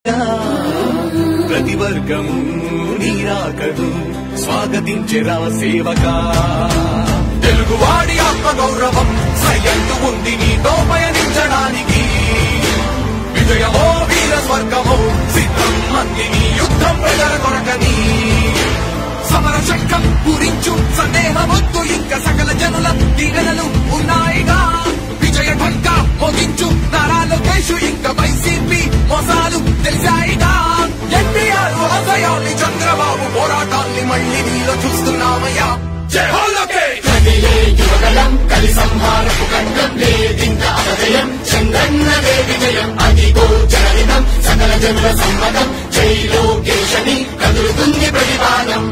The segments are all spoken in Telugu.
ప్రతి వర్గము నీరాకడు స్వాగతించెరా సేవక తెలుగువాడి ఆత్మ గౌరవం సయ్యంటు ఉంది నీతో పయనించడానికి విజయమో వీర స్వర్గమో సిద్ధం మందిని యుద్ధం ప్రజల కొరకని సమర శంఖం పూరించు సందేహమొద్దు ఇంకా సకల జనుల దీవెనలు ఉన్నాయిగా విజయ ఢంక మోగించు నారా లోకేష్ ఇంకా వైసీపీ మోసాలు తెలిసాయిగా ఎన్టీఆర్ ఆశయాల్ని చంద్రబాబు పోరాటాల్ని మళ్ళీ నీలో చూస్తున్నామయ్యా జై హో లోకేష్ కదిలే యువగలం కలి సంహారపు ఖడ్గం లేదింక అపజయం చంద్రన్నదే విజయం అదిగో జనహితం సకల జనుల సమ్మతం జై లోకేశని కదులుతుంది ప్రతిపాదం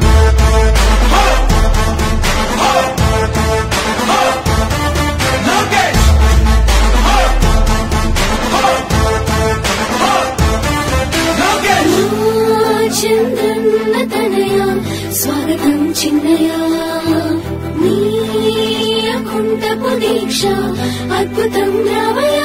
లోకేష్ లోకేష్ చంద్రన్న తనయ స్వాగతం చిన్నయ నీ అకుంఠపు దీక్ష అద్భుతం రావయ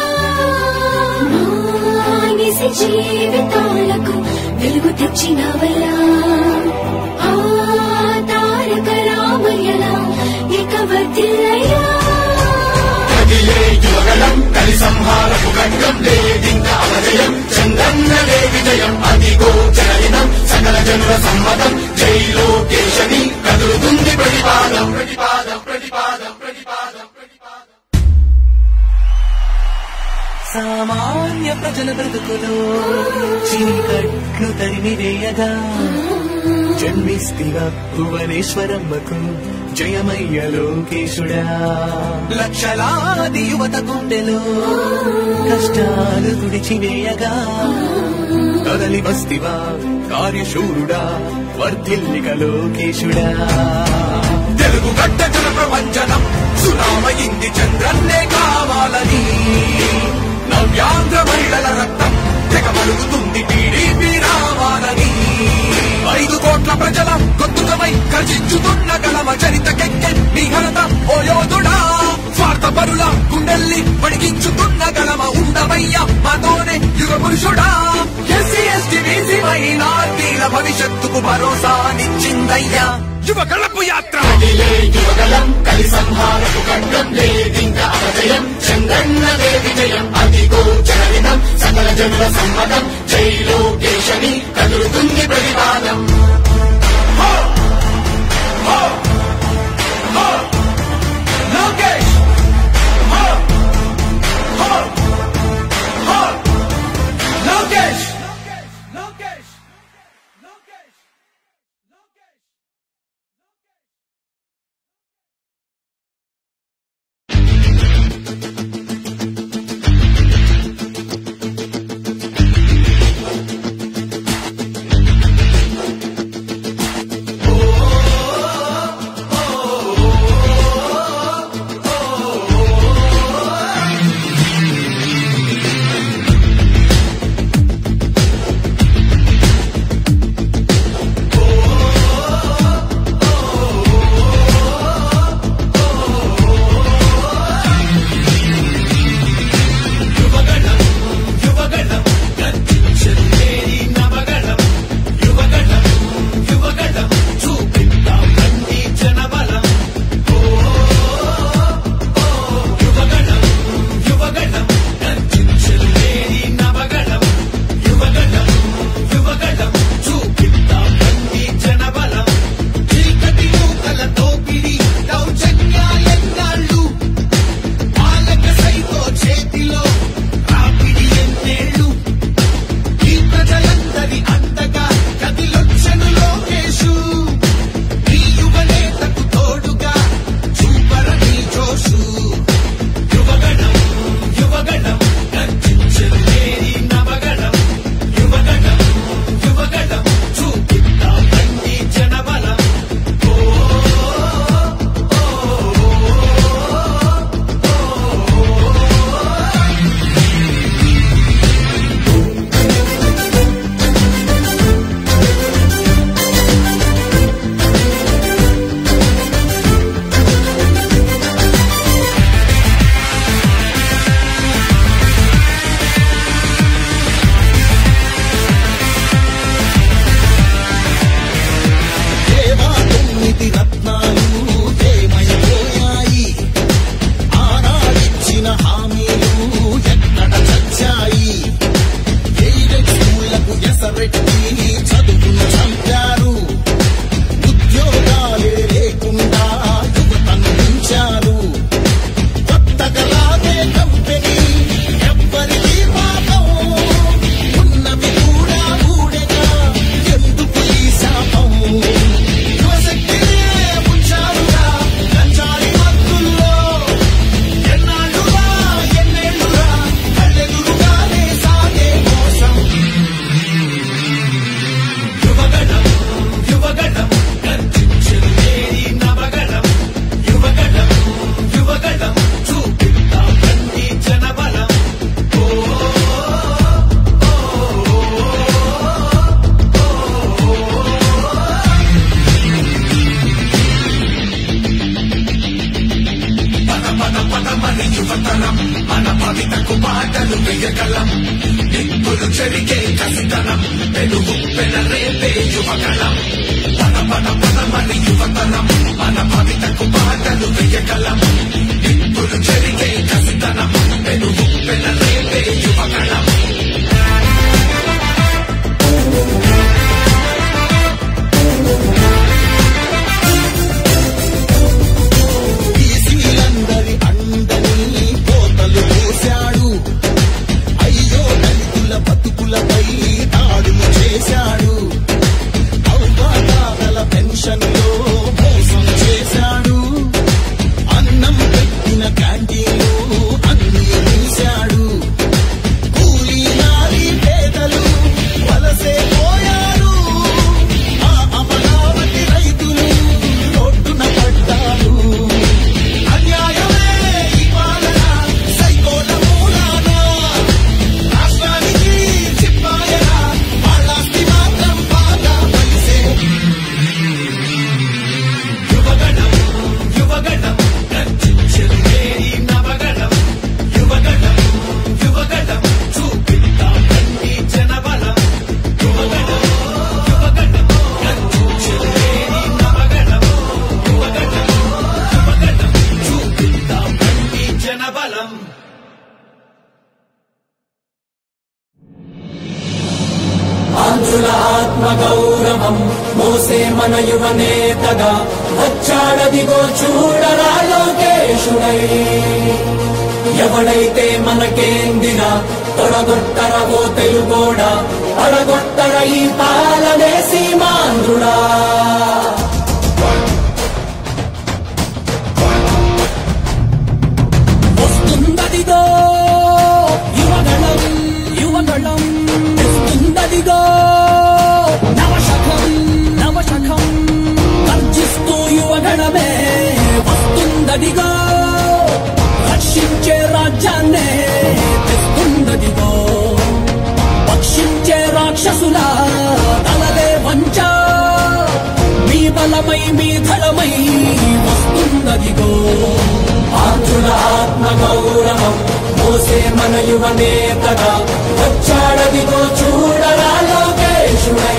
మానిసి జీవితాలకు వెలుగు తెచ్చినవయ్యా ఆ తారక రామయ్యలా ఇక వర్తిల్లయ్యా కదిలే యువగలం కలి సంహారపు ఖడ్గం లేదింక అపజయం చంద్రన్నదే విజయం అదిగో జనహితం సకల జనుల సమ్మతం జై లోకేశని కదులుతుంది ప్రతిపాదం ప్రతిపాదం ప్రతిపాదం ప్రతిపాదం ప్రతిపాదం సామాన్య ప్రజల బ్రతుకులో చీకట్లు తరిమివేయగా జన్మిస్తివ భువనేశ్వరమ్మకు జయమయ్య లోకేశుడా లక్షలాది యువత గుండెలో కష్టాలు తుడిచివేయగా కదలి వస్తివా కార్యశూరుడా వర్ధిల్లిక లోకేశుడా తెలుగు గడ్డ జన ప్రపంచనం సునామయింది చంద్రన్నే కావాలని నవ్యాంధ్ర మహిళల రక్తం తెగ మరుగుతుంది టీడీపీ రావాలని ఐదు కోట్ల ప్రజల గొంతుకమై గర్జించుతున్న గలమ చరితకెక్కె నీ ఘనత ఓ యోధుడా స్వార్థ పరుల గుండెల్ని పడిగించుతున్న గలమ ఉండవయ్య మాతోనే యుగ పురుషుడా ఎస్సీ ఎస్టీ బీసీ మైనార్టీల భవిష్యత్తుకు భరోసానిచ్చిందయ్యా యువ కళపు యాత్ర కదిలే యువగలం కలి సంహారపు ఖడ్గం లేదింక అపజయం చంద్రన్నదే విజయం అదిగో జనహితం సకల జనుల సమ్మతం జై లోకేశని కదులుతుంది ప్రతిపాదం లోకేష్ హో! హో! హో! లోకేష్ లోకేష్ లోకేష్ వలసరెట్టి చదువును చంపారు ఉద్యోగాలే లేకుండా యువతను ఉంచారు కొత్తగా రాదే కంపెనీ ఎవ్వరికీ పాపం ఉన్నవి కూడా ఊడెగా ఎందుకు ఈ శాపం యువశక్తినే ఉంచారుగా గంజాయి మత్తుల్లో ఎన్నాళ్ళురా ఎన్నేళ్ళురా కళ్ళెదురుగానే సాగే మోసం యువగణం యువగణం గర్జించెను నేరి నవగణం యువగణం యువగణం చూపిద్దాం రండి జనబలం పద పద పదమని యువతరం మన పవితకు పాటలు వెయ్యగలం నిప్పులు చెరిగే కసితనం పెనుగు పెనరేపే యువగణం పద పద పదమని యువతరం మన పవితకు పాటలు వెయ్యగలం నిప్పులు చెరిగే కసితనం పెనుగు పెనరేపే యువగణం బీసీలందరి అండని కోతలు పోశాడు అయ్యో దళితుల బతుకులపై దాడులు చేశాడు అవ్వాతాతల పెన్షన్లో మోసం చేశాడు అన్నం పెట్టిన క్యాంటీన్లు అన్ని మూశాడు కూలీ నారీ పేదలు వలసే పోయారు ఆ అమరావతి రైతులు రోడ్డున పడ్డారు అన్యాయమే ఈ పాలన సైకోల మూలాన రాష్ట్రానికి చిప్పాయన వాళ్ళాస్తి మాత్రం బాగా కలిసే యువగణం యువగణం గర్జించెను నేరి నవగణం యువగణం యువగణం చూపిద్దాం రండి జనబలం యువగణం యువగణం గర్జించెను నేరి నవగణం యువగణం యువగణం చూపిద్దాం రండి జనబలం ఆంధ్రుల ఆత్మ గౌరవం మోసే మన యువ నేతగా వచ్చాడదిగో చూడరా లోకేశుడై ఎవడైతే మనకేందిన తొడగొట్టరవో తెలుగోడా పడగొట్టర ఈ పాలనే సీమాంధ్రుడా వస్తుందదిగో యువగణం యువగణం తెస్తుందదిగో నవశకం నవశకం గర్జిస్తూ యువగణమే వస్తుందదిగో రక్షించే రాజ్యాన్నే తెస్తుందదిగో పక్షించే రాక్షసుల తలలే వంచ మీ బలమై మీ ధరమై వస్తుందదిగో ఆంధ్రుల ఆత్మ గౌరవం మోసే మన యువ నేతగా వచ్చాడదిగో చూడరా లోకేశుడై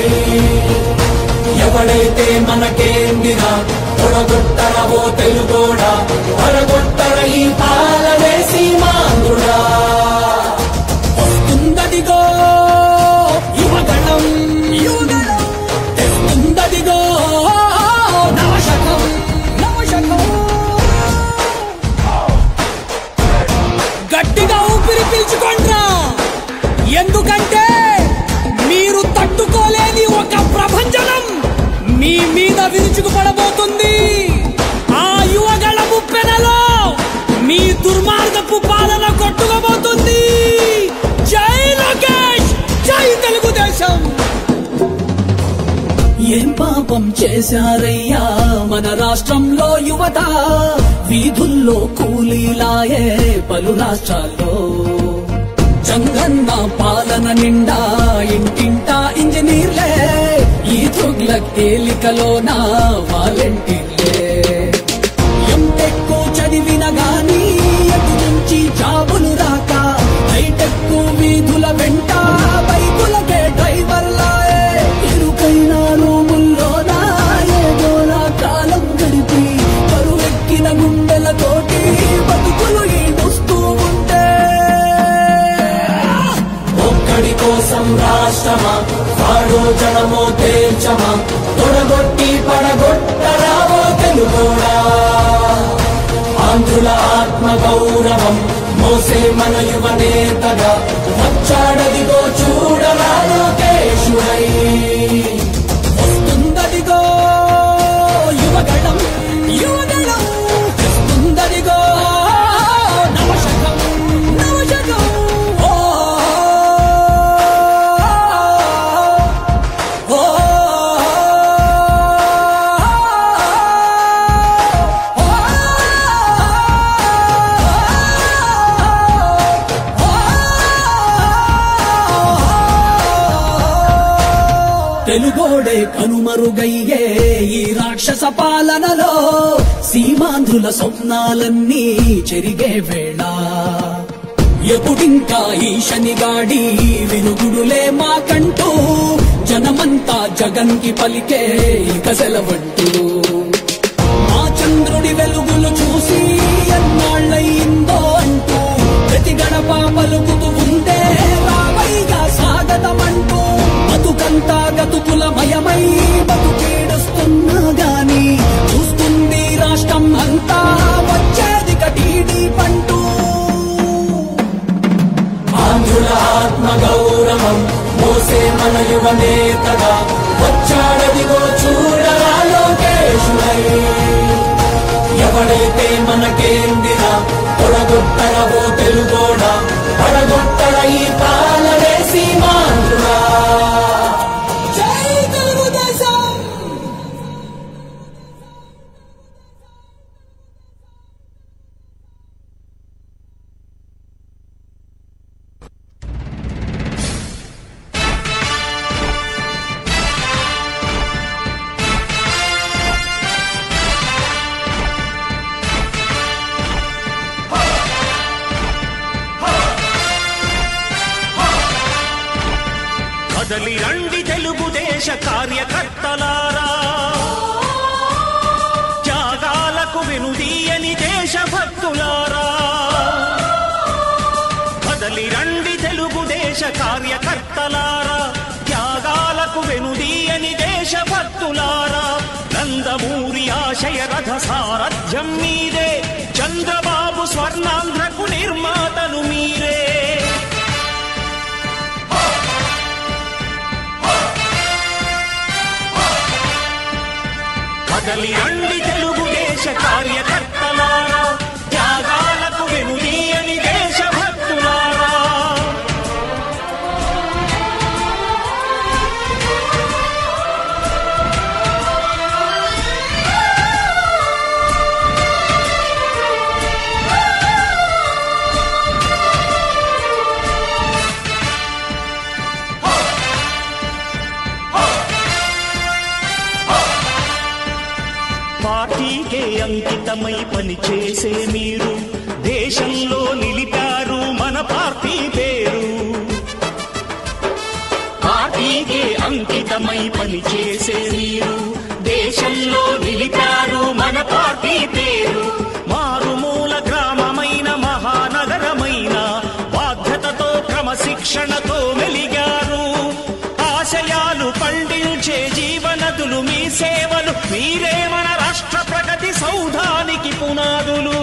ఎవడైతే మనకేందినా తొడగొట్టరవో తెలుగోడా పడగొట్టర ఈ పాలనే సీమాంధ్రుడా వస్తుందదిగో యువగణం యువగణం తెస్తుందదిగో నవశకం నవశకం గట్టిగా ఊపిరి పీల్చుకోండ్రా ఎందుకంటే మీరు తట్టుకోలేని ఒక ప్రభంజనం మీ మీద విరుచుకుపడబోతుంది ఆ యువగళ ముప్పెనలో మీ దుర్మార్గపు పాలన కొట్టుకోబోతుంది జై లోకేష్ జై తెలుగుదేశం ఏం పాపం చేశారయ్యా మన రాష్ట్రంలో యువత వీధుల్లో కూలీలాయే పలు రాష్ట్రాల్లో చంగన్న పాలన నిండా ఇంటింటా ఇంజనీర్లే ఈ తుగ్లక్ ఏలికలోన వాలంటీర్లే ఎంటెక్ చదివిన గాని ఎటు నుంచి జాబులు రాక హైటెక్ వీధుల వెంట బైకులకే డ్రైవర్లాయే ఇరుకైన రూముల్లోన ఏదోలా కాలం గడిపి కరువెక్కిన గుండెలతోటి బతుకులు ఈడుస్తూ ఉంటే ఒక్కడి కోసం రా రాష్ట్రమా వాడో జనమో తేల్చమా తొడగొట్టి పడగొట్టరావో తెలుగోడా ఆంధ్రుల ఆత్మ గౌరవం మోసే మన యువ నేతగా వచ్చాడదిగో చూడరా లోకేశుడై వస్తుందదిగో యువగళం యువగళం వస్తుందదిగో నవశకం నవశకం ఓ ఓ తెలుగోడే కనుమరుగయ్యే ఈ రాక్షస పాలనలో సీమాంధ్రుల స్వప్నాలన్నీ చెరిగే వేళ ఎప్పుడింకా ఈ శనిగాడి వినుగుడులే మాకంటూ జనమంతా జగన్కి పలికే ఇక సెలవంటూ మా చంద్రుడి వెలుగులు చూసి ఎన్నాళ్ళయిందో అంటూ ప్రతి గడప పలుకుతూ ఉందే రావయ్యా స్వాగతమంటూ బతుకంతా గతుకులమయమై బతుకీడుస్తున్నా గాని చూస్తుంది రాష్ట్రం అంతా వచ్చేది కటీడీ పంటూ ఆంధ్రుల ఆత్మ గౌరవం మోసే మన యువ నేతగా వచ్చాడదిగో చూడరా లోకేశుడై ఎవడైతే మనకేందిరా తొడగొట్టరవో తెలుగోడా పడగొట్టర ఈ పాలనే సీమాంధ్రుడా జై తెలుగుదేశం కదలి రండి తెలుగుదేశ కార్యకర్తలారా త్యాగాలకు వెనుదీయని దేశభక్తులారా కదలి రండి తెలుగుదేశ కార్యకర్తలారా త్యాగాలకు వెనుదీయని దేశభక్తులారా నందమూరి ఆశయ రథ సారథ్యం మీరే చంద్రబాబు స్వర్ణాంధ్రకు నిర్మాతలు మీరే కదలి రండి తెలుగుదేశ కార్యకర్తలారా త్యాగాలకు వెనుదీయని దేశభక్తులారా పార్టీకే అంకితమై పనిచేసే మీరు దేశంలో నిలిపారు మన పార్టీ పేరు పార్టీకే అంకితమై పనిచేసే మీరు దేశంలో నిలిపారు మన పార్టీ పేరు మారుమూల గ్రామమైన మహానగరమైన బాధ్యతతో క్రమశిక్షణతో మెలిగారు ఆశయాలు పండించే జీవనదులు మీ సేవలు మీరే మన రాష్ట్ర ప్రగతి సౌధానికి పునాదులు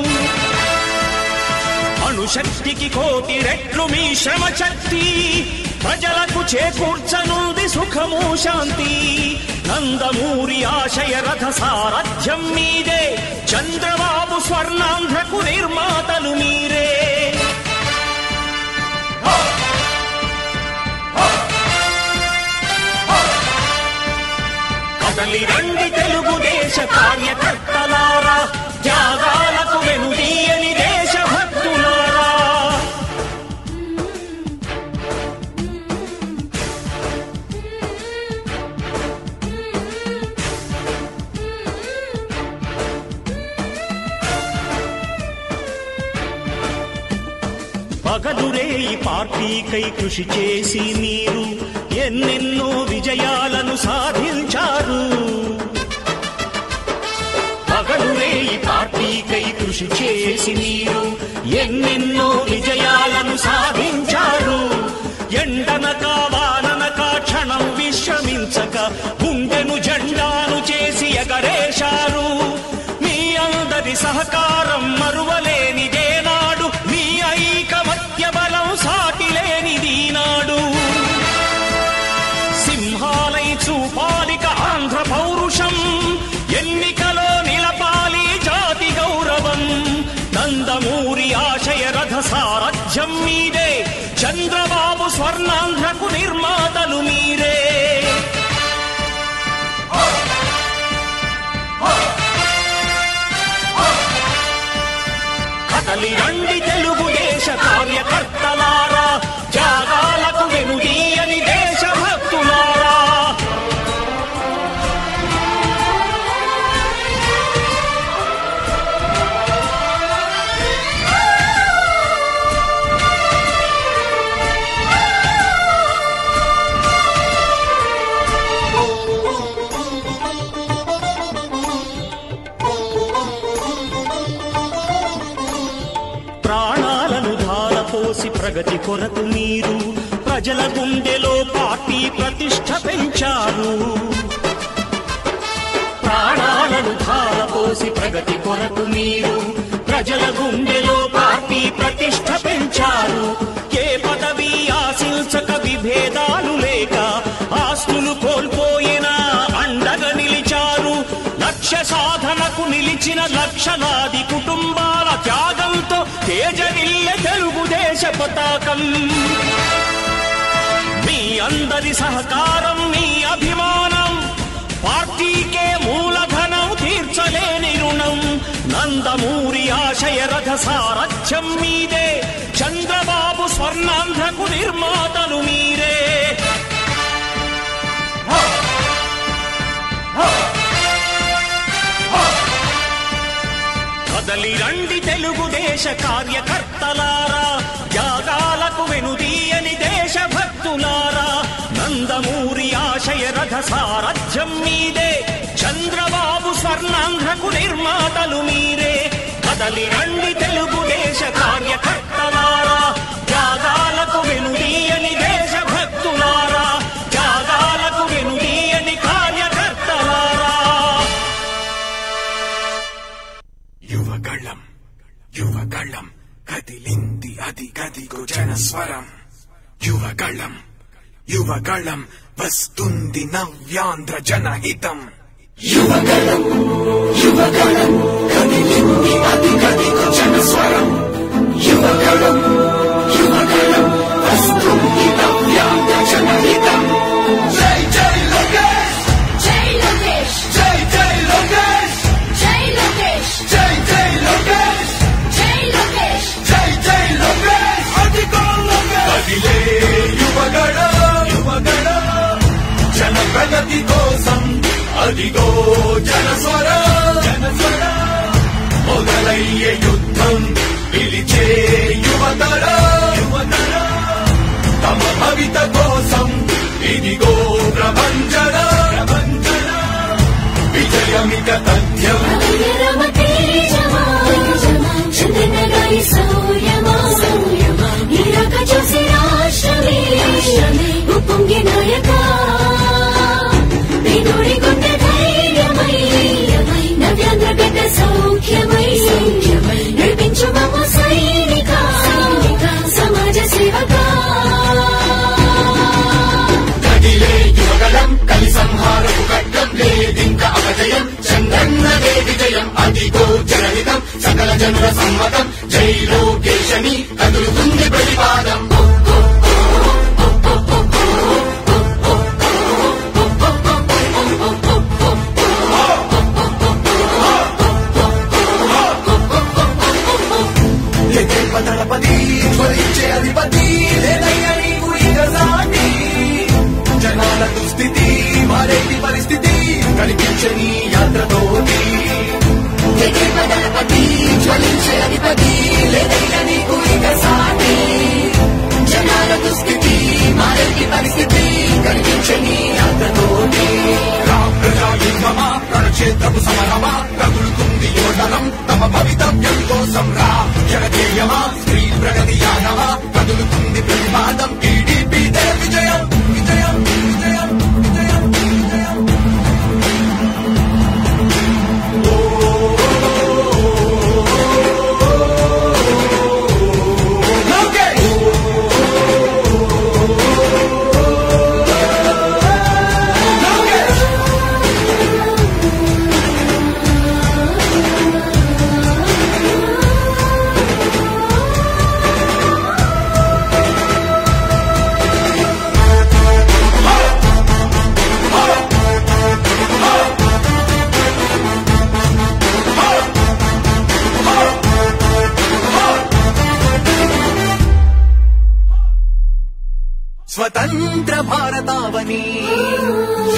అణుశక్తికి కోటి రెట్లు మీ శ్రమ శక్తి ప్రజలకు చేకూర్చనుంది సుఖము శాంతి నందమూరి ఆశయ రథ సారథ్యం మీదే చంద్రబాబు స్వర్ణాంధ్రకు నిర్మాతలు మీరే కదలి రండి తెలుగుదేశ కార్యకర్తలారా త్యాగాలకు వెనుదీయని దేశభక్తులారా పగలురే ఈ పార్టీకై కృషి చేసి మీరు ఎన్నెన్నో విజయాలను సాధించారు పగలురే ఈ పార్టీకై కృషి చేసి మీరు ఎన్నెన్నో విజయాలను సాధించారు ఎండనక వాననక చూపాలిక ఆంధ్ర పౌరుషం ఎన్నికలో నిలపాలి జాతి గౌరవం నందమూరి ఆశయ రథ సారథ్యం మీదే చంద్రబాబు స్వర్ణాంధ్రకు నిర్మాతలు మీరే కదలి రండి తెలుగుదేశ కార్యకర్తలారా త్యాగాలకు వెనుదీయని దేశభక్తులారా ప్రాణాలను ధారపోసి ప్రగతి కొరకు మీరు ప్రజల గుండెలో పార్టీ ప్రతిష్ట పెంచారు ప్రాణాలను ధారపోసి ప్రగతి కొరకు మీరు ప్రజల గుండెలో పార్టీ ప్రతిష్ట పెంచారు ఏ పదవి ఆశించక విభేదాలు లేక ఆస్తులు కోల్పోయినా అండగా నిలిచారు లక్ష్య సాధనకు నిలిచిన లక్షలాది కుటుంబాల త్యాగంతో తేజరిల్లె తెలుగుదేశ పతాకం మీ అందరి సహకారం మీ అభిమానం పార్టీకే మూలధనం తీర్చలేని రుణం నందమూరి ఆశయ రథ సారథ్యం మీదే చంద్రబాబు స్వర్ణాంధ్రకు నిర్మాతలు మీరే కదలి రండి తెలుగుదేశ కార్యకర్తలారా త్యాగాలకు వెనుదీయని దేశభక్తులారా నందమూరి ఆశయ రథ సారథ్యం మీదే చంద్రబాబు స్వర్ణాంధ్రకు నిర్మాతలు మీరే కదలి రండి తెలుగుదేశ కార్యకర్తలారా త్యాగాలకు వెనుదీయని దేశభక్తులారా త్యాగాలకు వెనుదీయని కార్యకర్తలారా యువగళం యువగళం కదిలింది అది గదిగో జనస్వరం యువగళం యువగళం వస్తుంది నవ్యాంధ్ర జనహితం యువగళం యువగళం కదిలింది అది గదిగో జనస్వరం యువగళం యువగళం వస్తుంది నవ్యాంధ్ర జనహితం జై జై లోకేష్ జై లోకేష్ జై జై లోకేష్ జై లోకేష్ జై జై లోకేష్ జై లోకేష్ జై జై లోకేష్ అధికో లోకేష్ కదిలే యువగళ యువగళ జన ప్రగతి కోసం అదిగో జనస్వర జనస్వర మొదలయ్యే యుద్ధం పిలిచే యువతర యువతర తమ భవిత కోసం ఇదిగో ప్రభంజన ప్రభంజన విజయమిక తథ్యం రమ తేజమా చందన గారి సౌర్యమా నీరక చూసి రాష్ట్రమే ఉప్పొంగి నాయక వినుడి గుండె ధైర్యమై నవ్యాంధ్ర గడ్డ సౌఖ్యమై నడిపించు మమ్మ సైనిక సమాజ సేవకా కదిలే యువగలం కలి సంహారపు ఖడ్గం లేదింక అపజయం చంద్రన్నదే విజయం అదిగో జనహితం సకల జనుల సమ్మతం జై లోకేశని కదులుతుంది ప్రతిపాదం లెక్కింప దళపతి జ్వలించే అధిపతి లేదయ్యా నీకు ఇక సాటి జనాల దుస్థితి మారేటి పరిస్థితి కనిపించని యాత్రతోటి దళపతి జ్వలించే అధిపతి లేదైనా నీకు ఇక సాటి జనాల దుస్థితి మారేటి పరిస్థితి కనిపించని యాత్రతోటి రామ్ ప్రజా యుద్ధమా రణక్షేత్రపు సమరమా కదులుతుంది యువతరం తమ భవితవ్యం కోసం రా జనజేయమా స్త్రీ ప్రగతి యానమా కదులుతుంది ప్రతిపాదం టీడీపీ విజయం విజయం విజయం విజయం విజయం లోకేష్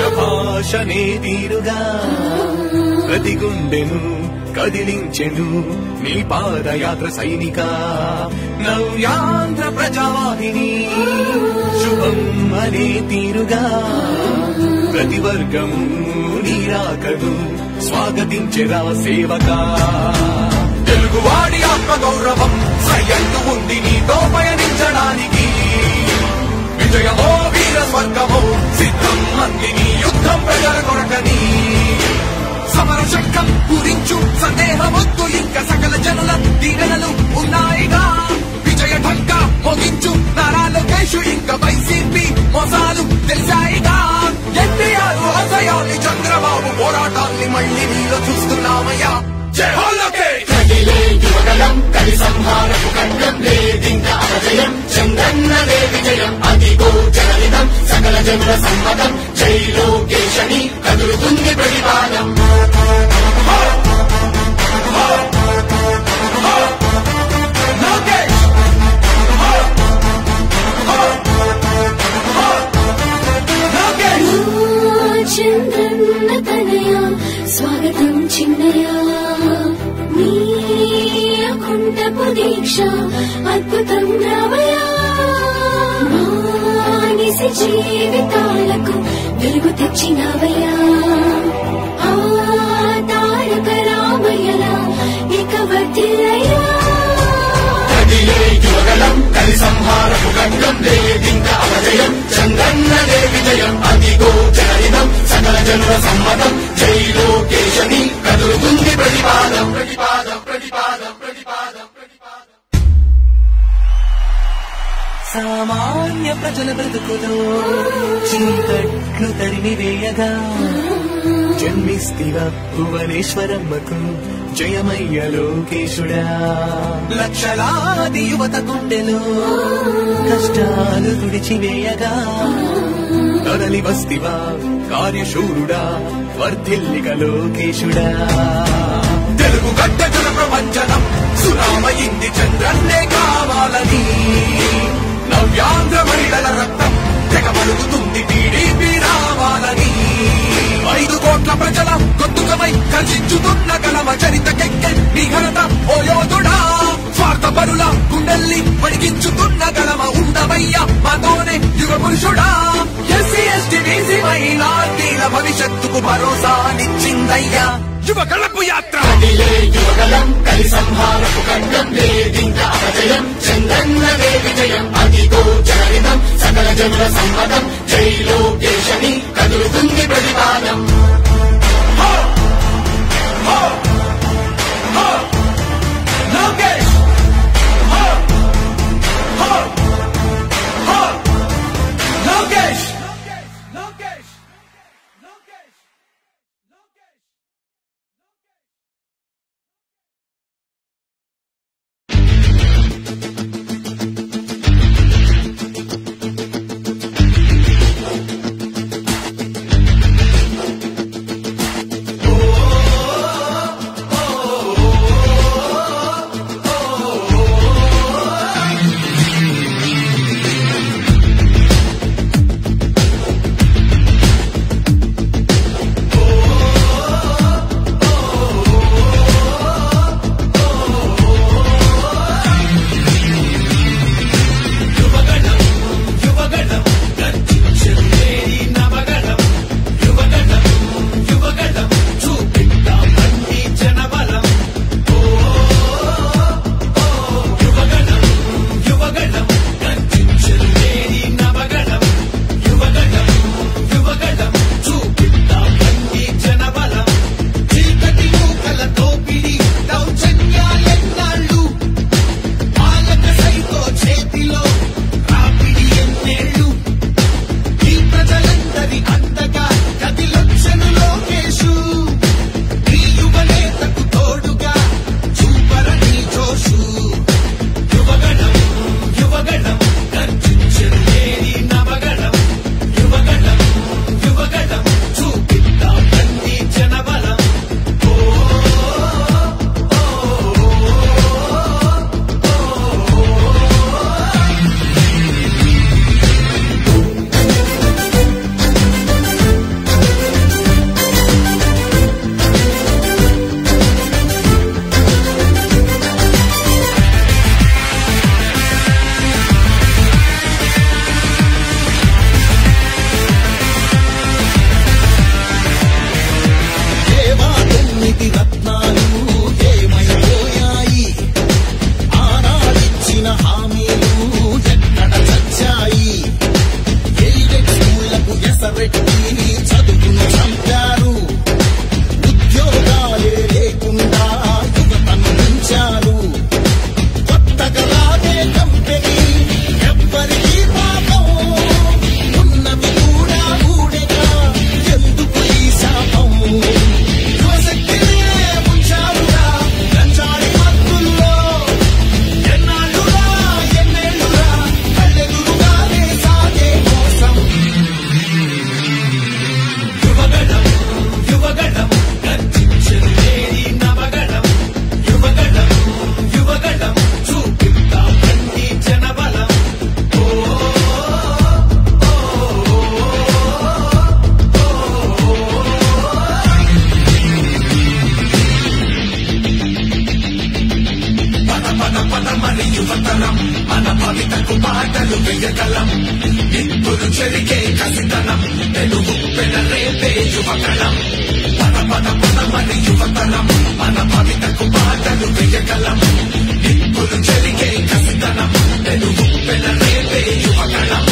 భాషనే తీరుగా ప్రతి గుండెను కదిలించెను నీ పాదయాత్ర సైనిక నవ్యాంధ్ర ప్రజావాహిని శుభం అనే తీరుగా ప్రతి వర్గము నీరాకను స్వాగతించెరా సేవక తెలుగువాడి ఆత్మ గౌరవం సయ్యంటు ఉంది నీతో పయనించడానికి విజయమో వీర స్వర్గమో సిద్ధం అంది నీ యుద్ధం ప్రజల కొరకని సమర శంఖం పూరించు సందేహమొద్దు ఇంకా సకల జనుల దీవెనలు ఉన్నాయిగా విజయ ఢంక మోగించు నారా లోకేష్ ఇంకా వైసీపీ మోసాలు తెలిసాయిగా ఎన్టీఆర్ ఆశయాల్ని చంద్రబాబు పోరాటాల్ని మళ్ళీ నీలో చూస్తున్నామయ్యా జై హో లోకేష్ కదిలే యువగలం కలి సంహారపు ఖడ్గం లేదింక అపజయం చంద్రన్నదే విజయం అదిగో జనలితం సకల జనుల సమ్మతం జై లోకేశని కదులుతుంది ప్రతిపాదం లోకేష్ లోకేష్ చంద్రన్న తనయ స్వాగతం చిన్నయ నీ అకుంఠపు దీక్ష అద్భుతం రామయ మానిసి జీవితాలకు వెలుగు తెచ్చినవయ్యా ఆ తారక రామయ్యలా ఇక వర్తిల్లయ్యా కదిలే యువగలం కలి సంహారపు ఖడ్గం లేదింక అపజయం చంద్రన్నదే విజయం అదిగో జనలితం సకల జనుల సమ్మతం జై లోకేశని కదులుతుంది ప్రతిపాదం ప్రతిపాదం ప్రతిపాదం ప్రతిపాదం ప్రతిపాదం సామాన్య ప్రజల బ్రతుకులో చీకట్లు తరిమి వేయగా జన్మిస్తివ భువనేశ్వరమ్మకు జయమయ్య లోకేశుడా లక్షలాది యువత గుండెలో కష్టాలు తుడిచివేయగా తరలి వస్తివా కార్యశూరుడా వర్ధిల్లిక లోకేశుడా తెలుగు గడ్డ జన ప్రపంచనం సునామయింది చంద్రన్నే కావాలని నవ్యాంధ్ర మహిళల రక్తం తెగ పలుకుతుంది టీడీపీ రావాలని ఐదు కోట్ల ప్రజల గొంతుకమై కర్షించుతున్న గలమ చరితకెక్కె నీ ఘనత ఓ యోధుడా స్వార్థ పరుల గుండెల్ని వణికించుతున్న గలమ ఉండవయ్య మాతోనే యుగ పురుషుడా ఎస్సీ ఎస్టీ బీసీ మైనార్టీల భవిష్యత్తుకు భరోసానిచ్చిందయ్యా యువ కళపు యాత్ర కదిలే యువగలం కలి సంహారపు ఖడ్గం లేదింక అపజయం చంద్రన్నదే విజయం అదిగో జనలితం సకల జనుల సమ్మతం జై లోకేశని కదులుతుంది ప్రతిపాదం లోకేష్ హో! హో! హో! లోకేష్ లోకేష్ లోకేష్ పెట్టి చదువును చంపారు ఉద్యోగాలే లేకుండా యువతను ఉంచారు కొత్తగా రాదే కంపెనీ ఎవ్వరికీ పాపం ఉన్నవి కూడా ఊడేగా ఎందుకు ఈ శాపం యువశక్తినే ఉంచారుగా గంజాయి మత్తుల్లో ఎన్నాళ్ళురా ఎన్నేళ్ళురా కళ్ళెదురుగానే సాగే మోసం యువగణం యువగణం గర్జించరు లేని నవగణం యువగణం యువగణం చూపిద్దాం రండి జనబలం పద పద పద మరి యువతరం మన భవితకు బాటలు వెయ్యగలం ఇప్పుడు చెరికే కసితనం తెలుగు పెనరేపే యువగణం పద పద పద మరి యువతరం మన భవితకు బాటలు వెయ్యగలం ఇప్పుడు చెరికే కసితనం తెలుగు పెనరేపే యువగణం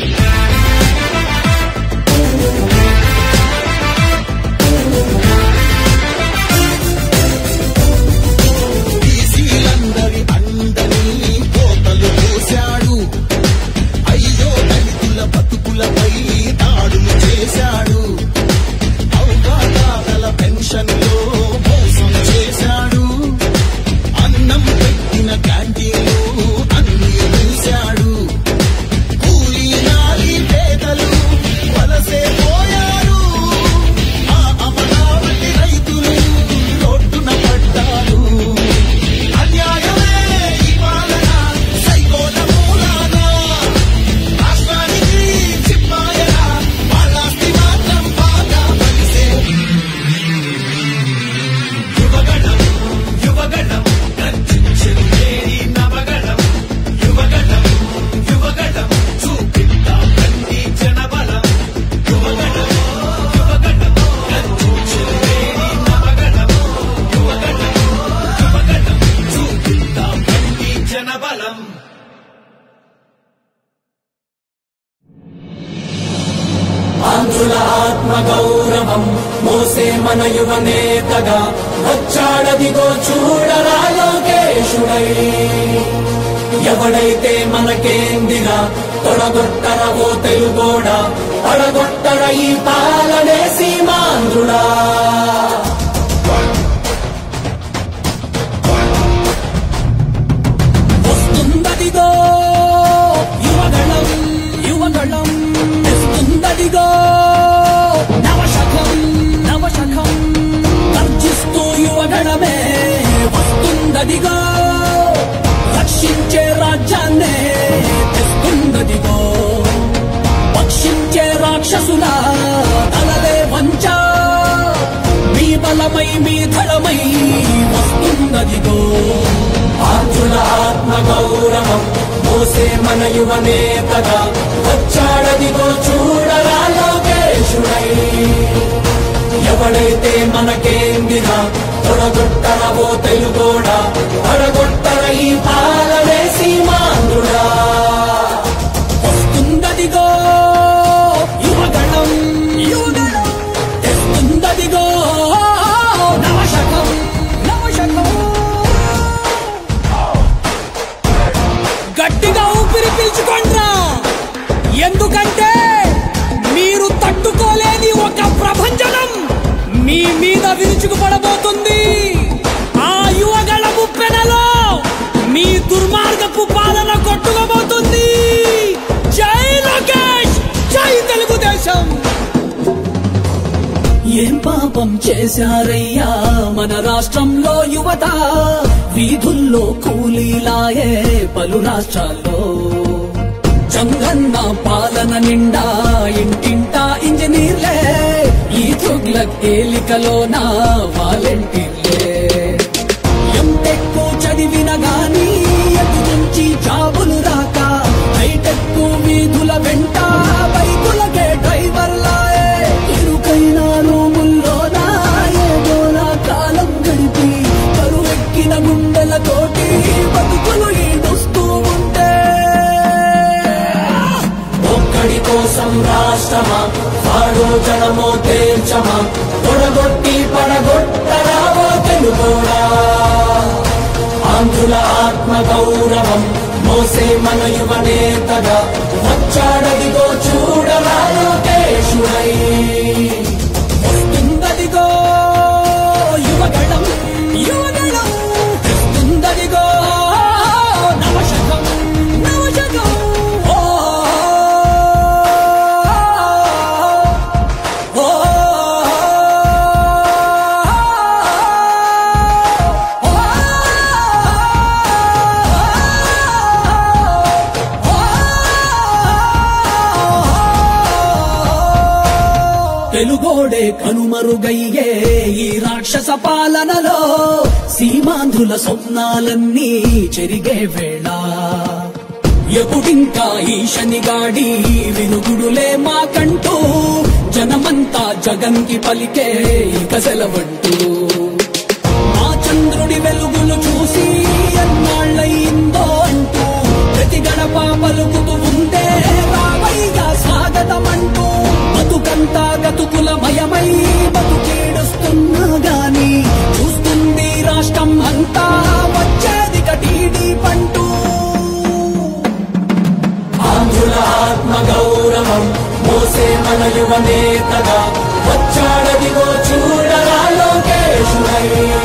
బీసీలందరి అండని కోతలు పోశాడు అయ్యో దళితుల బతుకులపై దాడులు చేశాడు అవగాహన పెన్షన్లో మోసం చేశాడు అన్నం పెట్టిన క్యాంటీన్లు అన్ని మూశాడు కూలీ నాలి పేదలు వలసే పోయారు ఆ అమరావతి రైతులు రోడ్డున పడ్డారు అన్యాయమే ఈ పాలన సైకోల మూలాన రాష్ట్రానికి చిప్పాయన వాళ్ళాస్తి మాత్రం బాగా కలిసే యువగణం యువగణం గర్జించరు లేని నవగణం యువగణం యువగణం చూపిద్దాం రండి జనబలం యువగణం యువగణం గర్జించరు లేని నవగణం యువగణం యువగణం చూపిద్దాం రండి జనబలం ఆంధ్రుల ఆత్మ గౌరవం మోసే మన యువ నేతగా వచ్చాడదిగో చూడరా లోకేశుడై ఎవడైతే మనకేందిరా తొడగొట్టర ఓ తెలుగోడా పడగొట్టర ఈ పాలనే సీమాంధ్రుడా వస్తుందదిగో యువగళం యువగళం తెస్తుందదిగో నవశకం నవశకం గర్జిస్తూ యువగణమే వస్తుందదిగో రక్షించే రాజ్యాన్నే తెస్తుందదిగో పక్షించే రాక్షసుల తలలే వంచ మీ బలమై మీ ధరమై వస్తున్నదిగో ఆర్జున ఆత్మ గౌరవం మోసే మన యువ నేతగా వచ్చాడదిగో చూడరా లోకేశుడై ఎవడైతే మనకేందిరా తొడగొట్టరవో తెలుగోడా తొడగొట్టర ఈ పాలనే సీమాంధ్రుడా వస్తుందదిగో యువగణం యువగణం తెస్తుందదిగో నవశకం నవశకం గట్టిగా ఊపిరి పీల్చుకోండ్రా ఎందుకంటే మీరు తట్టుకోలేని ఒక ప్రభంజనం మీ మీద విరుచుకుపడబోతుంది ఆ యువగళ ముప్పెనలో మీ దుర్మార్గపు పాలన కొట్టుకోబోతుంది జై లోకేష్ జై తెలుగుదేశం ఏం పాపం చేశారయ్యా మన రాష్ట్రంలో యువత వీధుల్లో కూలీలాయే పలు రాష్ట్రాల్లో చంగన్న పాలన నిండా ఇంటింటా ఇంజనీర్లే ఈ తుగ్లక్ ఏలికలోన వాలంటీర్లే ఎంటెక్ చదివిన గాని ఎటు నుంచి జాబులు రాక హైటెక్ వీధుల వెంట బైకులకే డ్రైవర్లాయే ఇరుకైన రూముల్లోన ఏదోలా కాలం గడిపి కరువెక్కిన గుండెలతోటి బతుకులు ఈడుస్తూ ఉంటే ఒక్కడి కోసం రాష్ట్రమా వాడు జనమో తేల్చమా తొడగొట్టి పడగొట్టరావో తెలుగోడా ఆంధ్రుల ఆత్మ గౌరవం మోసే మన యువ నేతగా వచ్చాడదిగో చూడరా లోకేశుడై వస్తుందదిగో యువగళం యువగళం తెస్తుందదిగో నవశకం నవశకం ఓ ఓ తెలుగోడే కనుమరుగయ్యే ఈ రాక్షస పాలనలో సీమాంధ్రుల స్వప్నాలన్నీ చెరిగే వేళ ఎప్పుడింకా ఈ శనిగాడి వినుగుడులే మాకంటూ జనమంతా జగన్కి పలికే ఇక సెలవంటూ మా చంద్రుడి వెలుగులు చూసి ఎన్నాళ్ళయిందో అంటూ ప్రతి గడప పలుకుతూ ఉందే రావయ్యా స్వాగతమంటూ బతుకంతా గతుకులమయమై బతుకేడుస్తున్నా గాని చూస్తుంది రాష్ట్రం అంతా వచ్చేది కటీడీ పంటూ ఆంధ్రుల ఆత్మ గౌరవం మోసే మన యువ నేతగా వచ్చాడదిగో చూడరా లోకేశుడై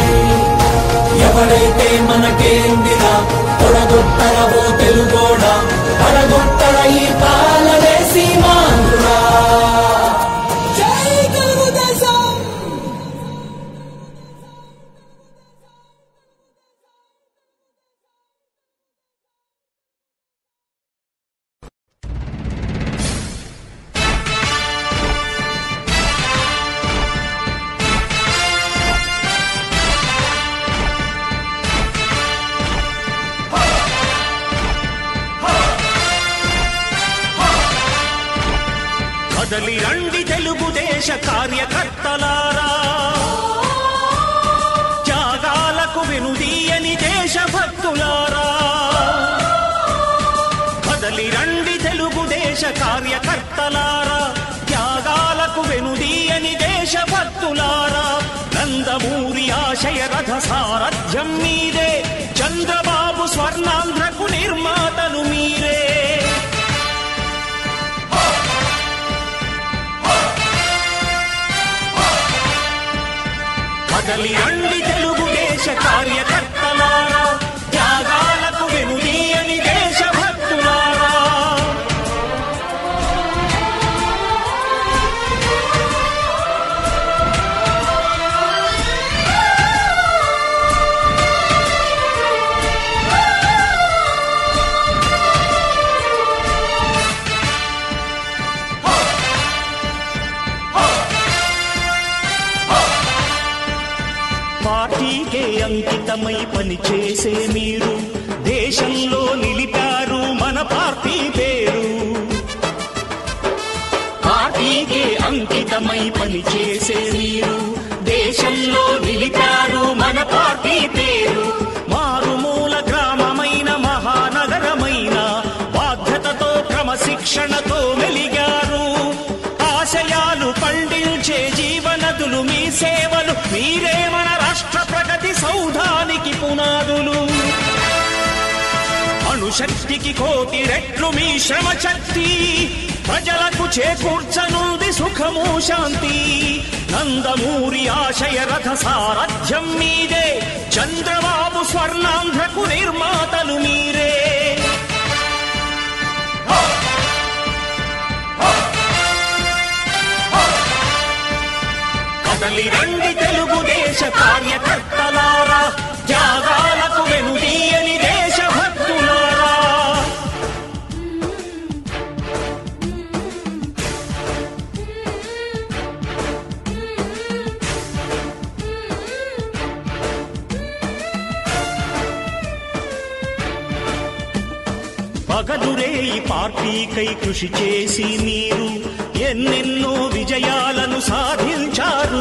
ఎవడైతే మనకేందిరా తొడగొట్టరవో తెలుగోడా పడగొట్టర ఈ పాలనే సీమాంధ్రుడా జై తెలుగుదేశం కదలి రండి తెలుగుదేశ కార్యకర్తలారా త్యాగాలకు వెనుదీయని దేశభక్తులారా కదలి రండి తెలుగుదేశ కార్యకర్తలారా త్యాగాలకు వెనుదీయని దేశభక్తులారా నందమూరి ఆశయ రథ సారథ్యం మీరే చంద్రబాబు స్వర్ణాంధ్రకు నిర్మాతలు మీరే కదలి రండి తెలుగుదేశ కార్యకర్తలారా త్యాగాలకు వెనుదీయని దేశభక్తులారా పార్టీకే అంకితమై పనిచేసే మీరు దేశంలో నిలిపారు మన పార్టీ పేరు పార్టీకే అంకితమై పనిచేసే మీరు దేశంలో నిలిపారు మన పార్టీ పేరు మారుమూల గ్రామమైన మహానగరమైన బాధ్యతతో క్రమశిక్షణతో మెలిగారు ఆశయాలు పండించే జీవనదులు మీ సేవలు మీరే మన రాష్ట్ర ప్రగతి సౌధానికి పునాదులు అణుశక్తికి కోటి రెట్లు మీ శ్రమ శక్తి ప్రజలకు చేకూర్చనుంది సుఖము శాంతి నందమూరి ఆశయ రథ సారథ్యం మీదే చంద్రబాబు స్వర్ణాంధ్రకు నిర్మాతలు మీరే కదలి రండి తెలుగుదేశ కార్యకర్తలారా త్యాగాలకు వెనుదీయని దేశభక్తులారా పగలురే ఈ పార్టీకై కృషి చేసి మీరు ఎన్నెన్నో విజయాలను సాధించారు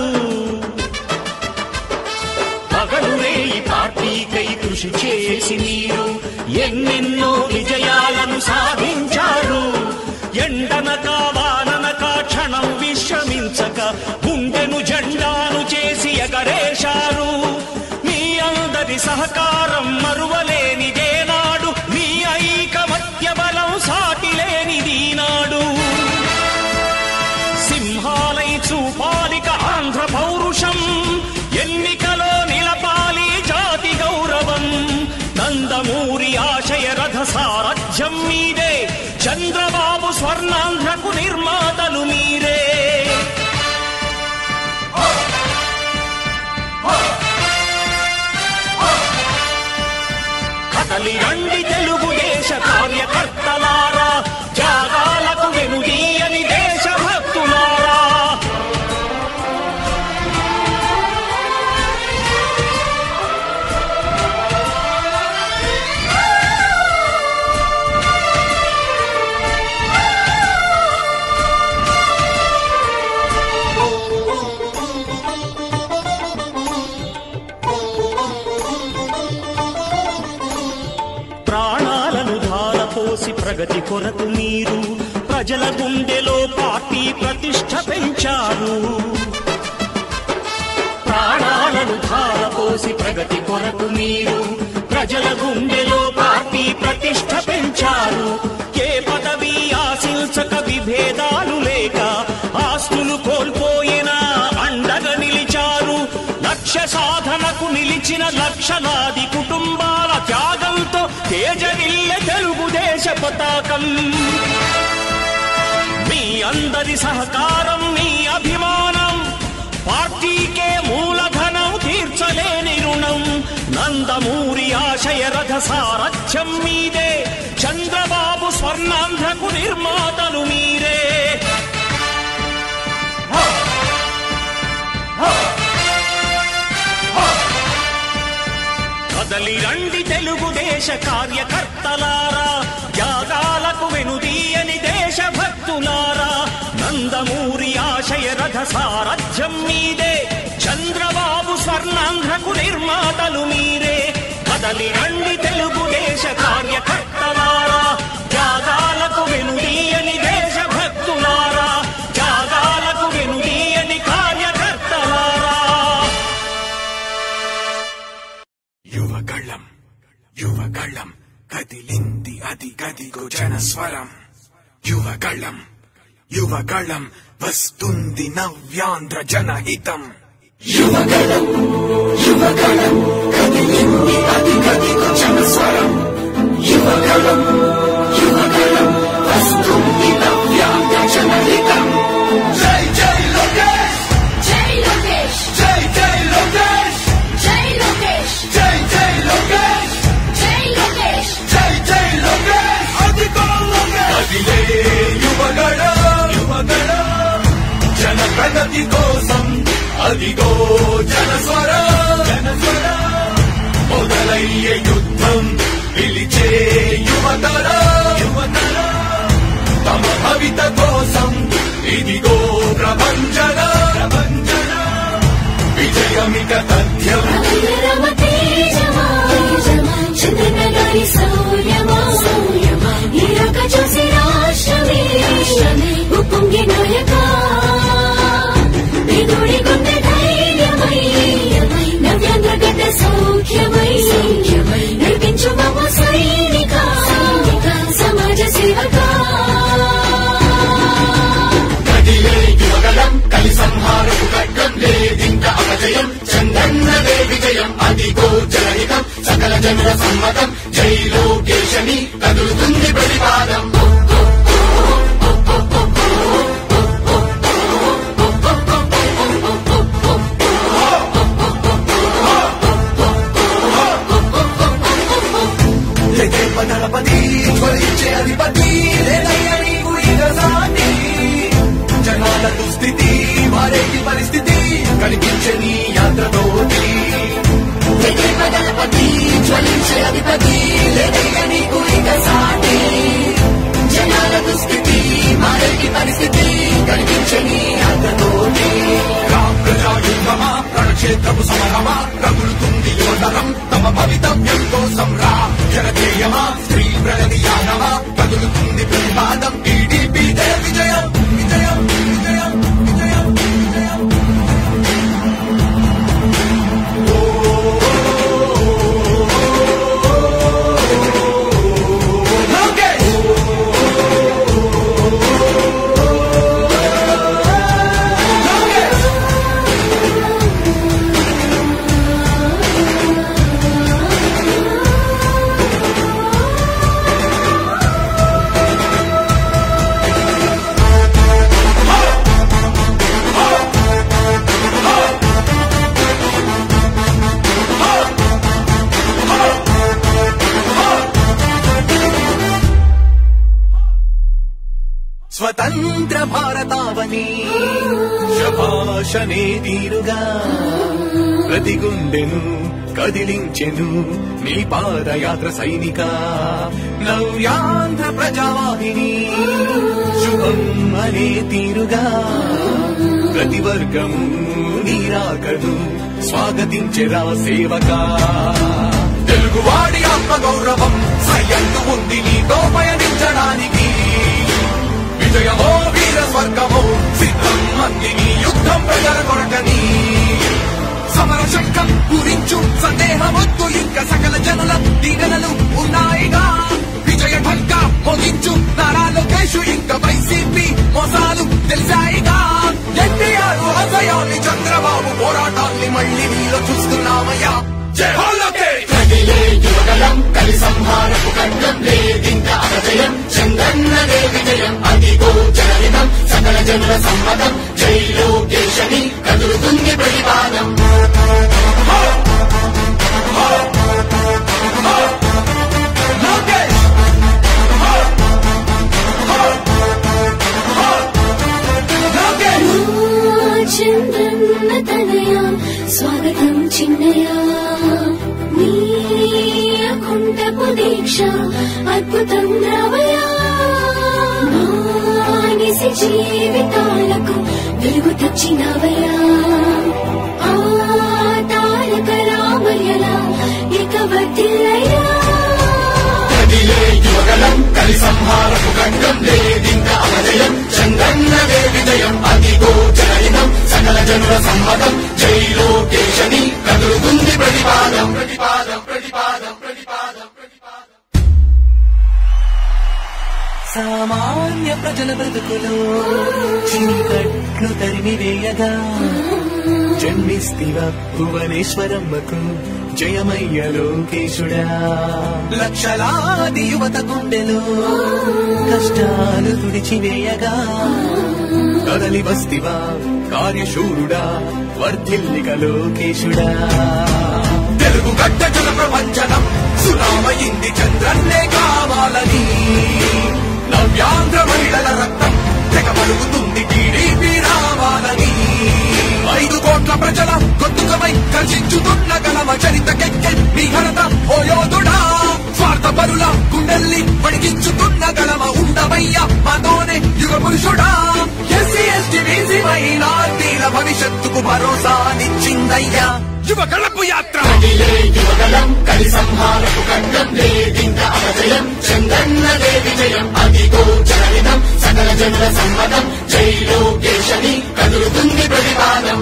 పగలురే ఈ పార్టీకై కృషి చేసి మీరు ఎన్నెన్నో విజయాలను సాధించారు ఎండనక వాననక క్షణం విశ్రమించారు సహించక గుండెను జెండాను చేసి ఎగరేశారు మీ అందరి సహకారం మరువలేనిదేనాడు మీ ఐకమత్య బలం సాటి లేనిదీనాడు సింహాలై చూపాలిక ఆంధ్ర పౌరుషం ఎన్నికలో నిలపాలి జాతి గౌరవం నందమూరి ఆశయ రథ సారథ్యం మీదే చంద్రబాబు స్వర్ణాంధ్రకు నిర్మాతలు మీరే కదలి రండి తెలుగుదేశ కార్యకర్తలారా త్యాగాలకు వెనుదీయని దేశభక్తులారా ప్రాణాలను ధారపోసి ప్రగతి కొరకు మీరు ప్రజల గుండెలో పార్టీ ప్రతిష్ట పెంచారు ప్రాణాలను ధారపోసి ప్రగతి కొరకు మీరు ప్రజల గుండెలో పార్టీ ప్రతిష్ట పెంచారు ఏ పదవి ఆశించక విభేదాలు లేక ఆస్తులు కోల్పోయినా అండగా నిలిచారు లక్ష్య సాధనకు నిలిచిన లక్షలాది కుటుంబాల త్యాగంతో తేజరిల్లె తెలుగుదేశ పతాకం మీ అందరి సహకారం మీ అభిమానం పార్టీకే మూలధనం తీర్చలేని రుణం నందమూరి ఆశయ రథ సారథ్యం మీదే చంద్రబాబు స్వర్ణాంధ్రకు నిర్మాతలు మీరే కదలి రండి తెలుగుదేశ కార్యకర్తలారా త్యాగాలకు వెనుదీయని దేశభక్తులారా నందమూరి ఆశయ రథ సారథ్యం మీదే చంద్రబాబు స్వర్ణాంధ్రకు నిర్మాతలు మీరే కదలి రండి తెలుగుదేశ కార్యకర్తలారా త్యాగాలకు వెనుదీయని దేశభక్తులారా త్యాగాలకు వెనుదీయని కార్యకర్తలారా యువగళం యువగళం కదిలింది అది గదిగో జనస్వరం యువగళం యువగళం వస్తుంది నవ్యాంధ్ర జనహితం యువగళం యువగళం కదిలింది అది గదిగో జనస్వరం యువగళం యువగళం వస్తుంది నవ్యాంధ్ర జనహితం జై జై లోకేష్ జై లోకేష్ జై జై లోకేష్ జై లోకేష్ జై జై లోకేష్ జై లోకేష్ జై జై లోకేష్ అదిగో లోకేష్ కదిలే యువగడ యువగడ జన ప్రగతి కోసం అదిగో జనస్వర జనస్వర మొదలయ్యే యుద్ధం పిలిచే యువతర యువతర తమ భవిత కోసం ఇదిగో ప్రభంజన ప్రభంజన విజయమిక తథ్యం రమ తేజమా చంద్రన గారి సౌర్యమా సౌర్యమా ఇరక చూసి రాష్ట్రమే ఉప్పొంగి నాయక విదుడి గుండె ధైర్యమై నవ్యాంధ్ర గడ్డ సౌఖ్యమై నడిపించు మమ్మ సైనిక సమాజ సేవక కదిలే యువగలం కలి సంహారపు ఖడ్గం లేదింక అపజయం చందన్నదే విజయం అదిగో జనహితం సకల జనుల సమ్మతం జై లోకేశని కదులుతుంది ప్రతిపాదం లెగేప దళపతి జ్వలించే అధిపతి లేదయ్య నీకు ఇక సాటి జనాల దుస్థితి మారేటి పరిస్థితి కనిపించే నీ యాత్రతోటి దళపతి జ్వలించే అధిపతి లేదయ్య నీకు ఇక సాటి జనాల దుస్థితి మారేటి పరిస్థితి కనిపించని యాత్రతోటి రామ్ ప్రజాయుద్ధమా రణక్షేత్రపు సమరమా రగులుతుంది యువతరం తమ భవితవ్యం కోసం రా జనజేయమా స్త్రీ ప్రగతి యానమా కదులుతుంది ప్రతిపాదం టీడీపీ విజయం విజయం విజయం విజయం చేశావని శభాషనే తీరుగా ప్రతి గుండెను కదిలించెను నీ పాదయాత్ర సైనిక నవ్యాంధ్ర ప్రజావాహిని శుభం అనే తీరుగా ప్రతి వర్గము నీరాకను స్వాగతించెరా సేవక తెలుగువాడి ఆత్మ గౌరవం సయ్యందు ఉంది నీతో పయనించడానికి విజయమో వీర స్వర్గమో సిద్ధం అంది నీ యుద్ధం ప్రజల కొరకని సమర శంఖం పూరించు సందేహమొద్దు ఇంకా సకల జనుల దీవెనలు ఉన్నాయిగా విజయ ఢంక మోగించు నారా లోకేష్ ఇంకా వైసీపీ మోసాలు తెలిసాయిగా ఎన్టీఆర్ ఆశయాల్ని చంద్రబాబు పోరాటాల్ని మళ్ళీ నీలో చూస్తున్నామయ్యా జై హో లోకేష్ కదిలే యువగలం కలి సంహారపు ఖడ్గం లేదింక అపజయం చందన్నదే విజయం అదిగో జనరితం సకల జనుల సమ్మతం జై లోకేశని కదులుతుంది ప్రతిపాదం లోకేష్ లోకేష్ చంద్రన్న తనయ స్వాగతం చిన్నయ నీ అకుంఠపు దీక్ష అద్భుతం రావయ మానిసి జీవితాలకు వెలుగు తెచ్చినవయా ఆ తారక రామయ్యల ఇక వర్తిల్లయ్యా కదిలే యువగలం కలి సంహారపు ఖడ్గం లేదింక అపజయం చందన్నదే విజయం అదిగో జనరితం సకల జనుల సమ్మతం జై లోకేశని కదులుతుంది ప్రతిపాదం ప్రతిపాదం ప్రతిపాదం ప్రతిపాదం ప్రతిపాదం సామాన్య ప్రజల బ్రతుకులో చీకట్లు తరిమివేయగా జన్మిస్తివ భువనేశ్వరమ్మకు జయమయ్య లోకేశుడా లక్షలాది యువత గుండెలో కష్టాలు తుడిచివేయగా కదలి వస్తివా కార్యశూరుడా వర్ధిల్లిక లోకేశుడా తెలుగు గడ్డ జన ప్రపంచనం సునామయింది చంద్రన్నే కావాలని నవ్యాంధ్ర మహిళల రక్తం తెగ పలుకుతుంది టీడీపీ రావాలని ఐదు కోట్ల ప్రజల గొంతుకమై కర్షించుతున్న గలమ చరితకెక్కె నీ ఘనత ఓ యోధుడా స్వార్థ పరుల గుండెల్ని పడిగించుతున్న గలమ ఉండవయ్య మాతోనే యుగ పురుషుడా ఎస్సీ ఎస్టీ బీసీ మైనార్టీల భవిష్యత్తుకు భరోసానిచ్చిందయ్యా యువ కళపు యాత్ర కదిలే యువగలం కలి సంహారపు ఖడ్గం లేదింక అపజయం చందన్నదే విజయం అదిగో జనరితం సకల జనుల సమ్మతం జై లోకేశని కదులుతుంది ప్రతిపాదం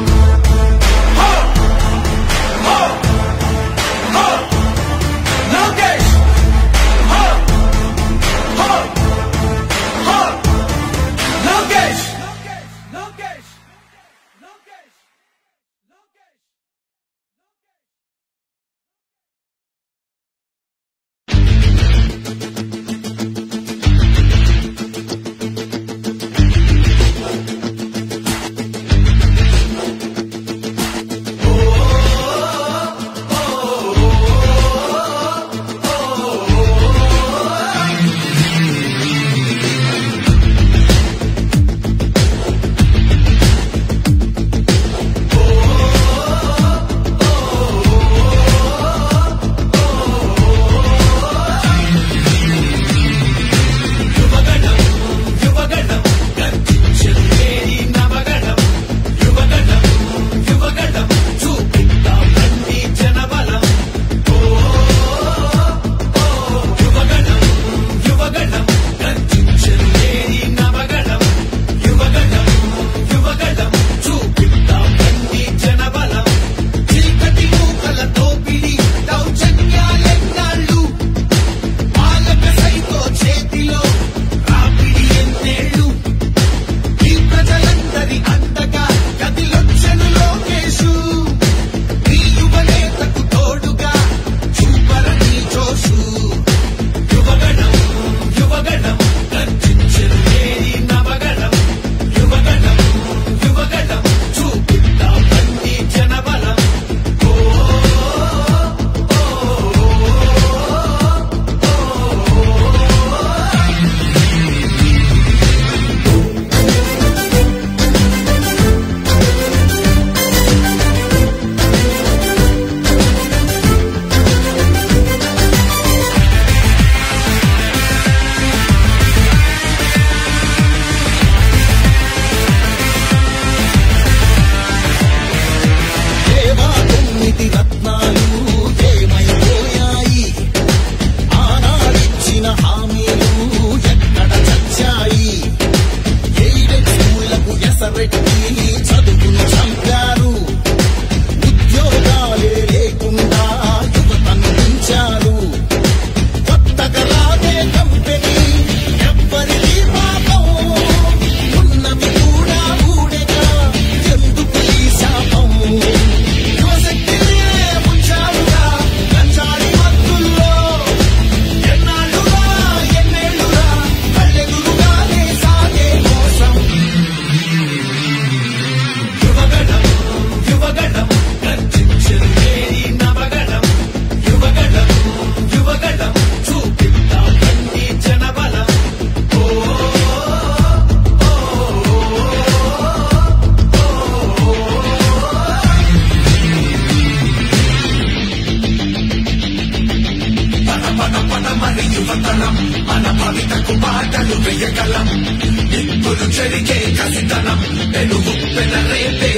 లోకేష్ హో! హో! హో! లోకేష్ లోకేష్ లోకేష్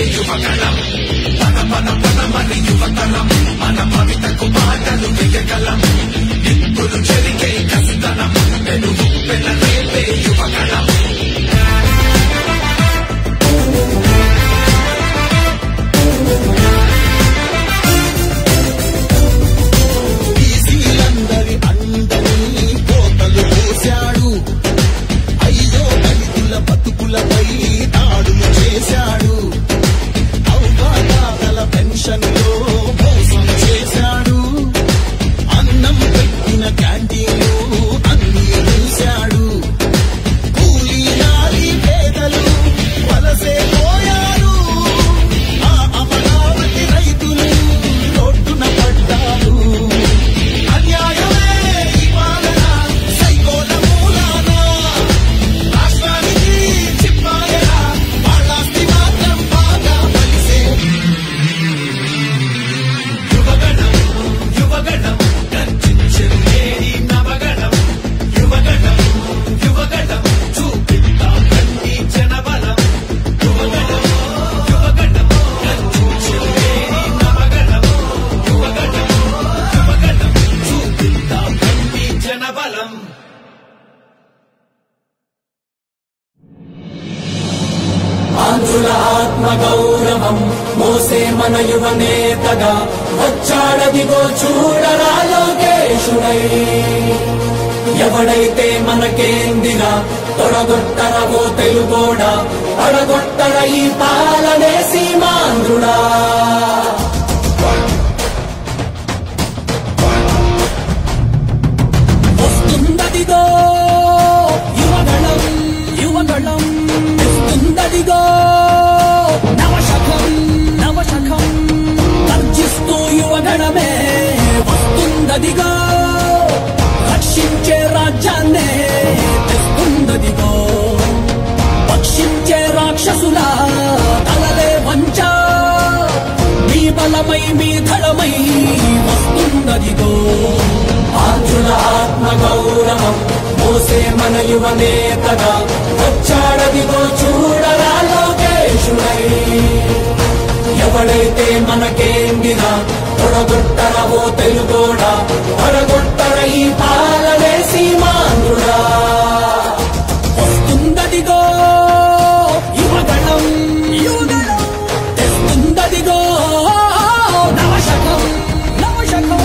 యువగణం పద పద పదమని యువతరం మన భవితకు బాటలు వేయగలం ఇప్పుడు చెరిగే కసితనం పెనుగు పెనరేపే యువగణం బీసీలందరి అందని కోతలు పోశాడు అయ్యో దళితుల బతుకులపై దాడులు చేశాడు అవ్వాతాతల పెన్షన్లో మోసం చేశాడు అన్నం పెట్టిన క్యాంటీన్లు అన్ని చూశాడు కూలీ నాలి పేదలు వలసే పోయారు ఆ అమరావతి రైతులు రోడ్డున పడ్డారు అన్యాయమే ఈ పాలన సైకోల మూలాన రాష్ట్రానికి చిప్పాయరా వాళ్ళాస్తి మాత్రం బాగా కలిసే యువగణం యువగణం గర్జించేది నవగణం యువగణం యువగణం చూపిద్దాం కంటి జనబలం యువగణం యువగణం గర్జించేది నవగణం యువగణం యువగణం చూపిద్దాం కంటి జనబలం ఆంధ్రుల ఆత్మ గౌరవం మోసే మన యువ నేతగా వచ్చాడదిగో చూడరా లోకేశుడై ఎవడైతే మనకేందిరా తొడగొట్టరవో తెలుగోడా పడగొట్టర ఈ పాలనే సీమాంధ్రుడా వస్తుందదిగో యువగణం యువగణం వస్తుందదిగో నవశకం నవశకం గర్జిస్తూ యువగణమే వస్తుందదిగో రక్షించే రాజ్యాన్నే తెస్తుందదిగో పక్షించే రాక్షసుల తలలే వంచ మీ బలమై మీ ధడమై వస్తుందదిగో ఆంధ్రుల ఆత్మ గౌరవం మోసే మన యువ నేతగా వచ్చాడదిగో చూడరా లోకేశుడై ఎవడైతే మనకేందిరా తొడగొట్టరవో తెలుగోడా తొడగొట్టర ఈ పాలనే సీమాంధ్రుడా వస్తుందదిగో యువగణం యువగణం తెస్తుందదిగో నవశకం నవశకం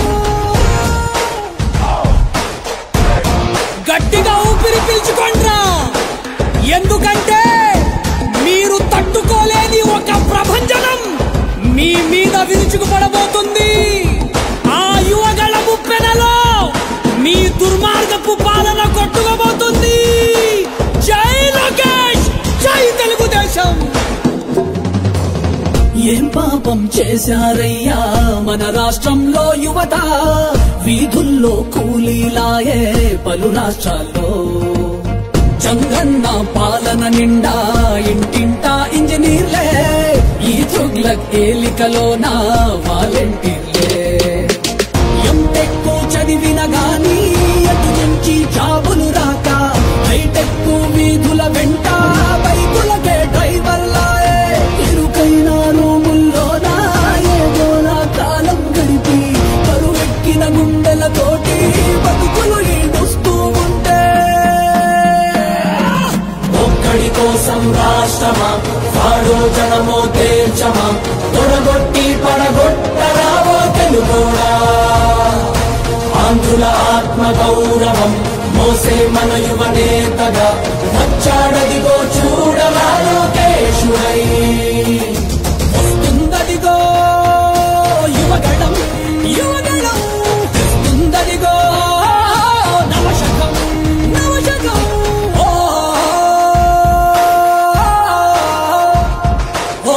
గట్టిగా ఊపిరి పీల్చుకోండ్రా ఎందుకంటే మీరు తట్టుకోలేని ఒక ప్రభంజనం మీ మీద విరుచుకుపడబోతుంది ఆ యువగళ ముప్పెనలో మీ దుర్మార్గపు పాలన కొట్టుకోబోతుంది జై లోకేష్ జై తెలుగుదేశం ఏం పాపం చేశారయ్యా మన రాష్ట్రంలో యువత వీధుల్లో కూలీలాయే పలు రాష్ట్రాల్లో చంగన్న పాలన నిండా ఇంటింటా ఇంజనీర్లే ఈ తుగ్లక్ ఏలికలోన వాలంటీర్లే ఎంటెక్ చదివిన గాని అటు నుంచి జాబులు రాక హైటెక్ వీధుల వెంట బైకులకే డ్రైవర్లాయే ఇరుకైన రూముల్లోన ఏదోలా కాలం గడిపి కరువెక్కిన గుండెలతోటి బతుకులు ఈడుస్తూ ఉంటే ఒక్కడి కోసం రాష్ట్రమా వాడో జనమో తేల్చమా తొడగొట్టి పడగొట్టరావో తెలుగోడా ఆంధ్రుల ఆత్మ గౌరవం మోసే మన యువ నేతగా వచ్చాడదిగో చూడరా లోకేశుడై వస్తుందదిగో యువగణం యువగణం తెస్తుందదిగో నవశకం నవశకం ఓ ఓ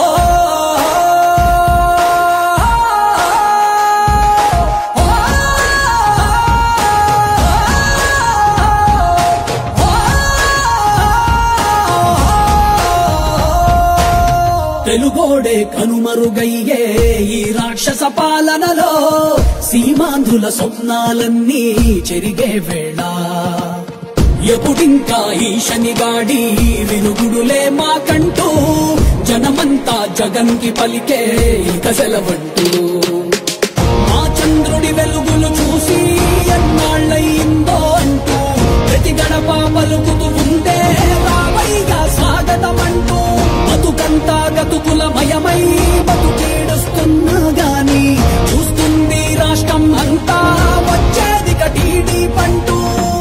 తెలుగోడే కనుమరుగయ్యే ఈ రాక్షస పాలనలో సీమాంధ్రుల స్వప్నాలన్నీ చెరిగే వేళ ఎప్పుడింకా ఈ శనిగాడి విరుగుడులే మాకంటూ జనమంతా జగన్కి పలికే ఇక సెలవంటూ మా చంద్రుడి వెలుగులు చూసి ఎన్నాళ్ళయిందో అంటూ ప్రతి గడప పలుకుతూ ఉందే రావయ్యా స్వాగతమంటూ బతుకంతా గతుకుల మయమై బతుకేడుస్తున్నా గాని చూస్తుంది రాష్ట్రం అంతా వచ్చేది కటీడీ పంటూ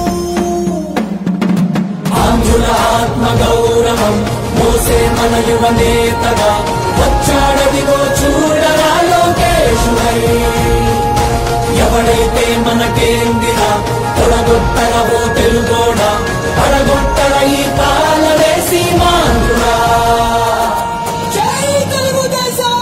ఆంధ్రుల ఆత్మ గౌరవం మోసే మన యువ నేతగా వచ్చాడదిగో చూడరా లోకేశుడై ఎవడైతే మనకేందిరా తొడగొట్టరవో తెలుగోడా పడగొట్టర ఈ పాలవేసి మాంధ్రుడా జై తెలుగుదేశం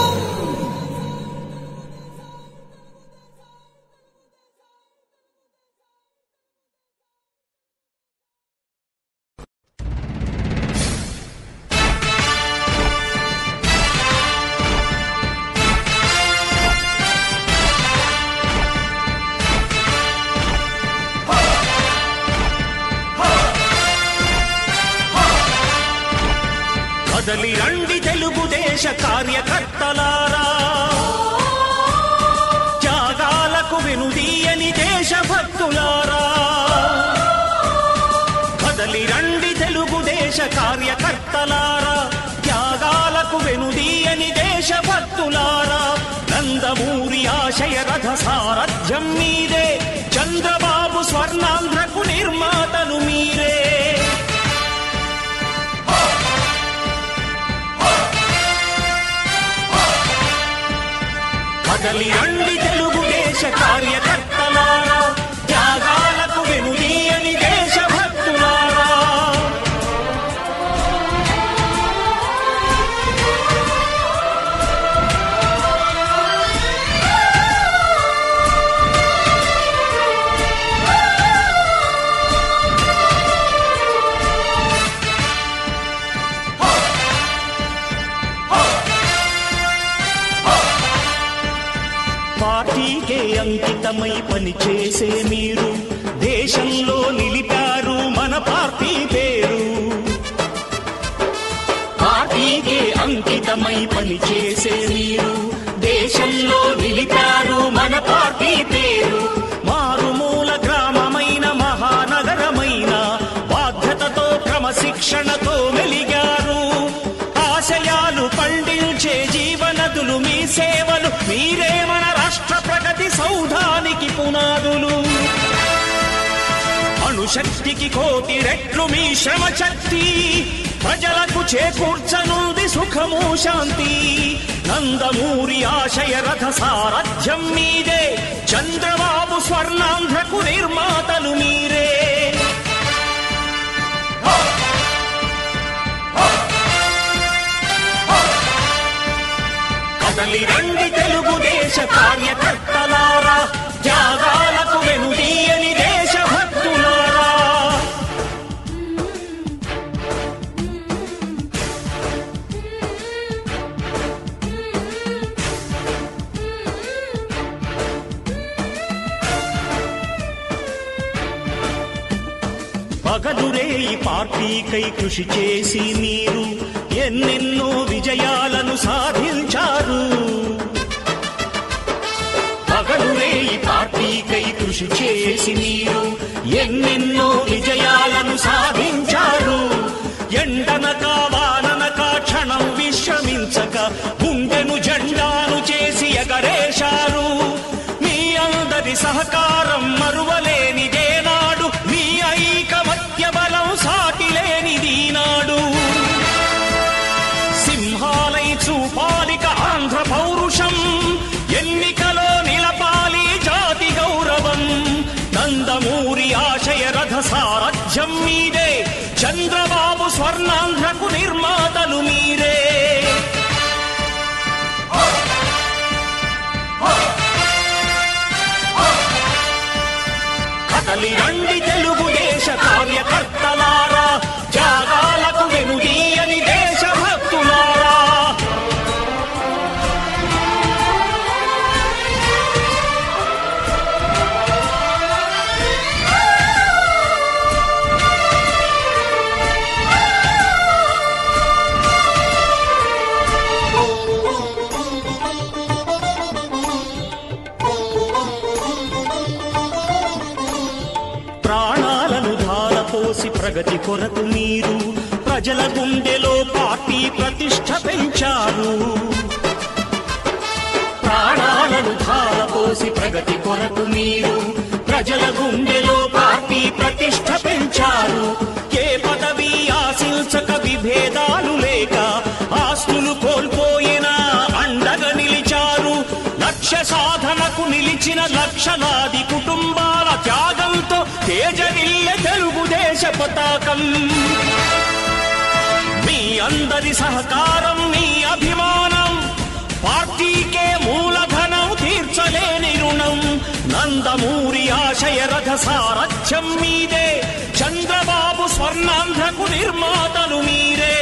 కదలి రండి తెలుగుదేశ కార్యకర్తలారా త్యాగాలకు వెనుదీయని దేశభక్తులారా కదలి రండి తెలుగుదేశ కార్యకర్తలారా త్యాగాలకు వెనుదీయని దేశభక్తులారా నందమూరి ఆశయ రథ సారథ్యం మీరే చంద్రబాబు స్వర్ణాంధ్రకు నిర్మాతలు మీరే కదలి రండి తెలుగుదేశ కార్యకర్తలారా త్యాగాలకు వెనుదీయని దేశభక్తులారా పార్టీకే అంకితమై పనిచేసే మీరు దేశంలో నిలిపారు మన పార్టీ పేరు పార్టీకే అంకితమై పనిచేసే మీరు దేశంలో నిలిపారు మన పార్టీ పేరు మారుమూల గ్రామమైన మహానగరమైన బాధ్యతతో క్రమశిక్షణతో మెలిగారు ఆశయాలు పండించే జీవనదులు మీ సేవలు మీరే మన రాష్ట్ర ప్రగతి సౌధానికి పునాదులు అణుశక్తికి కోటి రెట్లు మీ శ్రమ శక్తి ప్రజలకు చేకూర్చనుంది సుఖము శాంతి నందమూరి ఆశయ రథ సారథ్యం మీదే చంద్రబాబు స్వర్ణాంధ్రకు నిర్మాతలు మీరే కదలి రండి తెలుగుదేశ కార్యకర్తలారా త్యాగాలకు వెనుదీయని దేశభక్తులారా పగలురే ఈ పార్టీకై కృషి చేసి మీరు ఎన్నెన్నో విజయాలను సాధించారు పగలురే ఈ పార్టీకై కృషి చేసి మీరు ఎన్నెన్నో విజయాలను సాధించారు ఎండనక వాననక క్షణం విశ్రమించక గుండెను జెండాను చేసి ఎగరేశారు మీ అందరి సహకారం మరువలేనిదేనాడు మీ ఐకమత్య బలం సాటిలేనిది నాడు సింహాలై చూపాలిక ఆంధ్ర పౌరుషం ఎన్నికలో నిలపాలి జాతి గౌరవం నందమూరి ఆశయ రథ సారథ్యం మీదే ప్రగతి కొరకు మీరు ప్రజల గుండెలో పార్టీ ప్రతిష్ట పెంచారు ప్రాణాలను ధారపోసి ప్రగతి కొరకు మీరు ప్రజల గుండెలో పార్టీ ప్రతిష్ట పెంచారు ఏ పదవి ఆశించక విభేదాలు లేక ఆస్తులు కోల్పోయినా అండగా నిలిచారు లక్ష్య సాధనకు నిలిచిన లక్షలాది కుటుంబాల త్యాగంతో తేజరిల్లె తెలుగుదేశ పతాకం మీ అందరి సహకారం మీ అభిమానం పార్టీకే మూలధనం తీర్చలేని రుణం నందమూరి ఆశయ రథ సారథ్యం మీదే చంద్రబాబు స్వర్ణాంధ్రకు నిర్మాతలు మీరే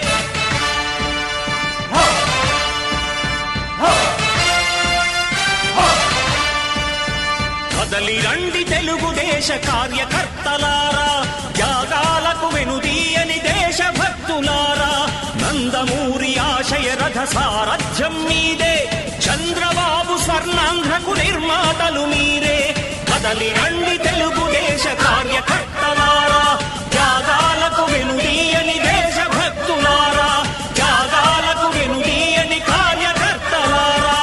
కదలి రండి తెలుగుదేశ కార్యకర్తలారా త్యాగాలకు వెనుదీయని దేశభక్తులారా నందమూరి ఆశయ రథ సారథ్యం మీదే చంద్రబాబు స్వర్ణాంధ్రకు నిర్మాతలు మీరే కదలి రండి తెలుగుదేశ కార్యకర్తలారా త్యాగాలకు వెనుదీయని దేశభక్తులారా త్యాగాలకు వెనుదీయని కార్యకర్తలారా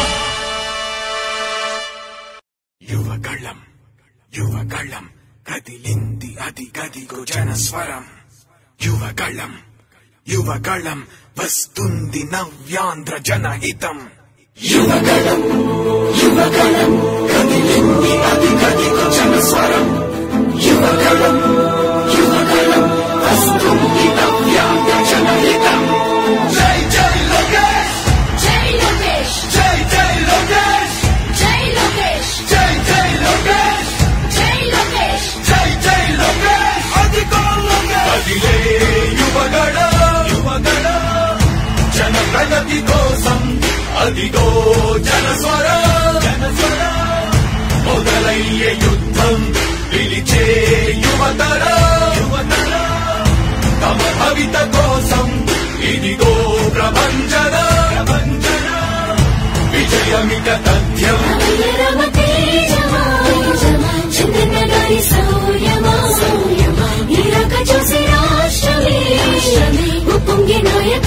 యువగళం యువగళం కదిలింది అది గదిగో జనస్వరం యువగళం యువగళం వస్తుంది నవ్యాంధ్ర జనహితం యువగళం యువగళం కదిలింది అది గదిగో జనస్వరం యువగళం యువగళం వస్తుంది నవ్యాంధ్ర జనహితం జై జై లోకేష్ జై లోకేష్ జై జై లోకేష్ జై లోకేష్ జై జై లోకేష్ జై లోకేష్ జై జై లోకేష్ అధికో లోకేష్ కదిలే యువగడ యువగడ జన ప్రగతి కోసం అదిగో జనస్వర జనస్వర మొదలయ్యే యుద్ధం పిలిచే యువతర యువతర తమ భవిత కోసం ఇదిగో ప్రభంజన ప్రభంజన విజయమిక తథ్యం రమ తేజమా చంద్రన్న గారి సౌర్యమా సౌర్యమా ఇరక చూసి రాష్ట్రమే ఉప్పొంగి నాయక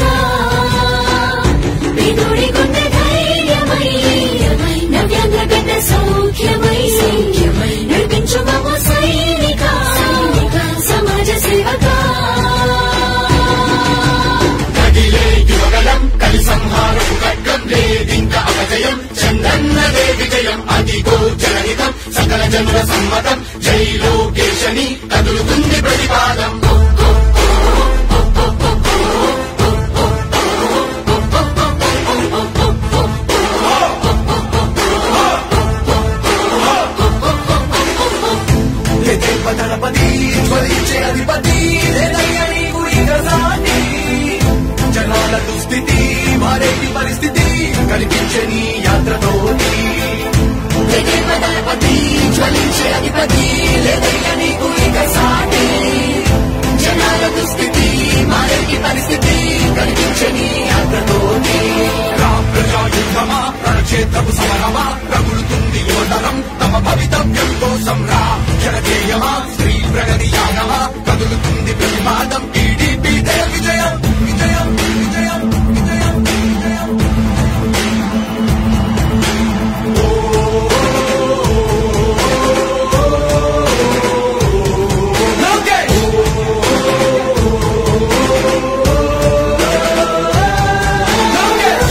విదుడి గుండె ధైర్యమై నవ్యాంధ్ర గడ్డ సౌఖ్యమై సౌఖ్యమై నడిపించు మమ సైనిక సమాజ సేవకా కదిలే యువగలం కలి సంహారపు ఖడ్గం లేదింక అపజయం చంద్రన్నదే విజయం అదిగో జనహితం సకల జనుల సమ్మతం జై లోకేశని కదులుతుంది ప్రతిపాదం ఎదెప్ప దళపతి జ్వలించే అధిపతి లేదయ్య నీకు ఇక సాటి జనాల దుస్థితి మారేటి పరిస్థితి కనిపించే నీ యాత్రతోటి దళపతి జ్వలించే అధిపతి లేదయ్య నీకు ఇక సాటి జనాల దుస్థితి మారేటి పరిస్థితి కనిపించని యాత్రతోటి రా ప్రజాయుద్ధమా రణక్షేత్రపు సమరమా రగులుతుంది యోధనం తమ భవితవ్యం కోసం రా జనజేయమా స్త్రీ ప్రగతి యానమా కదులుతుంది ప్రతిపాదం టీడీపీ విజయం విజయం విజయం విజయం విజయం లోకేష్ లోకేష్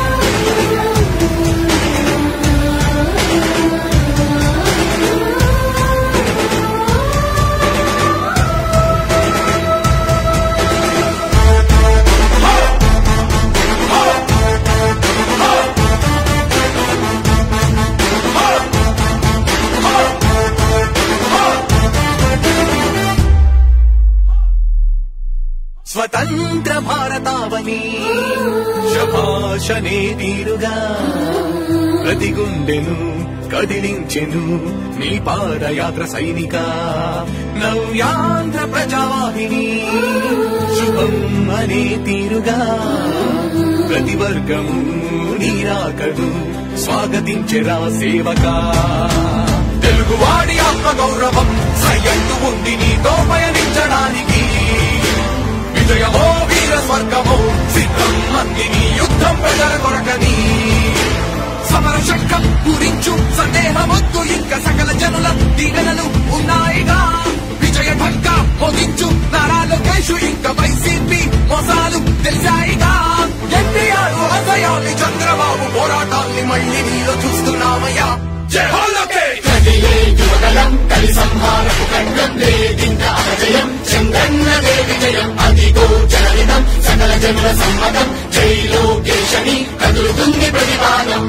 స్వతంత్ర భారతావని శభాషనే తీరుగా ప్రతి గుండెను కదిలించెను నీ పాదయాత్ర సైనిక నవ్యాంధ్ర ప్రజావాహిని శుభం అనే తీరుగా ప్రతి వర్గము నీరాకడు స్వాగతించెరా సేవకా తెలుగువాడి ఆత్మ గౌరవం సయ్యంటూ ఉంది నీతో పయనించడానికి విజయమో వీర స్వర్గమో సిద్ధం మందిని యుద్ధం ప్రజల కొరకని సమర శంఖం పూరించు సందేహమొద్దు ఇంకా సకల జనుల దీవెనలు ఉన్నాయిగా విజయ ఢంక మోగించు నారా లోకేష్ ఇంకా వైసీపీ మోసాలు తెలిసాయిగా ఎన్టీఆర్ ఆశయాల్ని చంద్రబాబు పోరాటాల్ని మళ్ళీ నీలో చూస్తున్నామయ్యా జై హో లోకేష్ కదిలే యువగలం కలి సంహారపు ఖడ్గం లేదింక అపజయం చంద్రన్నదే విజయం అదిగో జనరితం సకల జనుల సమ్మతం జై లోకేశని కదులుతుంది ప్రతిపాదం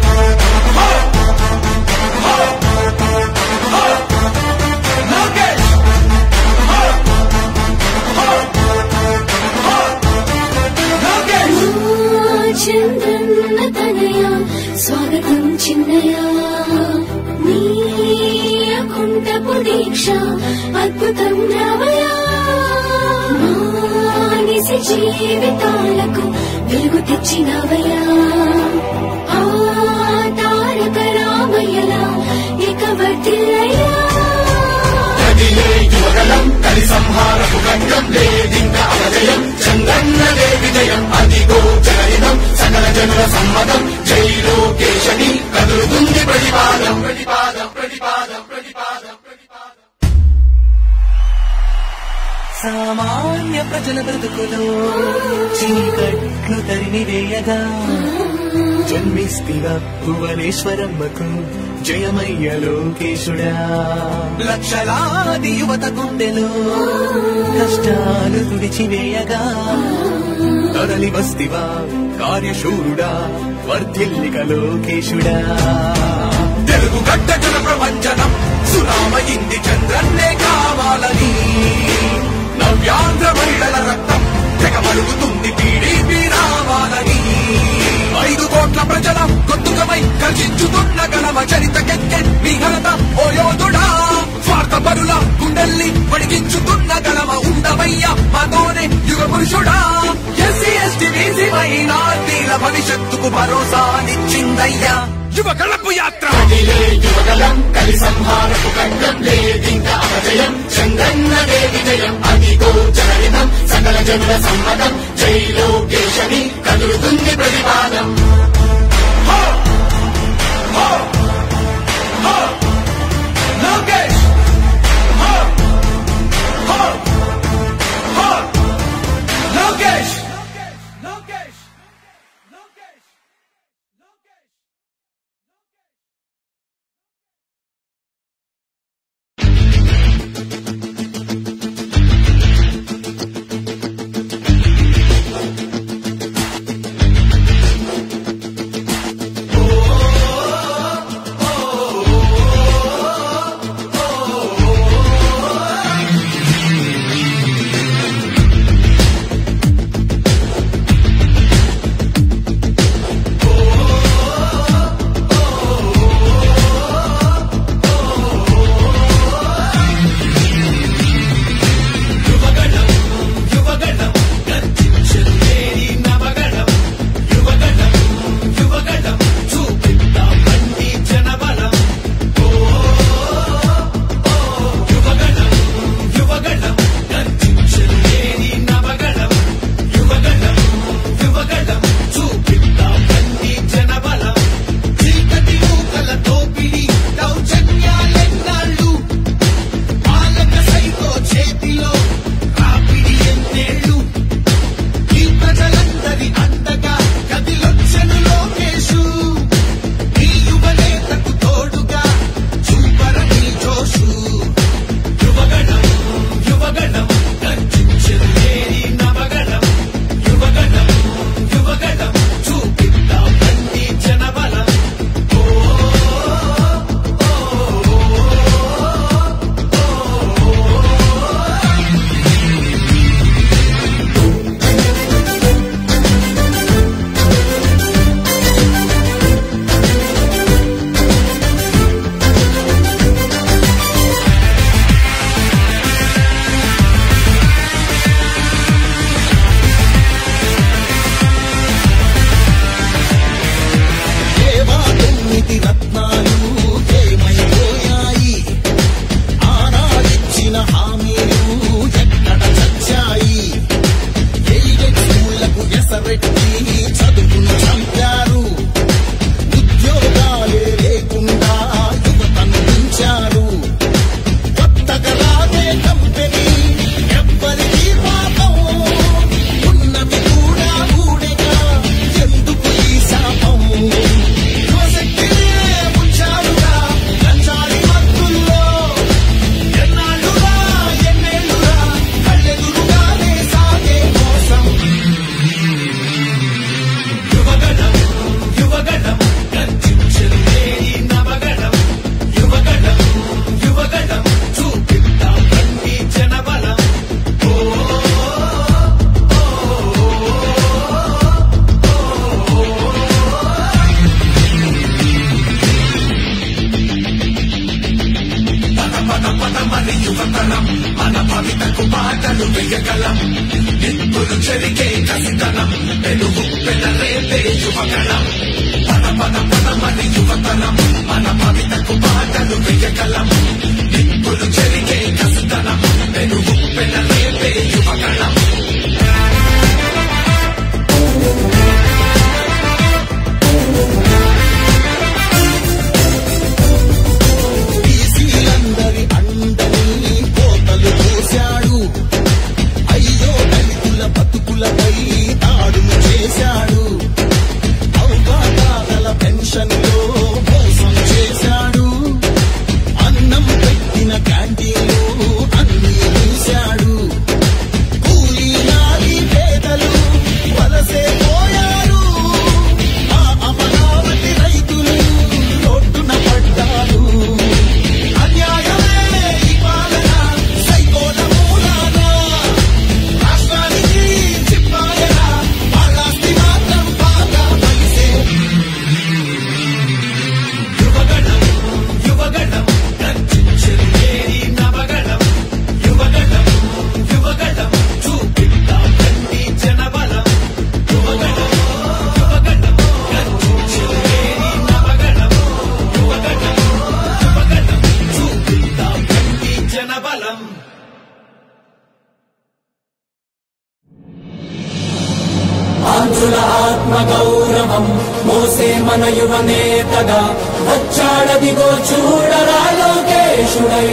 లోకేష్ లోకేష్ చంద్రన్న తనయ స్వాగతం చిన్నయ నీ అకుంఠపు దీక్ష అద్భుతం రావయ మానిసి జీవితాలకు వెలుగు తెచ్చినవయా ఆ తారక రామయ్యలా ఇక వర్తిల్లయ్యా కదిలే యువగలం కలి సంహారపు ఖడ్గం లేదింక అపజయం చంద్రన్నదే విజయం అదిగో జనరితం సకల జనుల సమ్మతం జై లోకేశని కదులుతుంది ప్రతిపాదం ప్రతిపాదం ప్రతిపాదం ప్రతిపాదం ప్రతిపాదం సామాన్య ప్రజల బ్రతుకులో చీకట్లు తరిమివేయగా జన్మిస్తివ భువనేశ్వరమ్మకు జయమయ్య లోకేశుడా లక్షలాది యువత గుండెలో కష్టాలు తుడిచివేయగా తరలి వస్తివా కార్యశూరుడా వర్ధిల్లిక లోకేశుడా తెలుగు గడ్డ జన ప్రపంచనం సునామయింది చంద్రన్నే కావాలని నవ్యాంధ్ర మహిళల రక్తం తెగ మరుగుతుంది టీడీపీ రావాలని ఐదు కోట్ల ప్రజల గొంతుకమై కర్షించుతున్న గణమ చరితకెక్కె మీ ఘనత ఓ యోధుడా స్వార్థ పరుల గుండెల్ని వడిగించుతున్న గణమ ఉండవయ్య మాతోనే యుగ పురుషుడా ఎస్సీ ఎస్టీ బీసీ మైనార్టీల భవిష్యత్తుకు భరోసానిచ్చిందయ్యా యువ కళపు యాత్ర కదిలే యువగలం కలి సంహారపు ఖడ్గం లేదింక అపజయం చంద్రన్నదే విజయం అదిగో జనరితం సకల జనుల సమ్మతం జై లోకేశని కదులుతుంది ప్రతిపాదం లోకేష్ లోకేష్ లోకేష్ లోకేష్ చెరికే కసితనం తెలుగు పెనరేపే యువగణం పద పద పదమని యువతనం మన పవితకు పాటలు వెయ్యగలం నిప్పులు చెరికే కసితనం తెలుగు పెనరేపే యువగణం బీసీలందరి అండని కోతలు పోశాడు అయ్యో దళితుల బతుకులపై దాడులు చేశాడు అవగాహన పెన్షన్లో మోసం చేశాడు అన్నం పెట్టిన క్యాంటీన్లు అన్ని మూశాడు కూలీ నాలి పేదలు వలసే పోయారు ఆ అమరావతి రైతులు రోడ్డున పడ్డారు అన్యాయమే ఈ పాలన సైకోల మూలాన రాష్ట్రానికి చిప్పాయన వాళ్ళాస్తి మాత్రం బాగా కలిసే యువగణం యువగణం గర్జించేది నవగణం యువగణం యువగణం చూపిద్దాం కంటి జనబలం యువగణం యువగణం గర్జించేది నవగణం యువగణం యువగణం చూపిద్దాం కంటి జనబలం ఆంధ్రుల ఆత్మ గౌరవం మోసే మన యువ నేతగా వచ్చాడదిగో చూడరా లోకేశుడై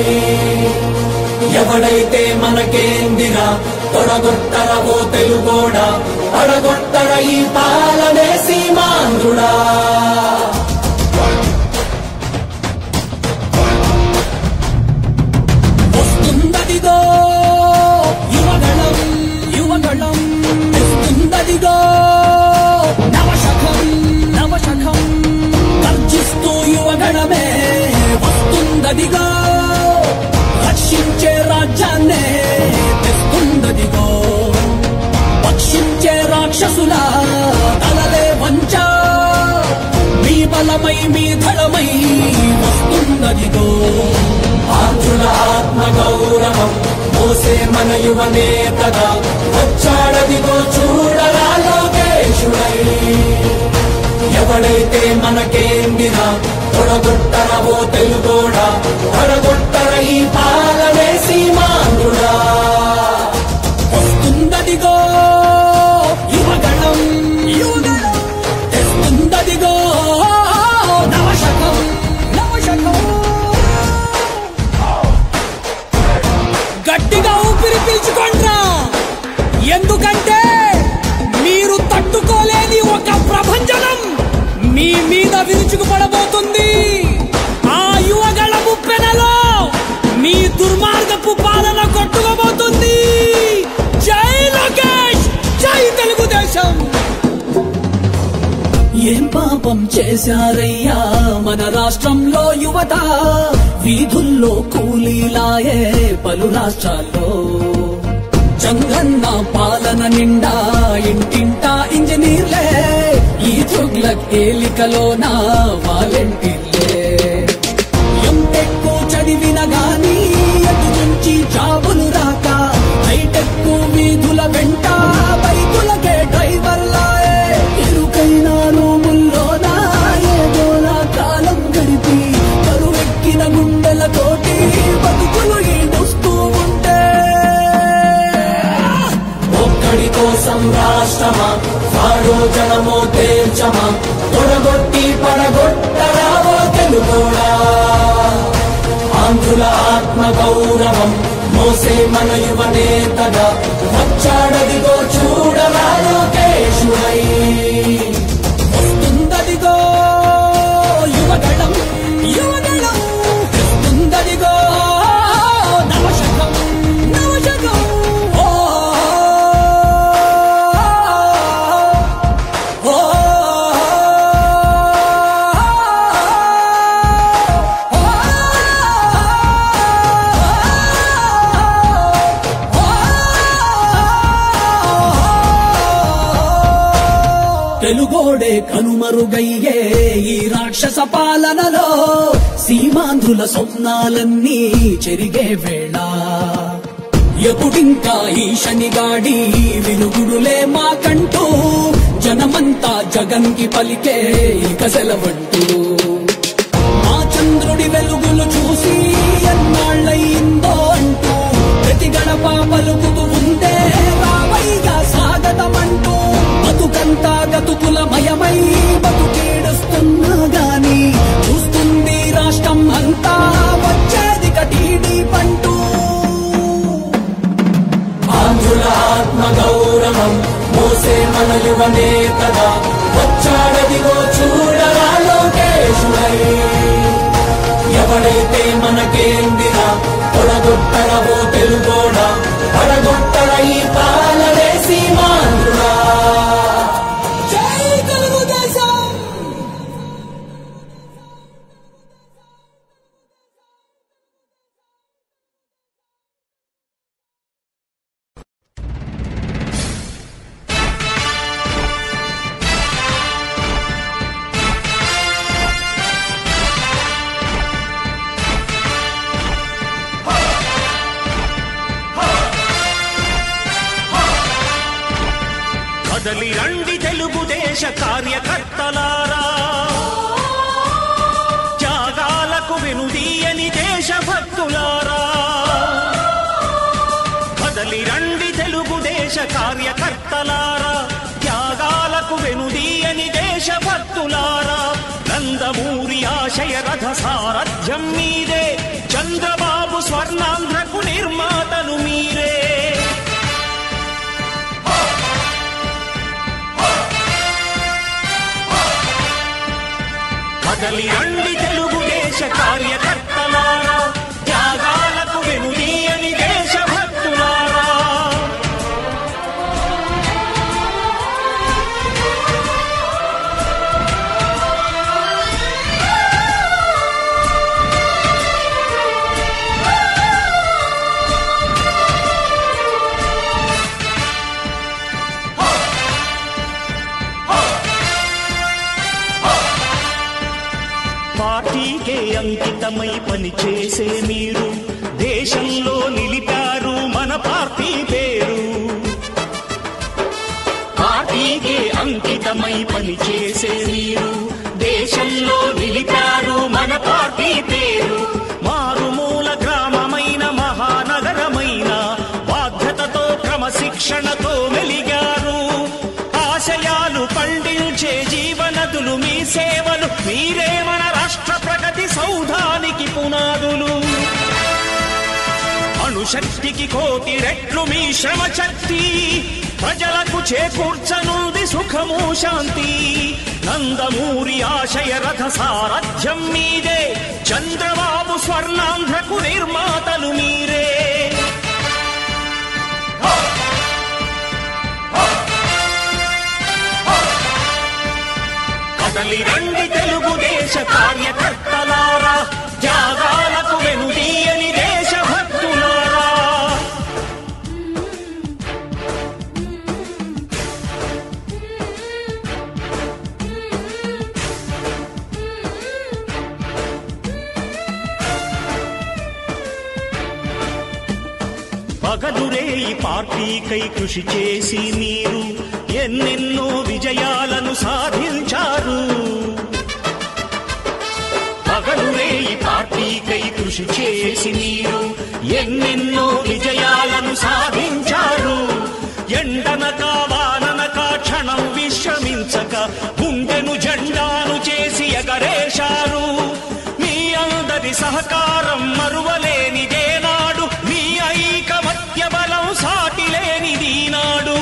ఎవడైతే మనకేందిరా తొడగొట్టర ఓ తెలుగోడా పడగొట్టర ఈ పాలనే సీమాంధ్రుడా వస్తుందదిగో యువగణం యువగణం వస్తుందదిగో నవశకం నవశకం గర్జిస్తూ యువగణమే వస్తుందదిగో రక్షించే రాజ్యాన్నే తెస్తుందదిగో పక్షించే రాక్షసుల తలలే వంచ మీ బలమై మీ ధడమై వస్తుందదిగో ఆంధ్రుల ఆత్మ గౌరవం మోసే మన యువ నేతగా వచ్చాడదిగో చూడరా లోకేశుడై ఎవడైతే మనకేందినా తొడగొట్టర ఓ తెలుగోడా తొడగొట్టర ఈ పాలనే సీమాంధ్రుడా వస్తుందదిగో యువగణం యువగణం తెస్తుందదిగో నవశకం నవశకం గట్టిగా ఊపిరి పీల్చుకోండ్రా ఎందుకంటే మీరు తట్టుకోలేని ఒక ప్రభంజనం మీ మీద విరుచుకుపడబోతుంది ఆ యువగళ ముప్పెనలో మీ దుర్మార్గపు పాలన కొట్టుకోబోతుంది జై లోకేష్ జై తెలుగుదేశం ఏం పాపం చేశారయ్యా మన రాష్ట్రంలో యువత వీధుల్లో కూలీలాయే పలు రాష్ట్రాల్లో చంద్రన్న పాలన నిండా ఇంటింటా ఇంజనీర్లే ఈ తుగ్లక్ ఏలికలోన వాలంటీర్లే ఎంటెక్ చదివిన గాని అటు నుంచి జాబులు రాక హైటెక్ వీధుల వెంట బైకులకే డ్రైవర్లాయే ఇరుకైన రూముల్లోన ఏదోలా కాలం గడిపి కరువెక్కిన గుండెలతోటి బతుకులు ఈడుస్తూ ఉంటే ఒక్కడి కోసం రాష్ట్రమా వాడో జనమో తేల్చమా తొడగొట్టి పడగొట్టరావో తెలుగోడా ఆంధ్రుల ఆత్మ గౌరవం మోసే మన యువ నేతగా వచ్చాడదిగో చూడరా లోకేశుడై వస్తుందదిగో యువగళం యువగళం తెస్తుందదిగో నవశకం నవశకం ఓ ఓ తెలుగోడే కనుమరుగయ్యే ఈ రాక్షస పాలనలో సీమాంధ్రుల స్వప్నాలన్నీ చెరిగే వేళ ఎప్పుడింకా ఈ శనిగాడి వినుగుడులే మాకంటూ జనమంతా జగన్కి పలికే ఇక సెలవంటూ మా చంద్రుడి వెలుగులు చూసి ఎన్నాళ్ళయిందో అంటూ ప్రతి గడప పలుకుతూ ఉందే రావయ్యా స్వాగతమంటూ బతుకంతా గతుకుల మయమై బతుకేడుస్తున్నా గాని చూస్తుంది రాష్ట్రం అంతా వచ్చేది కటీడీ పంటూ ఆంధ్రుల ఆత్మ గౌరవం మోసే మన యువ నేతగా వచ్చాడదిగో చూడరా లోకేశుడై ఎవడైతే మనకేందిరా పొడగొట్టరవో తెలుగోడా పడగొట్టర ఈ పాలనే సీమాంధ్రుడా జై తెలుగుదేశం కదలి రండి తెలుగుదేశ కార్యకర్తలారా త్యాగాలకు వెనుదీయని దేశభక్తులారా కదలి రండి తెలుగుదేశ కార్యకర్తలారా త్యాగాలకు వెనుదీయని దేశభక్తులారా నందమూరి ఆశయ రథ సారథ్యం మీదే చంద్రబాబు స్వర్ణాంధ్రకు నిర్మాతలు మీరే కదలి రండి తెలుగుదేశ కార్యకర్తలారా త్యాగాలకు వెనుదీయని దేశభక్తులారా పార్టీకే అంకితమై పనిచేసే మీరు దేశంలో నిలిపారు మన పార్టీ పేరు పార్టీకే అంకితమై పనిచేసే మీరు దేశంలో నిలిపారు మన పార్టీ పేరు మారుమూల గ్రామమైన మహానగరమైన బాధ్యతతో క్రమశిక్షణతో మెలిగారు ఆశయాలు పండించే జీవనదులు మీ సేవలు మీరే మన రాష్ట్ర ప్రగతి సౌధానికి పునాదులు అణుశక్తికి కోటి రెట్లు మీ శ్రమ శక్తి ప్రజలకు చేకూర్చనుంది సుఖము శాంతి నందమూరి ఆశయ రథ సారథ్యం మీదే చంద్రబాబు స్వర్ణాంధ్రకు నిర్మాతలు మీరే కదలి రండి తెలుగుదేశ కార్యకర్తలారా త్యాగాలకు వెనుదీయని దేశభక్తులారా పగలురే ఈ పార్టీకై కృషి చేసి మీరు ఎన్నెన్నో విజయాలను సాధించారు పగలురే ఈ పార్టీకై కృషి చేసి మీరు ఎన్నెన్నో విజయాలను సాధించారు ఎండనక వాననక క్షణం విశ్రమించక గుండెను జెండాను చేసి ఎగరేశారు మీ అందరి సహకారం మరువలేనిదే నాడు మీ ఐకమత్య బలం సాటిలేనిది నాడు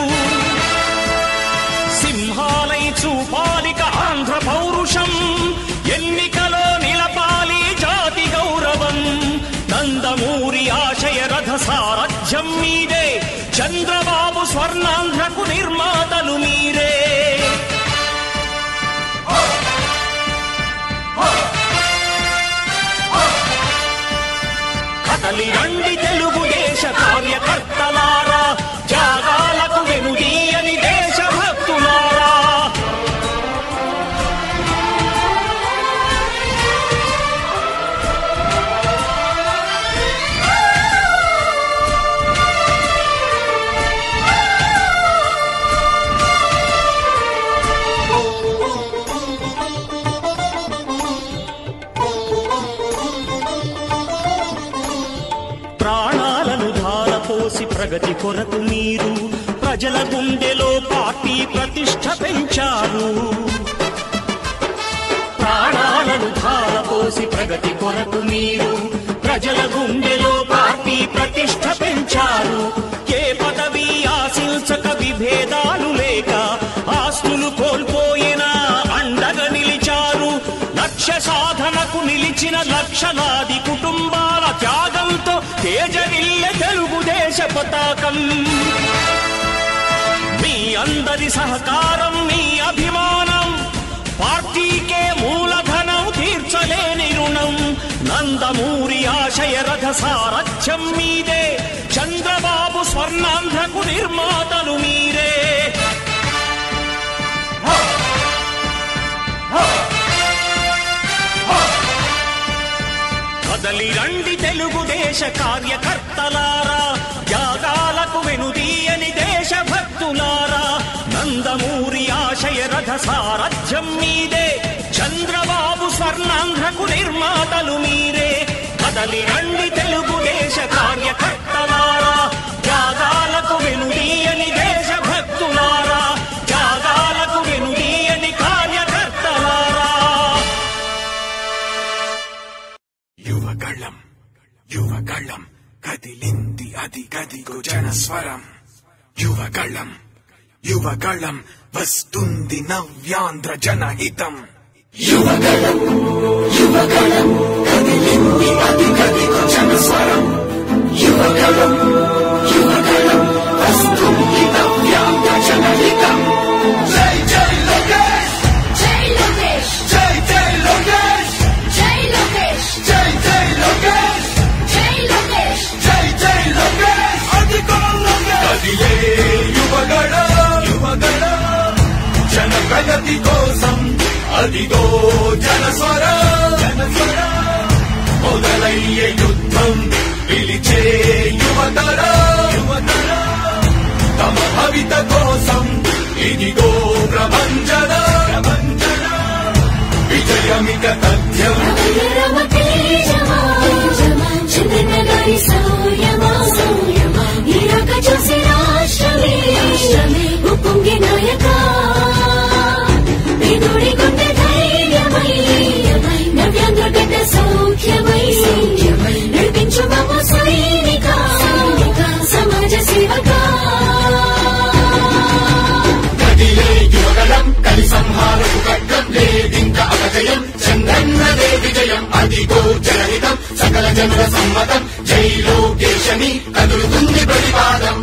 సింహాలై చూపాలిక ఆంధ్ర పౌరుషం ఎన్నికలో నిలపాలి జాతి గౌరవం నందమూరి ఆశయ రథ సారథ్యం మీదే చంద్రబాబు స్వర్ణాంధ్రకు నిర్మాతలు మీరే ప్రగతి కొరకు మీరు ప్రజల గుండెలో పార్టీ ప్రతిష్ట పెంచారు ప్రాణాలను ధారపోసి ప్రగతి కొరకు మీరు ప్రజల గుండెలో పార్టీ ప్రతిష్ట పెంచారు ఏ పదవి ఆశించక విభేదాలు లేక ఆస్తులు కోల్పోయినా అండగా నిలిచారు లక్ష్య సాధనకు నిలిచిన లక్షలాది కుటుంబాల త్యాగంతో తేజరిల్లె తెలుగుదేశ పతాకం మీ అందరి సహకారం మీ అభిమానం పార్టీకే మూలధనం తీర్చలేని రుణం నందమూరి ఆశయ రథ సారథ్యం మీదే చంద్రబాబు స్వర్ణాంధ్రకు నిర్మాతలు మీరే కదలి రండి తెలుగుదేశ కార్యకర్తలారా త్యాగాలకు వెనుదీయని దేశభక్తులారా నందమూరి ఆశయ రథ సారథ్యం మీదే చంద్రబాబు స్వర్ణాంధ్రకు నిర్మాతలు మీరే కదలి రండి తెలుగుదేశ కార్యకర్తలారా త్యాగాలకు వెనుదీయని దేశభక్తులారా త్యాగాలకు వెనుదీయని కార్యకర్తలారా యువగళం యువగళం కదిలింది అది గదిగో జనస్వరం యువగళం యువగళం వస్తుంది నవ్యాంధ్ర జనహితం యువగళం యువగళం కదిలింది అది గదిగో జనస్వరం యువగళం యువగళం వస్తుంది నవ్యాంధ్ర జనహితం జై జై లోకేష్ జై లోకేష్ జై జై లోకేష్ జై లోకేష్ జై జై లోకేష్ జై లోకేష్ జై జై లోకేష్ అధికారంలోకే కదిలే యువగడ యువగడ జన ప్రగతి కోసం అదిగో జనస్వర జనస్వర మొదలయ్యే యుద్ధం పిలిచే యువతర యువతర తమ భవిత కోసం ఇదిగో ప్రభంజన ప్రభంజన విజయమిక తథ్యం రమ తేజమా చంద్రన్న గారి సౌర్యమా సౌర్యమా ఇరాక చూసి రాష్ట్రమే రాష్ట్రమే ఉప్పొంగే నాయక పేదోడి గుండె ధైర్యమై నవ్యాంధ్ర గడ్డ సౌఖ్యమై సౌఖ్యమై నడిపించు బాబు సైనిక సైనిక సమాజ సేవకా కదిలే యువగలం కలి సంహారపు ఖడ్గం లేదింక అపజయం చంద్రన్నదే విజయం అదిగో జనహితం సకల జనుల సమ్మతం జై లోకేశని కదులుతుంది ప్రతిపాదం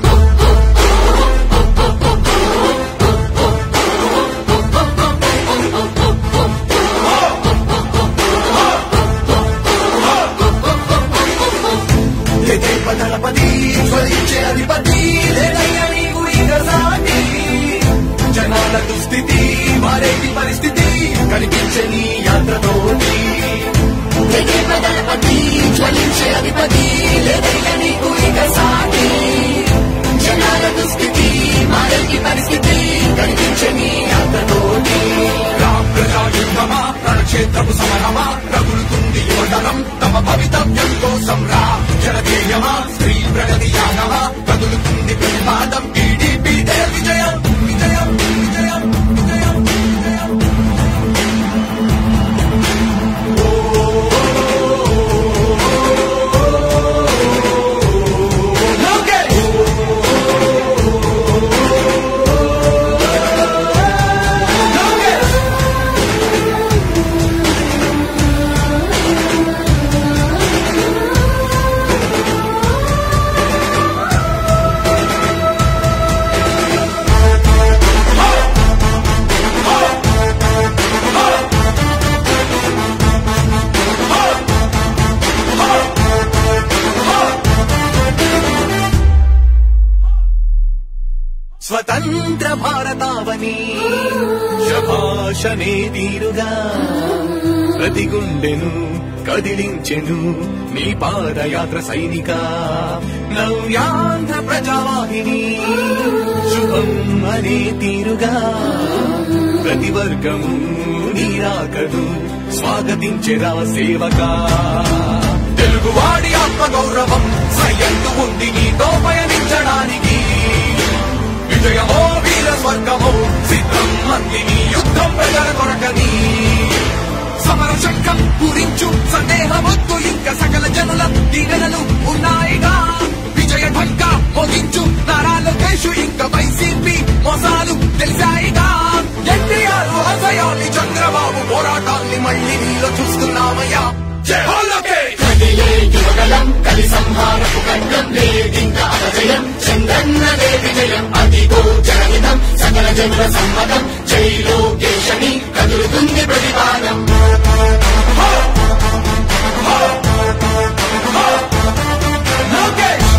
లేదే పదలపతి జ్వలించే అధిపతి లేదయ్యా నీకు ఇక సాటి జనాల దుస్థితి మారేటి పరిస్థితి కనిపించని యాత్రతోటి జగే బదలపతి జ్వలించే అధిపతి లేదయ్య నీకు ఇక సాటి జనాల దుస్థితి మారేటి పరిస్థితి కనిపించని యాత్రతోటి రామ్ ప్రజా యుద్ధమా రణక్షేత్రపు సమరమా రగులుతుంది యువతరం తమ భవితవ్యం కోసం రా జనధేయమా స్త్రీ ప్రగతి యానమా కదులుతుంది ప్రతిపాదం టీడీపీ విజయం విజయం విజయం విజయం విజయం లోకేష్ లోకేష్ స్వతంత్ర భారతావని శభాషనే తీరుగా ప్రతి గుండెను కదిలించెను నీ పాదయాత్ర సైనిక నవ్యాంధ్ర ప్రజావాహిని శుభం అనే తీరుగా ప్రతి వర్గము నీరాకను స్వాగతించెరా సేవకా తెలుగు తెలుగువాడి ఆత్మ గౌరవం సయ్యందు ఉంది నీతో పయనించడానికి విజయమో వీర స్వర్గమో సిద్ధం మందిని యుద్ధం ప్రజల కొరకని సమర శంఖం పూరించు సందేహమొద్దు ఇంకా సకల జనుల దీవెనలు ఉన్నాయిగా విజయ ఢంక మోగించు నారా లోకేష్ ఇంకా వైసీపీ మోసాలు తెలిసాయిగా ఎన్టీఆర్ ఆశయాల్ని చంద్రబాబు పోరాటాల్ని మళ్ళీ నీలో చూస్తున్నామయ్యా జై హో లోకేష్ కదిలే యువగలం కలి సంహారపు ఖడ్గం లేదింక అపజయం చంద్రన్నదే విజయం అదిగో జనహితం సకల జనుల సమ్మతం జై లోకేశని కదులుతుంది ప్రతిపాదం లోకేష్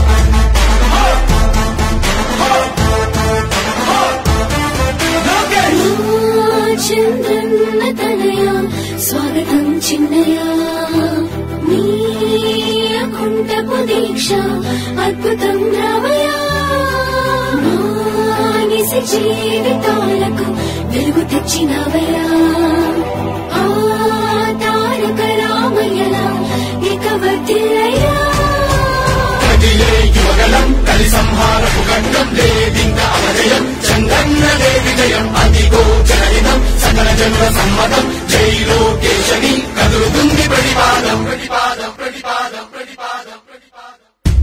లోకేష్ చంద్రన్న తనయ స్వాగతం చిన్నయ నీ అకుంఠపు దీక్ష అద్భుతం రామయ మానిసి జీవితాలకు వెలుగు తెచ్చినవయా ఆ తారక రామయ్యలా ఇక వర్తిల్లయ్యా కదిలే యువగలం కలి సంహారపు ఖడ్గం లేదింక అపజయం చంద్రన్నదే విజయం అదిగో జనహితం సకల జనుల సమ్మతం జై లోకేశని కదులుతుంది ప్రతిపాదం ప్రతిపాదం ప్రతిపాదం ప్రతిపాదం ప్రతిపాదం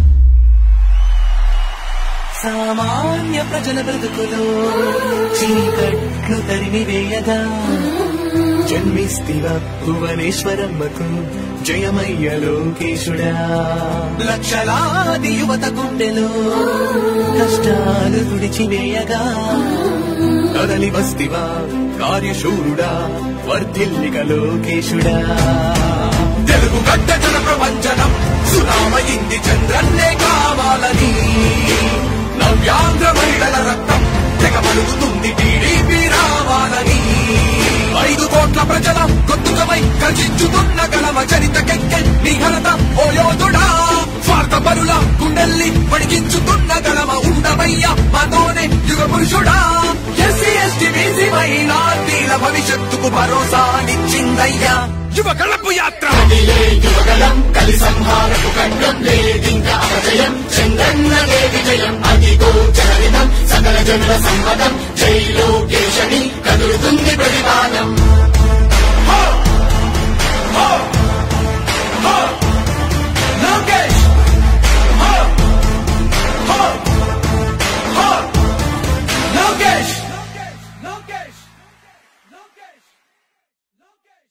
సామాన్య ప్రజల బ్రతుకులో చీకట్లు తరిమి వేయగా జన్మిస్తివ భువనేశ్వరమ్మకు జయమయ్య లోకేశుడా లక్షలాది యువత గుండెలో కష్టాలు తుడిచివేయగా కదలి వస్తివా కార్యశూరుడా వర్ధిల్లిక లోకేశుడా తెలుగు గడ్డ జన ప్రపంచనం సునామయింది చంద్రన్నే కావాలని నవ్యాంధ్ర మహిళల రక్తం తెగ పలుకుతుంది టీడీపీ రావాలని ఐదు కోట్ల ప్రజల గొంతుకమై గర్జించుతున్న గలమ చరిత కెక్కె నిఘనత ఓ యోధుడా స్వార్థ పరుల గుండెల్ని పడిగించుతున్న గలమ ఉండవయ్య మాతోనే యుగ పురుషుడా ఎస్సీ ఎస్టీ బీసీ మైనార్టీల భవిష్యత్తుకు భరోసానిచ్చిందయ్యా యువ కళపు యాత్ర కదిలే యువగలం కలి సంహారపు ఖడ్గం లేదింక అపజయం చంద్రన్నదే విజయం అదిగో జనహితం సకల జనుల సమ్మతం జై లోకేశని కదులుతుంది ప్రతిపాదం లోకేష్ హో! హో! హో! లోకేష్ లోకేష్ లోకేష్ లోకేష్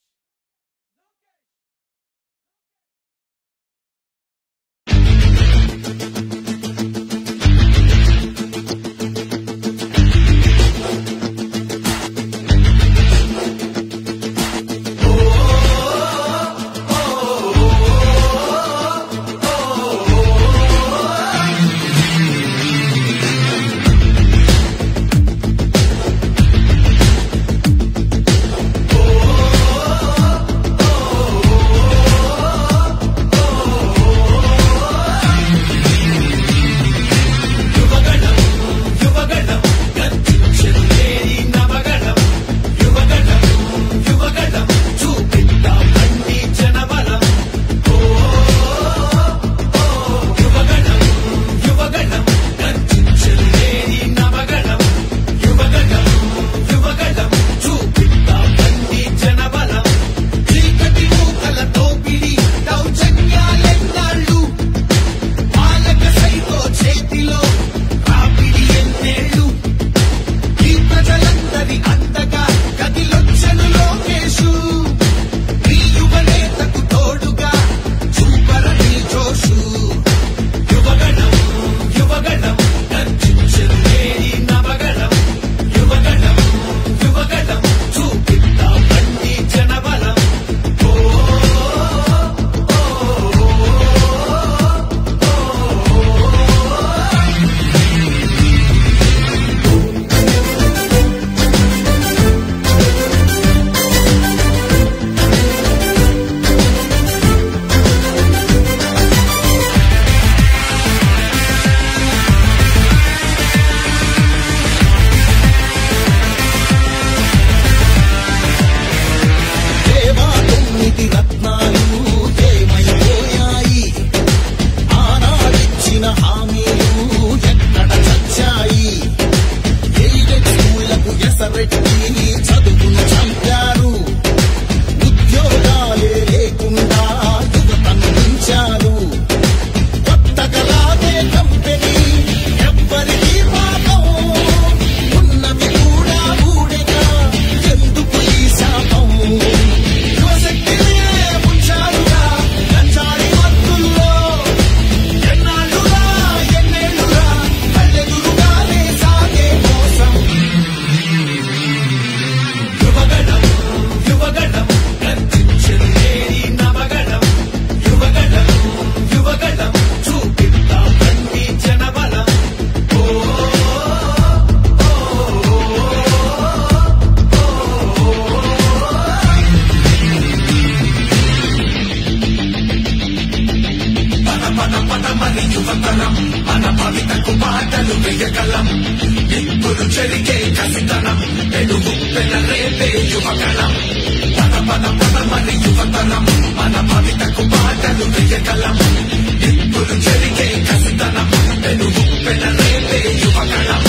యువతనం మన భవితకు బాటలు వేయగలం ఇప్పుడు చెరిగే కసితనం పెడుగు పెనరేపే యువగణం పద పద పదమని యువతనం మన భవితకు బాటలు వేయగలం ఇప్పుడు చెరిగే కసితనం పెడుగు పెనరేపే యువగణం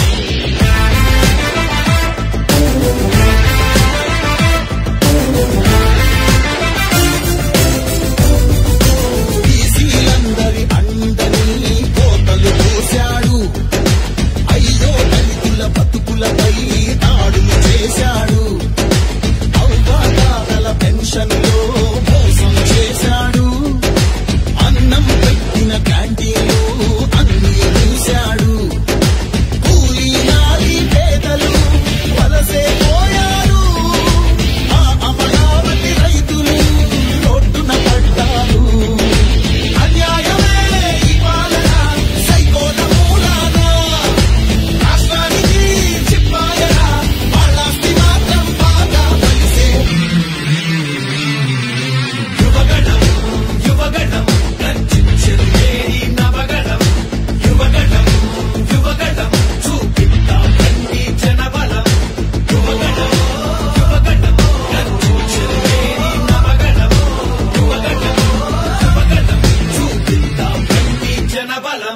బీసీలందరి అండని కోతలు పోశాడు అయ్యో దళితుల బతుకులపై దాడులు చేశాడు అవ్వాతాతల పెన్షన్లో మోసం చేశాడు అన్నం పెట్టిన క్యాంటీన్లు అన్ని చూశాడు కూలీ నాలి పేదలు వలసే పోయారు ఆ అమరావతి రైతులు రోడ్డున పడ్డారు అన్యాయమే ఈ పాలన సైకోల మూలాన రాష్ట్రానికి చిప్పాయన వాళ్ళాస్తి మాత్రం బాగా కలిసే యువగణం యువగణం గర్జించెను మేరీ నవగణం యువగణం యువగణం చూపిద్దాం రండి జనబలం యువగణం యువగణం గర్జించెను మేరీ నవగణం యువగణం యువగణం చూపిద్దాం రండి జనబలం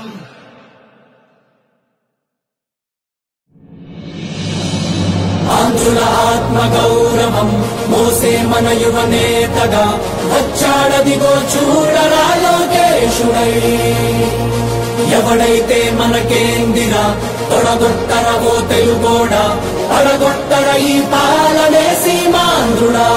ఆంధ్రుల ఆత్మ గౌరవం మోసే మన యువ నేతగా వచ్చాడదిగో చూడరా లోకేశుడై ఎవడైతే మనకేందిరా తొడగొట్టరవో తెలుగోడా పడగొట్టర ఈ పాలనే సీమాంధ్రుడా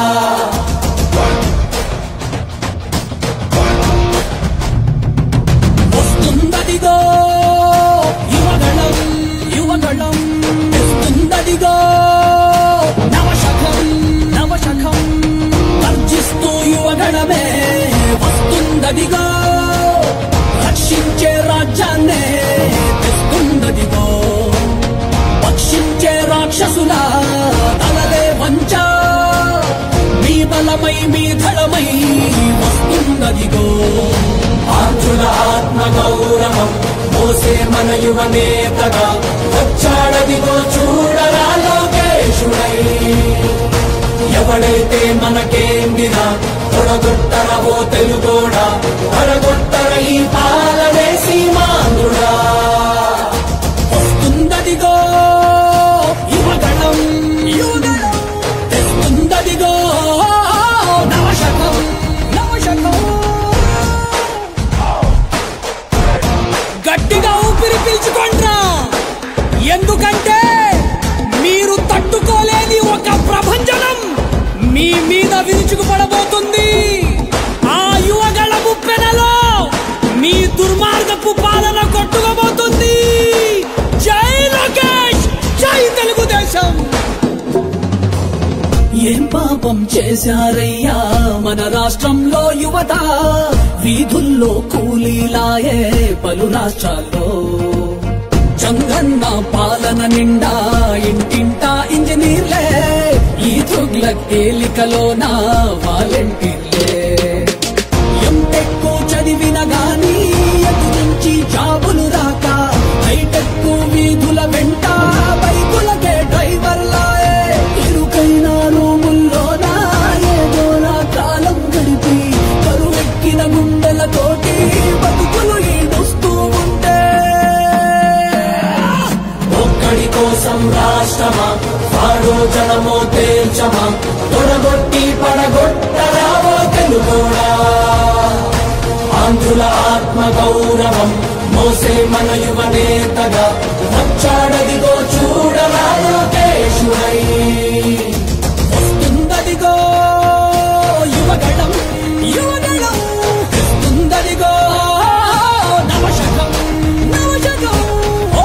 వస్తుందదిగో యువగణం యువగణం తెస్తుందదిగో నవశకం నవశకం గర్జిస్తూ యువగణమే వస్తుందదిగో రక్షించే రాజ్యాన్నే తెస్తుందదిగో పక్షించే రాక్షసుల తలలే వంచ మీ బలమై మీ ధళమై వస్తుందదిగో ఆంధ్రుల ఆత్మ గౌరవం మోసే మన యువ నేతగా వచ్చాడదిగో చూడరా లోకేశుడై ఎవడైతే మనకేందినా తొడగొట్టరవో తెలుగోడా తొడగొట్టర ఈ పాలనే సీమాంధ్రుడా వస్తుందదిగో యువగణం యువగణం తెస్తుందదిగో నవశకం నవశకం గట్టిగా ఊపిరి పీల్చుకోండ్రా ఎందుకంటే మీరు తట్టుకోలేని ఒక ప్రభంజనం మీ మీద విరుచుకుపడబోతుంది ఆ యువగళ ముప్పెనలో మీ దుర్మార్గపు పాలన కొట్టుకోబోతుంది జై లోకేష్ జై తెలుగుదేశం ఏం పాపం చేశారయ్యా మన రాష్ట్రంలో యువత వీధుల్లో కూలీలాయే పలు రాష్ట్రాల్లో చంగన్న పాలన నిండా ఇంటింటా ఇంజనీర్లే ఈ తుగ్లక్ ఏలికలోన వాలంటీర్లే ఎంటెక్ చదివిన గాని ఎటు నుంచి జాబులు రాక హైటెక్ వీధుల వెంట బైకులకే డ్రైవర్లాయే ఇరుకైన రూముల్లోన ఏదోలా కాలం గడిపి కరువెక్కిన గుండెలతోటి బతుకులు ఈడుస్తూ ఉంటే ఒక్కడి కోసం రాష్ట్రమా వాడో జనమో తేల్చమా తొడగొట్టి పడగొట్టరావో తెలుగోడా ఆంధ్రుల ఆత్మ గౌరవం మోసే మన యువ నేతగా వచ్చాడదిగో చూడరా లోకేశుడై వస్తుందదిగో యువగణం యువగణం తెస్తుందదిగో నవశకం నవశకం ఓ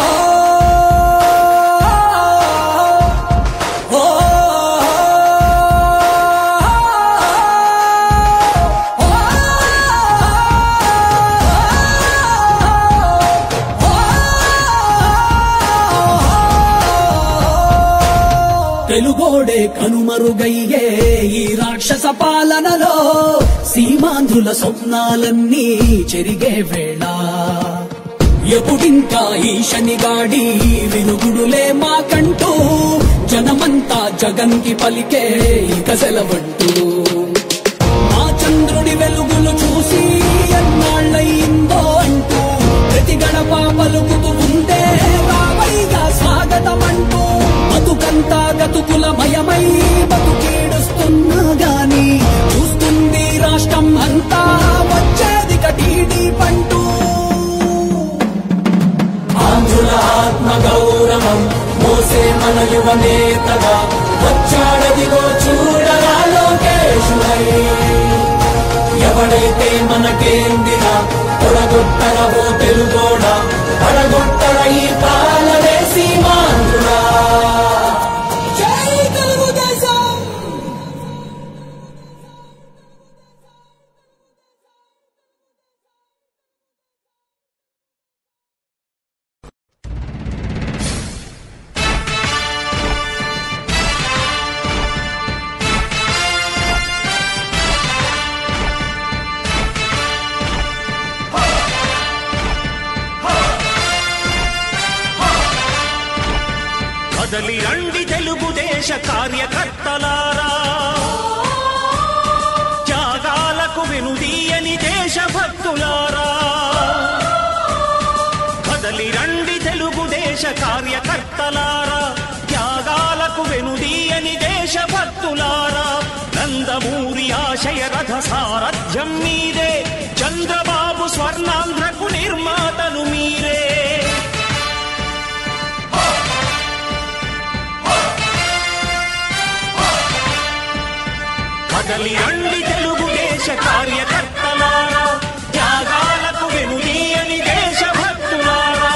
ఓ తెలుగోడే కనుమరుగయ్యే ఈ రాక్షస పాలనలో సీమాంధ్రు ఆంధ్రుల స్వప్నాలన్నీ చెరిగే వేళ ఎప్పుడింకా ఈ శనిగాడి వినుగుడులే మాకంటూ జనమంతా జగన్కి పలికే ఇక సెలవంటూ మా చంద్రుడి వెలుగులు చూసి ఎన్నాళ్ళయిందో అంటూ ప్రతి గడప పలుకుతూ ఉందే రావైగా స్వాగతమంటూ బతుకంతా గతుకుల మయమై బతుకీడుస్తున్నా గాని చూస్తుంది రాష్ట్రం అంతా వచ్చేది కటీడీ పంటూ ఆంధ్రుల ఆత్మ గౌరవం మోసే మన యువ నేతగా వచ్చాడదిగో చూడరా లోకేశుడై ఎవడైతే మనకేందిరా పొడగొట్టరవో తెలుగోడా పడగొట్టర ఈ పాలనే సీమాంధ్రుడా జై తెలుగుదేశం కదలి రండి తెలుగుదేశ కార్యకర్తలారా త్యాగాలకు వెనుదీయని దేశభక్తులారా కదలి రండి తెలుగుదేశ కార్యకర్తలారా త్యాగాలకు వెనుదీయని దేశభక్తులారా నందమూరి ఆశయ రథ సారథ్యం మీరే చంద్రబాబు స్వర్ణాంధ్రకు నిర్మాతలు మీరే కదలి రండి తెలుగుదేశ కార్యకర్తలారా త్యాగాలకు వెనుదీయని దేశభక్తులారా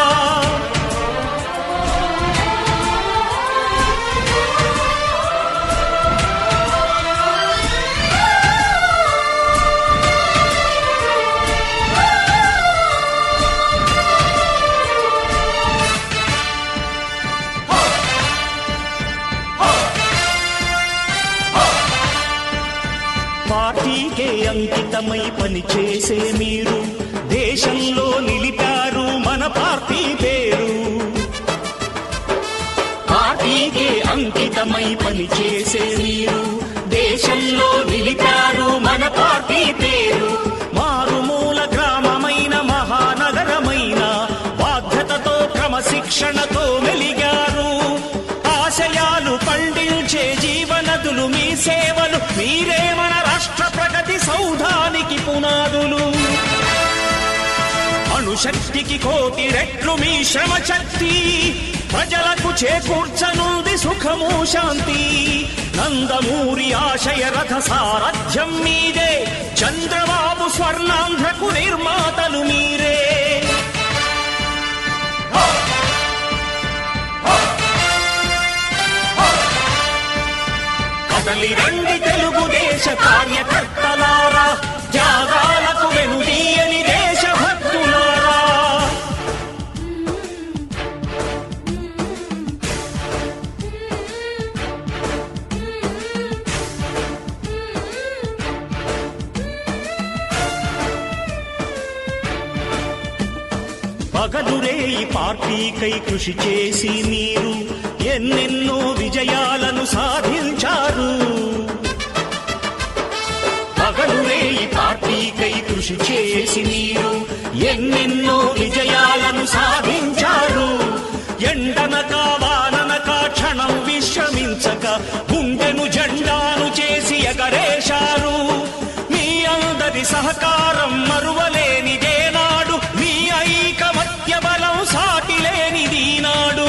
పార్టీకే అంకితమై పనిచేసే మీరు దేశంలో నిలిపారు మన పార్టీ పేరు పార్టీకే అంకితమై పనిచేసే మీరు దేశంలో నిలిపారు మన పార్టీ పేరు మారుమూల గ్రామమైన మహానగరమైన బాధ్యతతో క్రమశిక్షణతో మెలిగారు ఆశయాలు పండించే జీవనదులు మీ సేవలు మీరే మన రాష్ట్ర ప్రగతి సౌధానికి పునాదులు అణుశక్తికి కోటి రెట్లు మీ శ్రమ శక్తి ప్రజలకు చేకూర్చనుంది సుఖము శాంతి నందమూరి ఆశయ రథ సారథ్యం మీదే చంద్రబాబు స్వర్ణాంధ్రకు నిర్మాతలు మీరే కదలి రండి తెలుగుదేశ కార్యకర్తలారా త్యాగాలకు వెనుదీయని దేశభక్తులారా పగలురే ఈ పార్టీకై కృషి చేసి మీరు ఎన్నెన్నో విజయాలను సాధించారు పగలురే ఈ పార్టీకై కృషి చేసి మీరు ఎన్నెన్నో విజయాలను సాధించారు ఎండనక వాననక క్షణం విశ్రమించక గుండెను జెండాను చేసి ఎగరేశారు మీ అందరి సహకారం మరువలేనిదే నాడు మీ ఐకమత్య బలం సాటిలేనిది నాడు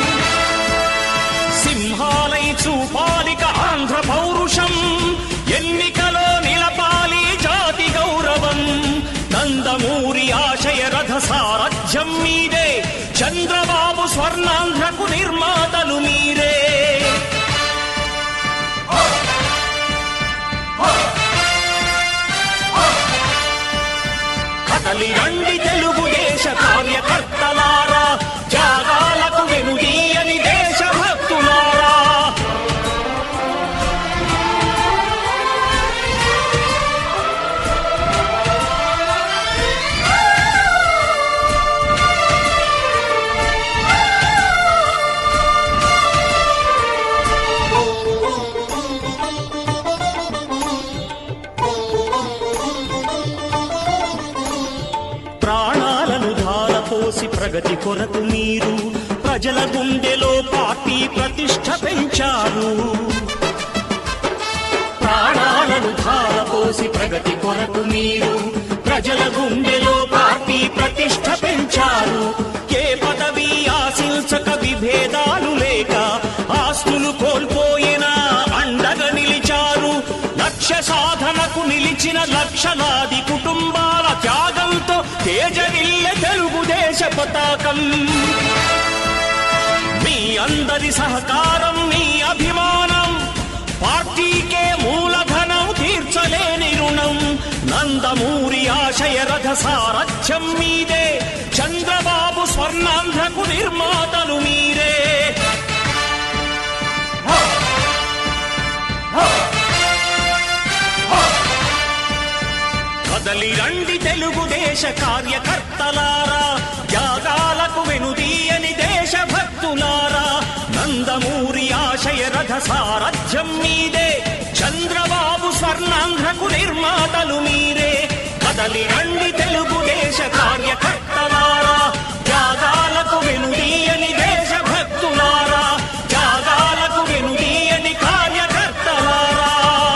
సింహాలై చూపాలిక ఆంధ్ర పౌరుషం ఎన్నికలో నిలపాలి జాతి గౌరవం నందమూరి ఆశయ రథ సారథ్యం మీదే చంద్రబాబు స్వర్ణాంధ్రకు నిర్మాతలు మీరే కదలి రండి తెలుగుదేశ కార్యకర్తలారా త్యాగాలకు వెనుదీయని దేశభక్తులారా ప్రగతి కొరకు మీరు ప్రజల గుండెలో పార్టీ ప్రతిష్ట పెంచారు ప్రాణాలను ధారపోసి ప్రగతి కొరకు మీరు ప్రజల గుండెలో పార్టీ ప్రతిష్ట పెంచారు ఏ పదవి ఆశించక విభేదాలు లేక ఆస్తులు కోల్పోయినా అండగా నిలిచారు లక్ష్య సాధనకు నిలిచిన లక్షలాది కుటుంబాల త్యాగంతో తేజరిల్లె తెలుగుదేశ పతాకం మీ అందరి సహకారం మీ అభిమానం పార్టీకే మూలధనం తీర్చలేని రుణం నందమూరి ఆశయ రథ సారథ్యం మీదే చంద్రబాబు స్వర్ణాంధ్రకు నిర్మాతలు మీరే కదలి రండి తెలుగుదేశ కార్యకర్తలారా త్యాగాలకు వెనుదీయని దేశభక్తులారా నందమూరి ఆశయ రథ సారథ్యం మీదే చంద్రబాబు స్వర్ణాంధ్రకు నిర్మాతలు మీరే కదలి రండి తెలుగుదేశ కార్యకర్తలారా త్యాగాలకు వెనుదీయని దేశభక్తులారా త్యాగాలకు వెనుదీయని కార్యకర్తలారా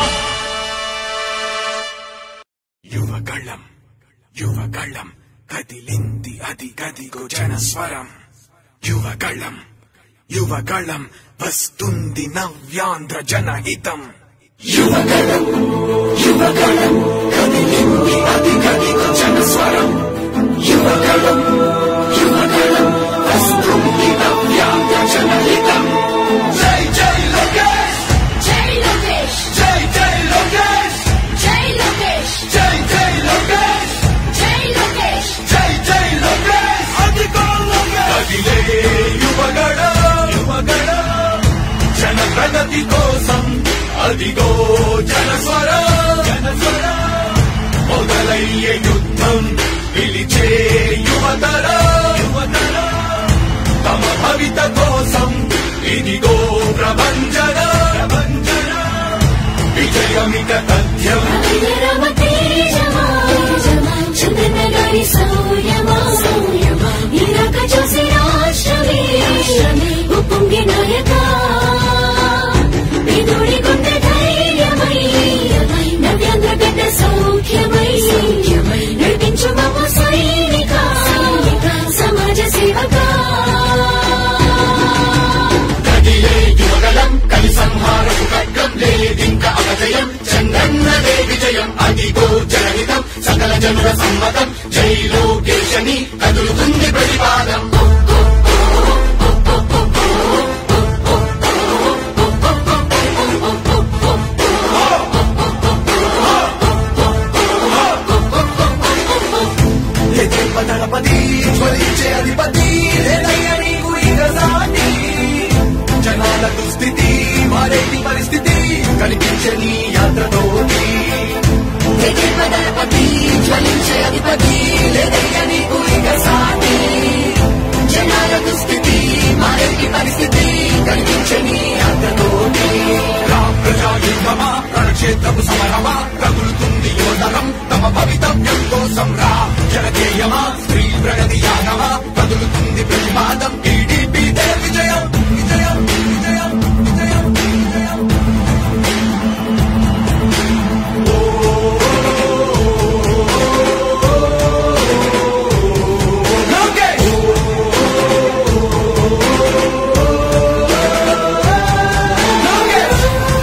యువగళం యువగళం కదిలింది అది గదిగో జనస్వరం యువగళం యువగళం వస్తుంది నవ్యాంధ్ర జనహితం యువగళం యువగళం కదిలింది అది గదిగో జనస్వరం యువగళం యువగళం వస్తుంది నవ్యాంధ్ర జనహితం జై జై లోకేష్ జై లోకేష్ జై జై లోకేష్ జై లోకేష్ జై జై లోకేష్ జై లోకేష్ జై జై లోకేష్ కదిలే యువగడ యువగడ జన ప్రగతి కోసం అదిగో జనస్వర జనస్వర మొదలయ్యే యుద్ధం పిలిచే యువతర యువతర తమ భవిత కోసం ఇదిగో ప్రభంజన ప్రభంజన విజయమిక తథ్యం రామ తేజమా చంద్రన్న గారి సౌర్యమా ఇరాక చూసి రాష్ట్రమే ఉప్పొంగి నాయక పేదోడి గుండె ధైర్యమై నవ్యాంధ్ర గడ్డ సౌఖ్యమై నడిపించు మమ్మ సైనిక సమాజ సేవకా కదిలే యువగలం కలి సంహారపు ఖడ్గం లేదింక అపజయం చంద్రన్నదే విజయం అదిగో జనహితం సకల జనుల సమ్మతం జై లోకేశని కదులుతుంది ప్రతిపాదం ఎదింప దళపతి జ్వలించే అధిపతి లేదయ్య నీకు ఇక సాటి జనాల దుస్థితి మారేటి పరిస్థితి కనిపించని యాత్రతోటి దళపతి జ్వలించే అధిపతి లేదయ్య నీకు ఇక సాటి జనాల దుస్థితి మారేటి పరిస్థితి కనిపించని యాత్రతోటి రా ప్రజాయుద్ధమా రణక్షేత్రపు సమరమా రగులుతుంది యోధనం తమ భవితవ్యం కోసం రా జనజేయమా స్త్రీ ప్రగతి యాగమా కదులుతుంది ప్రతిపాదం టీడీపీ విజయం విజయం విజయం విజయం విజయం లోకేష్ లోకేష్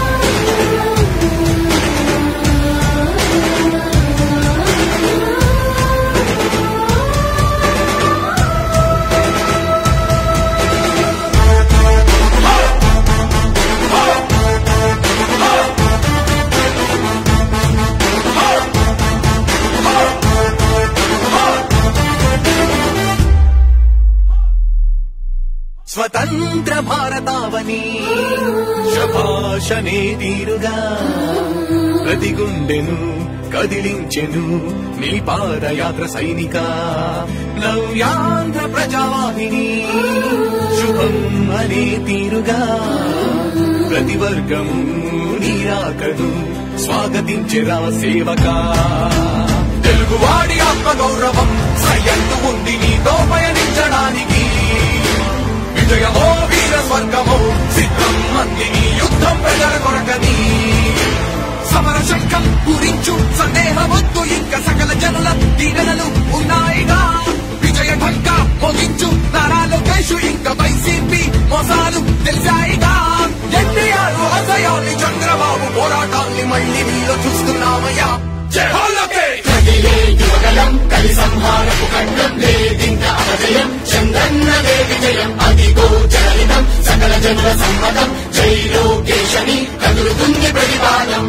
స్వతంత్ర భారతావని శభాషనే తీరుగా ప్రతి గుండెను కదిలించెను నీ పాదయాత్ర సైనిక నవ్యాంధ్ర ప్రజావాహిని శుభం అనే తీరుగా ప్రతి వర్గము నీరాకను స్వాగతించెరా సేవక తెలుగు తెలుగువాడి ఆత్మ గౌరవం సయ్యంతు ఉంది నీతో పయనించడానికి విజయమో వీర స్వర్గమో సిద్ధం మందిని యుద్ధం ప్రజల కొరకని సమర శంఖం పూరించు సందేహమొద్దు ఇంకా సకల జనుల దీవెనలు ఉన్నాయిగా విజయ ఢంక మోగించు నారా లోకేష్ ఇంకా వైసీపీ మోసాలు తెలిసాయిగా ఎన్టీఆర్ ఆశయాల్ని చంద్రబాబు పోరాటాల్ని మళ్ళీ మీలో చూస్తున్నామయ్యా జై హో లోకేష్ కదిలే యువగలం కలి సంహారపు ఖండం లేదింక అపజయం చంద్రన్నదే విజయం అదిగో జనలితం సకల జనుల సమ్మతం జై లోకేశని కదులుతుంది ప్రతిపాదం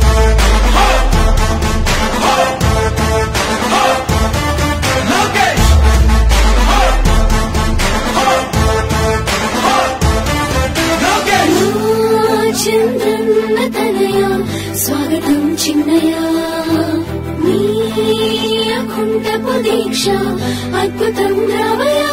లోకేష్ లోకేష్ చంద్రన్న తనయ స్వాగతం చిన్నయ నీ అకుంఠపు దీక్ష అద్భుతం రావయ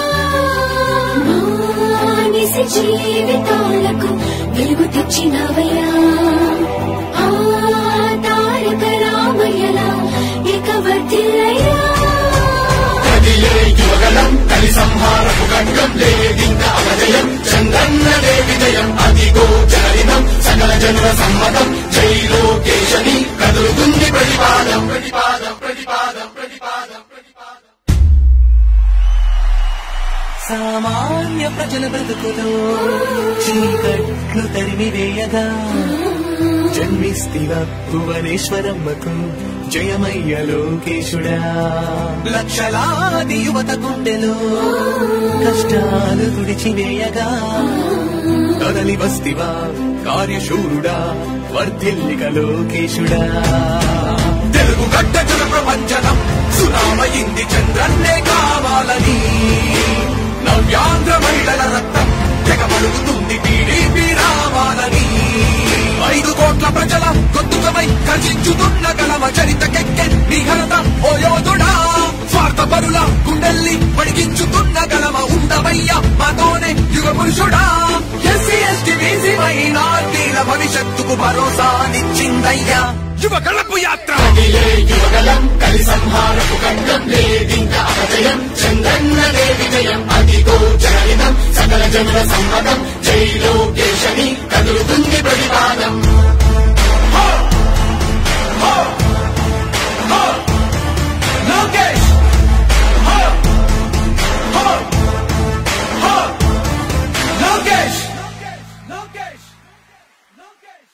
మానిసి జీవితాలకు వెలుగు తెచ్చినవయ్యా ఆ తారక రామయ్యలా ఇక వర్తిల్లయ్యా కదిలే యువగలం కలి సంహారపు ఖండం లేదింక అపజయం చంద్రన్నదే విజయం అదిగో జనలితం సకల జనుల సమ్మతం జై లోకేశని కదులుతుంది ప్రతిపాదం ప్రతిపాదం ప్రతిపాదం ప్రతిపాదం ప్రతిపాదం సామాన్య ప్రజల బ్రతుకులో చీకట్లు తరిమివేయగా జన్మిస్తివ భువనేశ్వరమ్మకు జయమయ్య లోకేశుడా లక్షలాది యువత గుండెలో కష్టాలు తుడిచివేయగా కదలి వస్తివా కార్యశూరుడా వర్ధిల్లిక లోకేశుడా తెలుగు గడ్డ జన ప్రపంచనం సునామయింది చంద్రన్నే కావాలని నవ్యాంధ్ర మహిళల రక్తం తెగబడుగుతుంది టీడీపీ రావాలని ఐదు కోట్ల ప్రజల గొంతుకమై కర్షించుతున్న గలమ చరితకెక్కె నిఘనత ఓ యోధుడా స్వార్థ పరుల గుండెల్ని పడిగించుతున్న గలమ ఉండవయ్య మాతోనే యుగ పురుషుడా ఎస్సీ ఎస్టీ బీసీ మైనార్టీల భవిష్యత్తుకు భరోసానిచ్చిందయ్యా యువ కళపు యాత్ర కదిలే యువగలం కలి సంహారపు ఖండం లేదింక అపజయం చంద్రన్నదే విజయం అదిగో జనలితం సకల జనుల సమ్మతం జై లోకేశని కదులుతుంది ప్రతిపాదం లోకేష్ హో! హో! హో! లోకేష్ లోకేష్ లోకేష్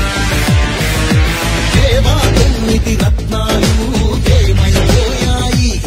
దేవా తొమ్మిది రత్నాలు ఏమైపోయాయి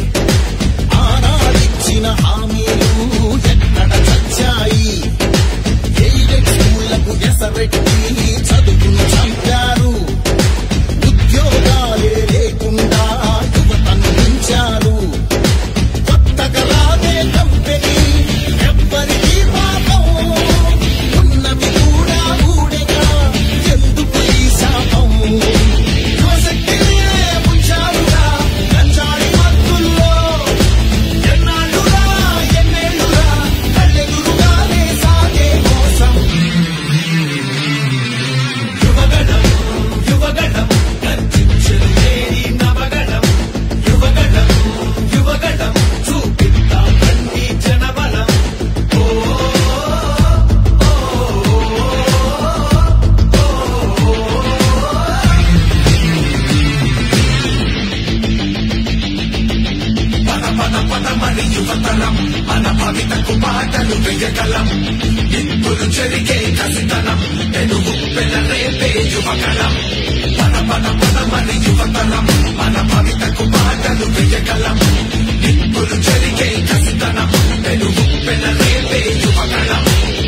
భవితకు బాటలు వెయ్యగలం నిప్పులు చెరిగే కసితనం తెలుగు పెనరేపే యువకలం పద పద పదమని యువతరం మన భవితకు బాటలు వెయ్యగలం నిప్పులు చెరిగే కసితనం తెలుగు పెనరేపే యువకలం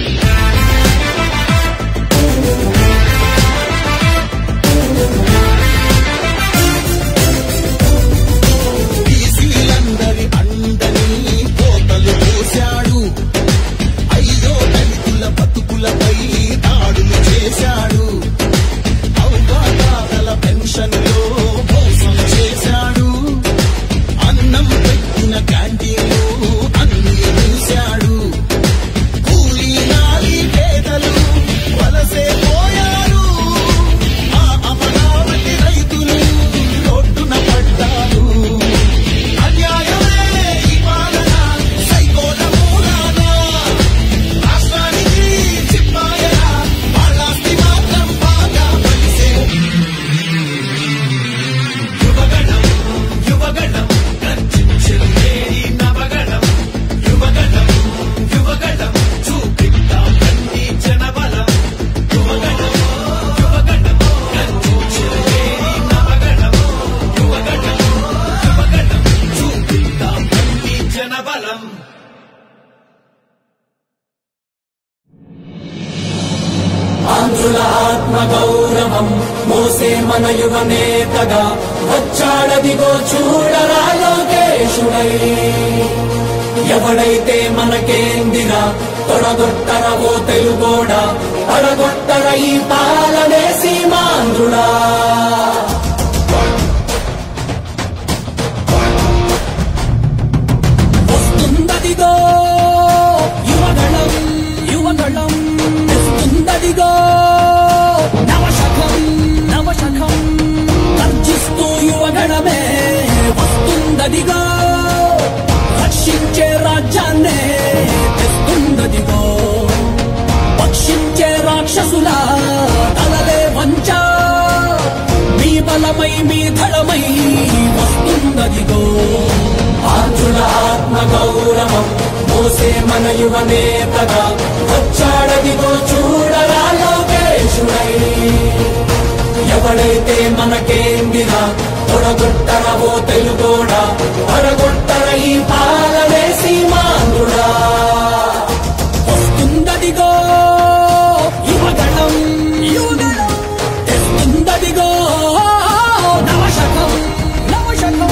బీసీలందరి అండని కోతలు పోశాడు అయ్యో దళితుల బతుకులపై దాడులు చేశాడు అవ్వాతాతల పెన్షన్లో మోసం చేశాడు అన్నం పెట్టిన క్యాంటీన్లు అన్ని మూశాడు కూలీ నాలి పేదలు వలసే పోయారు ఆ అమరావతి రైతులు రోడ్డున పడ్డారు అన్యాయమే ఈ పాలన సైకోల మూలాన రాష్ట్రానికి చిప్పాయరా వాళ్ళాస్తి మాత్రం బాగా పలిసే యువగణం యువగణం గర్జించేది నవగణం యువగణం యువగణం చూపిద్దాం కన్నీ జనబలం యువగణం యువగణం గర్జించేది నవగణం యువగణం యువగణం చూపిద్దాం కన్నీ జనబలం ఆంధ్రుల ఆత్మ గౌరవం మోసే మన యువ నేతగా వచ్చాడదిగో చూడరా లోకేశుడై ఎవడైతే మనకేందిరా తొడగొట్టర ఓ తెలుగోడా పడగొట్టర ఈ పాలనే సీమాంధ్రుడా వస్తుందదిగో యువగళం యువగళం తెస్తుందదిగో నవశకం నవశకం గర్జిస్తూ యువగణమే వస్తుందదిగో రక్షించే రాజ్యాన్నే తెస్తుందదిగో పక్షించే రాక్షసుల తలలే వంచ మీ బలమై మీ ధళమై వస్తుందదిగో ఆంధ్రుల ఆత్మ గౌరవం మోసే మన యువ నేతగా వచ్చాడదిగో చూడరా లోకేశుడై ఎవడైతే మనకేందిరా తొడగొట్టరవో తెలుగోడా పడగొట్టర ఈ పాలనే సీమాంధ్రుడా వస్తుందదిగో యువగణం యువగణం తెస్తుందదిగో నవశకం నవశకం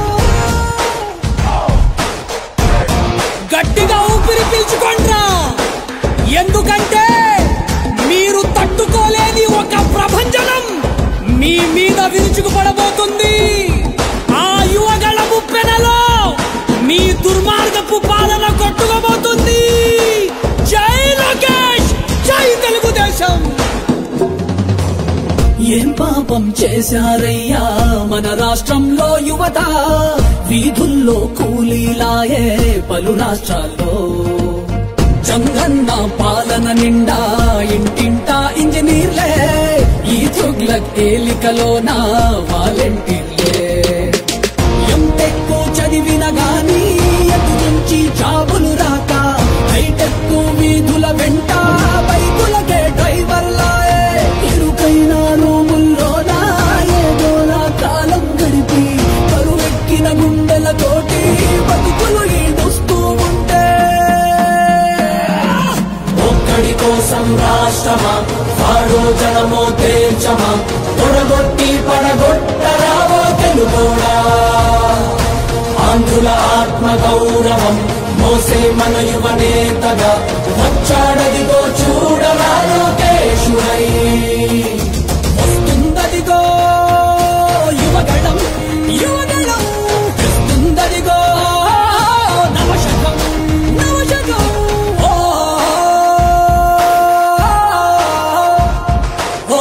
గట్టిగా ఊపిరి పీల్చుకోండ్రా ఎందుకంటే మీరు తట్టుకోలేని ఒక ప్రభంజనం మీ మీద విరుచుకుపడబోతుంది ఆ యువగళ ముప్పెనలో మీ దుర్మార్గపు పాలన కొట్టుకోబోతుంది జై లోకేష్ జై తెలుగుదేశం ఏం పాపం చేశారయ్యా మన రాష్ట్రంలో యువత వీధుల్లో కూలీలాయే పలు రాష్ట్రాల్లో చంగన్న పాలన నిండా ఇంటింటా ఇంజనీర్లే ఈ తుగ్లక్ ఏలికలోన వాలంటీర్లే ఎంటెక్ చదివిన గాని ఎటు నుంచి జాబులు రాక హైటెక్ వీధుల వెంట బైకులకే డ్రైవర్లాయే ఇరుకైన రూముల్లోన ఏదోలా కాలం గడిపి కరువెక్కిన గుండెలతోటి బతుకులు ఈడుస్తూ ఉంటే ఒక్కడి కోసం రాష్ట్రమా వాడో జనమో తేల్చమా తొడగొట్టి పడగొట్టరావో తెలుగోడా ఆంధ్రుల ఆత్మ గౌరవం మోసే మన యువ నేతగా వచ్చాడదిగో చూడరా లోకేశుడై వస్తుందదిగో యువగణం యువగణం తెస్తుందదిగో నవశకం నవశకం ఓ ఓ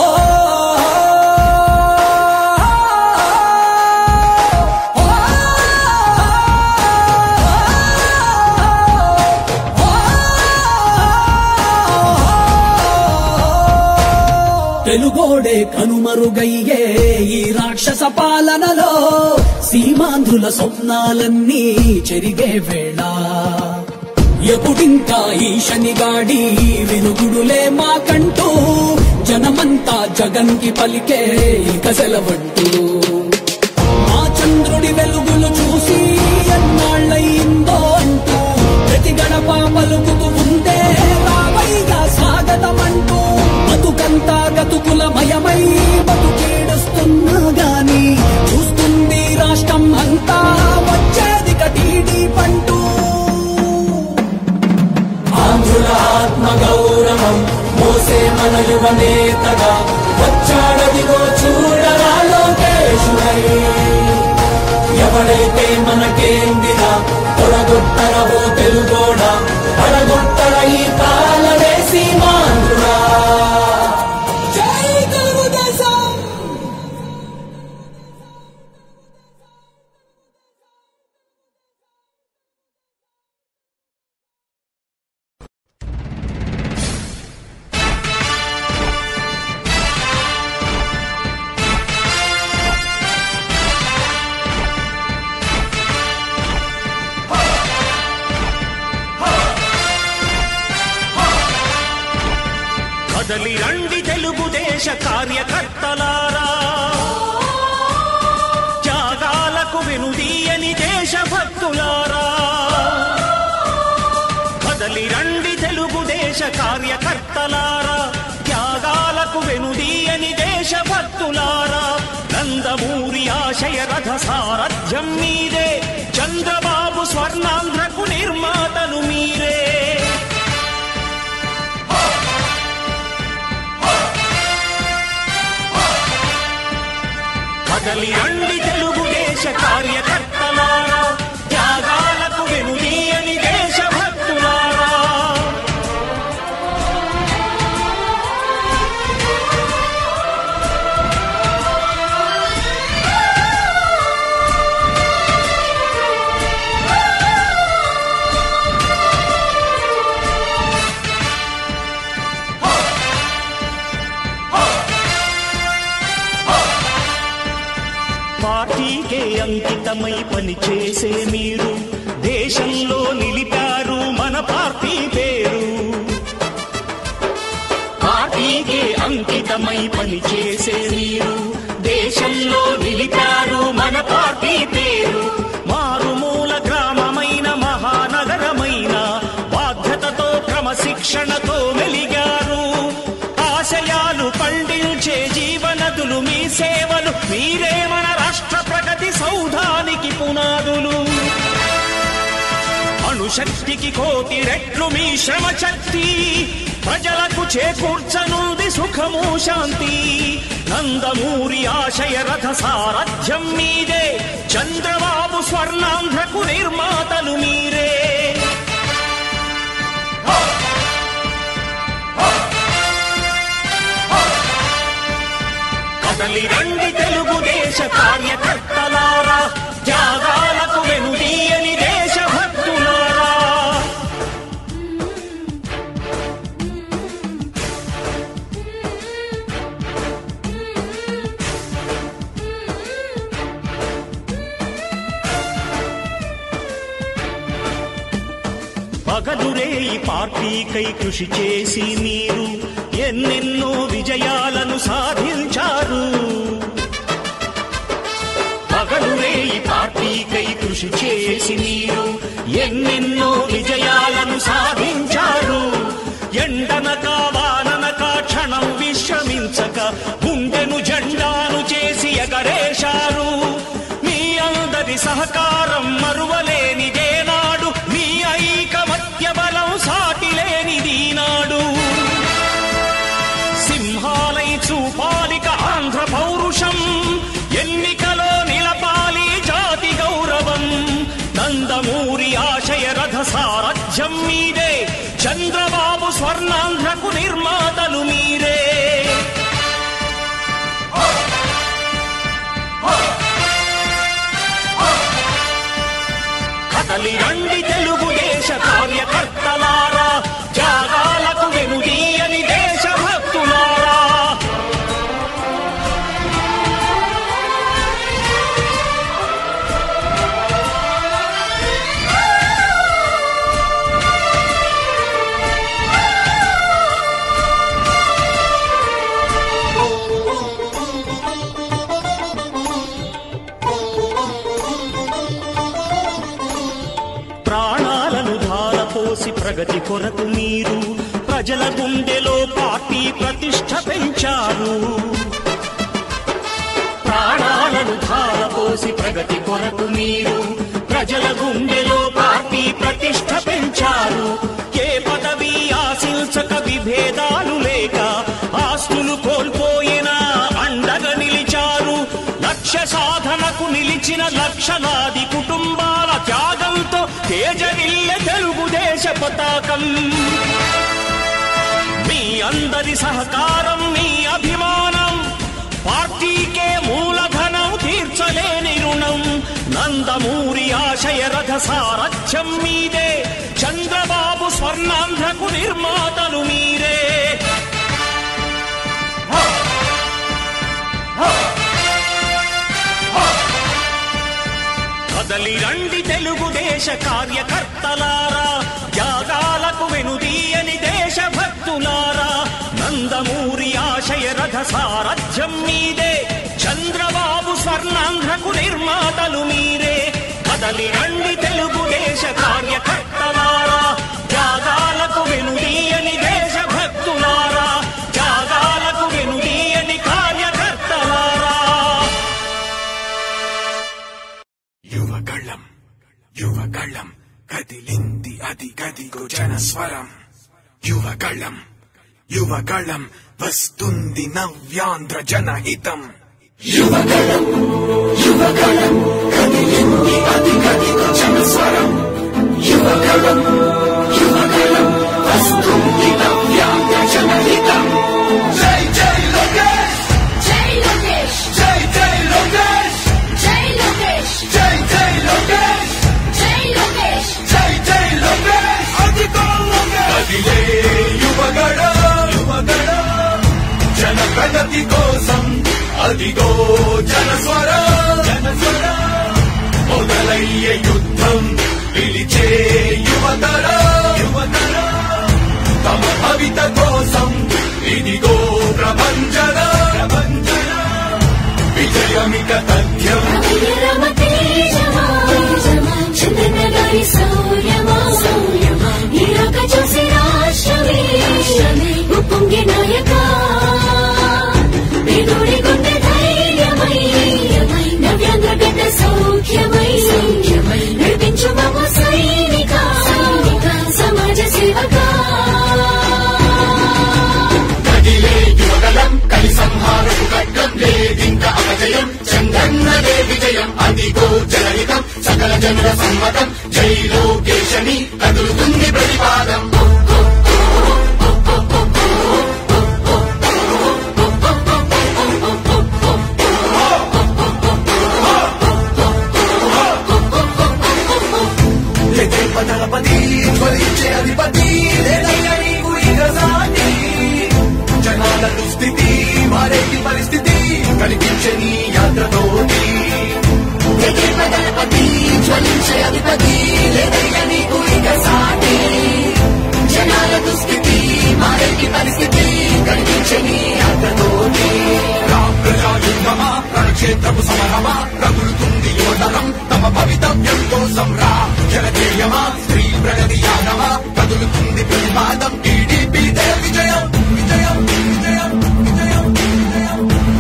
తెలుగోడే కనుమరుగయ్యే ఈ రాక్షస పాలనలో సీమాంధ్రుల స్వప్నాలన్నీ చెరిగే వేళ ఎప్పుడింకా ఈ శనిగాడి వినుగుడులే మాకంటూ జనమంతా జగన్కి పలికే ఇక సెలవంటూ మా చంద్రుడి వెలుగులు చూసి ఎన్నాళ్ళయిందో అంటూ ప్రతి గడప పలుకుతూ ఉందే రావయ్యా స్వాగతమంటూ బతుకంతా గతుకుల మయమై బతుకేడుస్తున్నా గాని చూస్తుంది రాష్ట్రం అంతా వచ్చేది కటీడీ పంటూ ఆంధ్రుల ఆత్మ గౌరవం మోసే మన యువ నేతగా వచ్చాడదిగో చూడరా లోకేశుడై ఎవడైతే మనకేందిరా తొడగొట్టరవో తెలుగోడా పడగొట్టర ఈ పాలనేసి మాంధ్రుడా జై తెలుగుదేశం కదలి రండి తెలుగుదేశ కార్యకర్తలారా త్యాగాలకు వెనుదీయని దేశభక్తులారా కదలి రండి తెలుగుదేశ కార్యకర్తలారా త్యాగాలకు వెనుదీయని దేశభక్తులారా నందమూరి ఆశయ రథ సారథ్యం మీరే చంద్రబాబు స్వర్ణాంధ్రకు నిర్మాతలు మీరే కదలి రండి తెలుగుదేశ కార్యకర్తలారా త్యాగాలకు వెనుదీయని దేశభక్తులారా పార్టీకే అంకితమై పనిచేసే మీరు దేశంలో నిలిపారు మన పార్టీ పేరు పార్టీకే అంకితమై పనిచేసే మీరు దేశంలో నిలిపారు మన పార్టీ పేరు మారుమూల గ్రామమైన మహానగరమైన బాధ్యతతో క్రమశిక్షణతో మెలిగారు ఆశయాలు పండించే జీవనదులు మీ సేవలు మీరే మన రాష్ట్ర ప్రగతి సౌధానికి పునాదులు అణుశక్తికి కోటి రెట్లు మీ శ్రమ శక్తి ప్రజలకు చేకూర్చనుంది సుఖము శాంతి నందమూరి ఆశయ రథ సారథ్యం మీదే చంద్రబాబు స్వర్ణాంధ్రకు నిర్మాతలు మీరే కదలి రండి తెలుగుదేశ కార్యకర్తలారా త్యాగాలకు వెనుదీయని దేశభక్తులారా పగలురే ఈ పార్టీకై కృషి చేసి మీరు ఎన్నెన్నో విజయాలను సాధించారు పగలురే ఈ పార్టీకై కృషి చేసి మీరు ఎన్నెన్నో విజయాలను సాధించారు ఎండనక వాననక క్షణం విశ్రమించక గుండెను జెండాను చేసి ఎగరేశారు మీ అందరి సహకారం మరువలేనిదేనాడు మీ ఐకమత్య బలం సాటిలేనిది నాడు సింహాలై చూపాలిక ఆంధ్ర పౌరుషం ఎన్నికలో నిలపాలి జాతి గౌరవం నందమూరి ఆశయ రథ సారథ్యం మీదే చంద్రబాబు స్వర్ణాంధ్రకు నిర్మాతలు మీరే కదలి రండి తెలుగుదేశ కార్యకర్తలారా త్యాగాలకు వెనుదీయని దేశభక్తులారా ప్రగతి కొరకు మీరు ప్రజల గుండెలో పార్టీ ప్రతిష్ట పెంచారు ప్రాణాలను ధారపోసి ప్రగతి కొరకు మీరు ప్రజల గుండెలో పార్టీ ప్రతిష్ట పెంచారు ఏ పదవి ఆశించక విభేదాలు లేక ఆస్తులు కోల్పోయినా అండగా నిలిచారు లక్ష్య సాధనకు నిలిచిన లక్షలాది కుటుంబాల త్యాగంతో తేజరిల్లె తెలుగుదేశ పతాకం మీ అందరి సహకారం మీ అభిమానం పార్టీకే మూలధనం తీర్చలేని రుణం నందమూరి ఆశయ రథ సారథ్యం మీదే చంద్రబాబు స్వర్ణాంధ్రకు నిర్మాతలు మీరే కదలి రండి తెలుగుదేశ కార్యకర్తలారా త్యాగాలకు వెనుదీయని దేశభక్తులారా నందమూరి ఆశయ రథ సారథ్యం మీదే చంద్రబాబు స్వర్ణాంధ్రకు నిర్మాతలు మీరే కదలి రండి తెలుగుదేశ కార్యకర్తలారా త్యాగాలకు వెనుదీయని దేశభక్తులారా త్యాగాలకు వెనుదీయని కార్యకర్తలారా యువగళం యువగళం కదిలింది అది గదిగో జనస్వరం యువగళం యువగళం వస్తుంది నవ్యాంధ్ర జనహితం యువగళం యువగళం కదిలింది అది గదిగో జనస్వరం యువగళం యువగళం వస్తుంది నవ్యాంధ్ర జనహితం జై జై లోకేష్ జై లోకేష్ జై జై లోకేష్ జై లోకేష్ జై జై లోకేష్ జై లోకేష్ జై జై లోకేష్ అధికో కదిలే యువగడ యువగడ జన ప్రగతి కోసం అదిగో జనస్వర జనస్వర మొదలయ్యే యుద్ధం పిలిచే యువతర యువతర తమ భవిత కోసం ఇదిగో ప్రభంజన ప్రభంజన విజయమిక తథ్యం రమ తేజమా చంద్రన గారి సౌర్యమా సౌర్యమా ఇరాక చూసి రాష్ట్రమే ఉప్పొంగే నాయక పేదోడి గుండె ధైర్యమై నవ్యాంధ్ర గడ్డ సౌఖ్యమై సౌఖ్యమై నడిపించు బాబు సైనిక సైనిక సమాజ సేవకా కదిలే యువగలం కలి సంహారపు ఖడ్గం లేదింక అపజయం చంద్రన్నదే విజయం అదిగో జనహితం సకల జనుల సమ్మతం జై లోకేశని కదులుతుంది ప్రతిపాదం లెక్కింప దళపతి జ్వలించే అధిపతి లేదయ్యా నీకు ఇక సాటి జనాల దుస్థితి మారేటి పరిస్థితి కనిపించే నీ యాత్రతోటి దళపతి జ్వలించే అధిపతి లేదయ్య నీకు ఇక సాటి జనాల దుస్థితి మారేటి పరిస్థితి కనిపించని యాత్రతోటి ప్రజాయుద్ధమా రణక్షేత్రపు సమరమా రగులుతుంది యువతరం తమ భవితవ్యం కోసం రా జనజేయమా స్త్రీ ప్రగతి యానమా కదులుతుంది ప్రతిపాదం టీడీపీ విజయం విజయం విజయం విజయం విజయం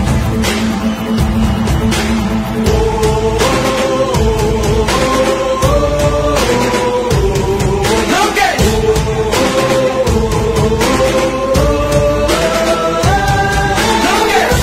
లోకేష్ లోకేష్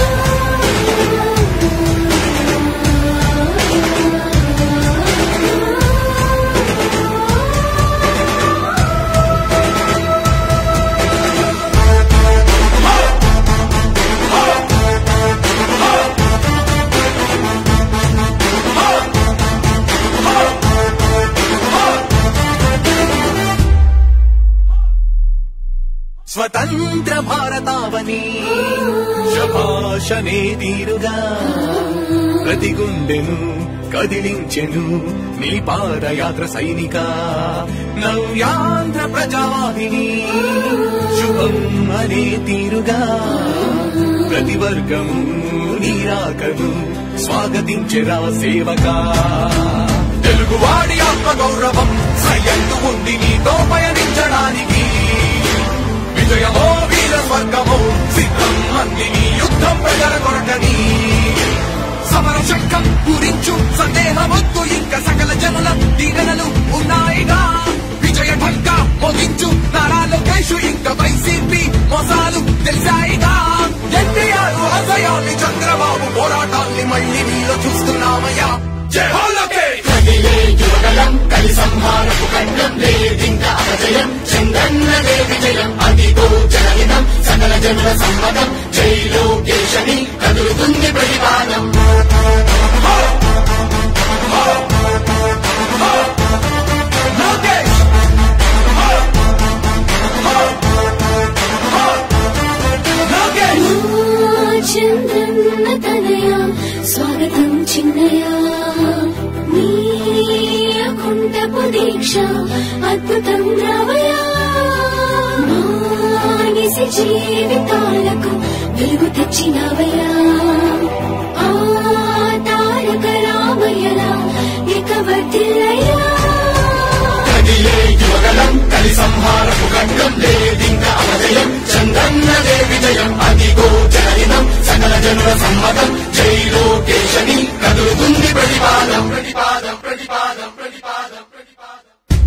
స్వతంత్ర భారతావని శభాషనే తీరుగా ప్రతి గుండెను కదిలించెను నీ పాదయాత్ర సైనిక నవ్యాంధ్ర ప్రజావాహిని శుభం అనే తీరుగా ప్రతి వర్గము నీరాకను స్వాగతించెరా సేవకా తెలుగు తెలుగువాడి ఆత్మ గౌరవం సయ్యందు ఉంది నీతో పయనించడానికి విజయమో వీర స్వర్గమో సిద్ధం అంది నీ యుద్ధం ప్రజల కొరటని సమర శంఖం పూరించు సందేహమొద్దు ఇంకా సకల జనుల దీవెనలు ఉన్నాయిగా విజయ ఢంక మోగించు నారా లోకేష్ ఇంకా వైసీపీ మోసాలు తెలిసాయిగా ఎన్టీఆర్ ఆశయాల్ని చంద్రబాబు పోరాటాల్ని మళ్ళీ నీలో చూస్తున్నామయ్యా జై హో లోకేష్ కదిలే యువగలం కలి సంహారపు ఖండం లేదింక అపజయం చంద్రన్నదే విజయం అదిగో జనహితం సకల జనుల సమ్మతం జై లోకేశని కదులుతుంది ప్రతిపాదం లోకేష్ లోకేష్ చంద్రన్న తనయ స్వాగతం చిన్నయ నీ అకుంఠపు దీక్ష అద్భుతం రావయ మానిసి జీవితాలకు వెలుగు తెచ్చినవయ్యా ఆ తారక రామయ్యలా ఇక వర్తిల్లయ్యా కదిలే యువగలం కలి సంహారపు ఖండం లేదింక అపజయం చంద్రన్నదే విజయం అదిగో జనహితం సకల జనుల సమ్మతం జై లోకేశని కదులుతుంది ప్రతిపాదం ప్రతిపాదం ప్రతిపాదం ప్రతిపాదం ప్రతిపాదం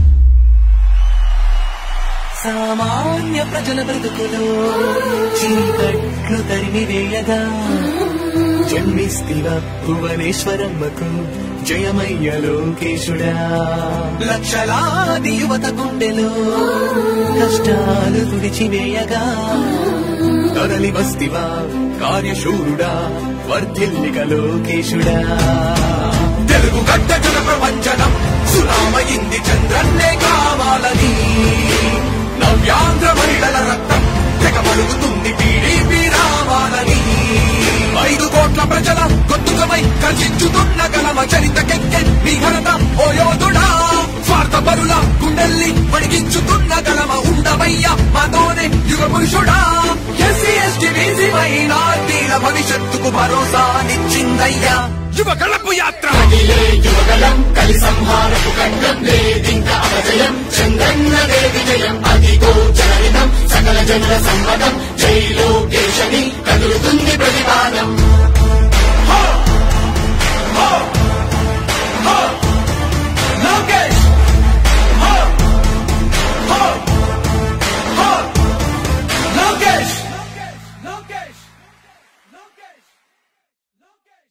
సామాన్య ప్రజల బ్రతుకులో చీకట్లు తరిమి వేయగా జన్మిస్తివ భువనేశ్వరమ్మకు జయమయ్య లోకేశుడా లక్షలాది యువత గుండెలో కష్టాలు తుడిచివేయగా కదలి వస్తివా కార్యశూరుడా వర్ధిల్లిక లోకేశుడా తెలుగు గడ్డ జన ప్రపంచనం సునామయింది చంద్రన్నే కావాలని నవ్యాంధ్ర మహిళల రక్తం తెగ మరుగుతుంది టీడీపీ రావాలని ఐదు కోట్ల ప్రజల గొంతుకమై కర్షించుతున్న గలమ చరితకెక్కె నీ ఘనత ఓ యోధుడా స్వార్థ పరుల గుండెల్ని వణికించుతున్న గలమ ఉండవయ్య మాతోనే యుగ పురుషుడా ఎస్సీ ఎస్టీ బీసీ మైనార్టీల భవిష్యత్తుకు భరోసానిచ్చిందయ్యా యువ కళపు యాత్ర కదిలే యువగలం కలి సంహారపు ఖండం లేదింక అపజయం చంద్రన్నదే విజయం అదిగో జనహితం సకల జనుల సమ్మతం జై లోకేశని కదులుతుంది ప్రతిపాదం లోకేష్ హో! హో! హో! లోకేష్ లోకేష్ లోకేష్ లోకేష్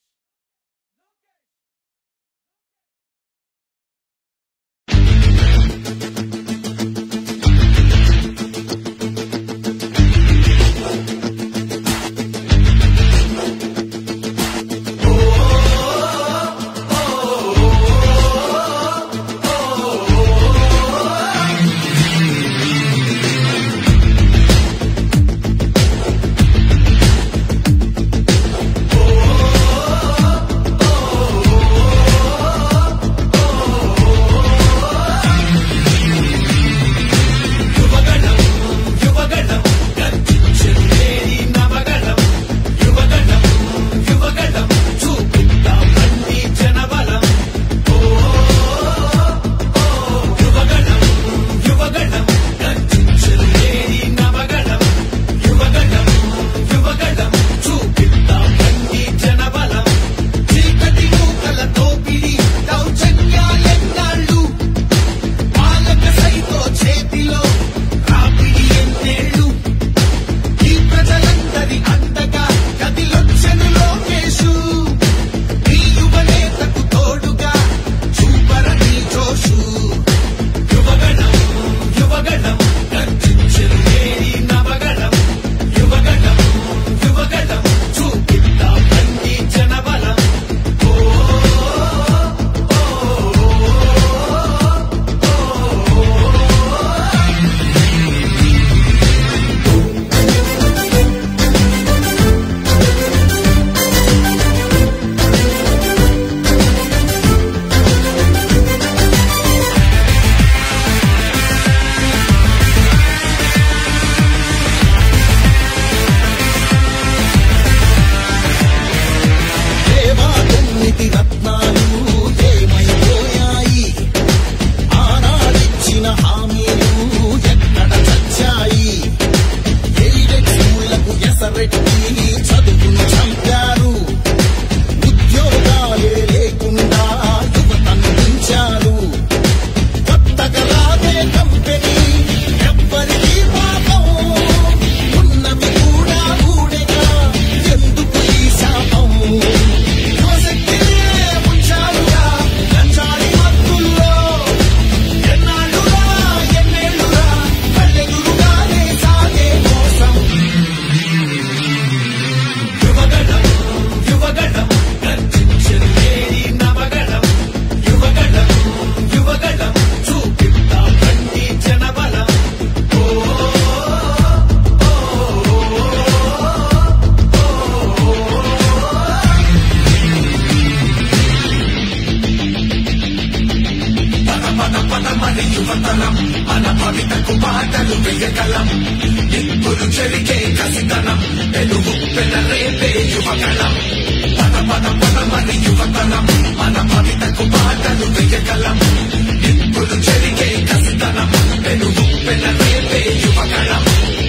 యువతనం మన భవితకు బాటలు వెయ్యగలం నిప్పులు చెరికే కసితనం తెలుగు పెనరేపే యువగణం పద పద పదమని యువతనం మన భవితకు బాటలు వెయ్యగలం నిప్పులు చెరికే కసితనం తెలుగు పెనరేపే యువగణం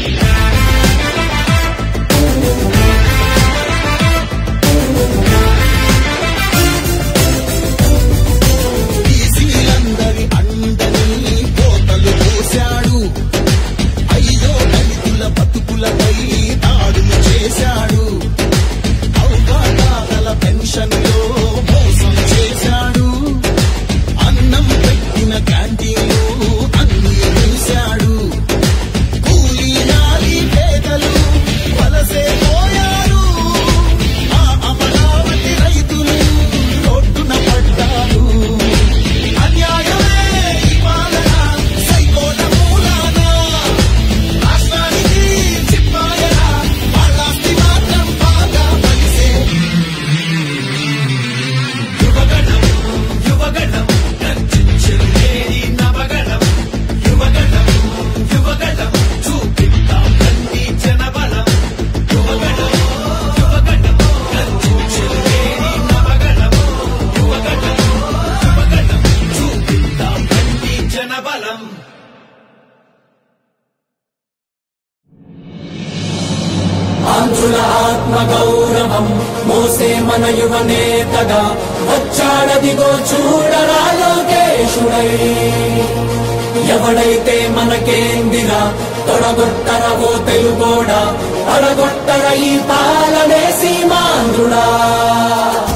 బీసీలందరి అండని కోతలు పోశాడు అయ్యో దళితుల బతుకులపై దాడులు చేశాడు అవగాహన పెన్షన్లో మోసం చేశాడు అన్నం పెట్టిన క్యాంటీన్లు అన్ని చూశాడు కూలీ నాలి పేదలు వలసే పోయారు ఆ అమరావతి రైతులు రోడ్డున పడ్డారు అన్యాయమే ఈ పాలన సైకోల మూలాన రాష్ట్రానికి చిప్పాయన వాళ్ళాస్తి మాత్రం బాగా పలిసే యువగణం యువగణం గర్జించేది నవగణం యువగణం యువగణం చూపిద్దాం రండి జనబలం యువగణం యువగణం గర్జించేది నవగణం యువగణం యువగణం చూపిద్దాం రండి జనబలం ఆంధ్రుల ఆత్మ గౌరవం మోసే మన యువ నేతగా వచ్చాడదిగో చూడరా లోకేశుడై ఎవడైతే మనకేందిరా తొడగొట్టర ఓ తెలుగోడా పడగొట్టర ఈ పాలనే సీమాంధ్రుడా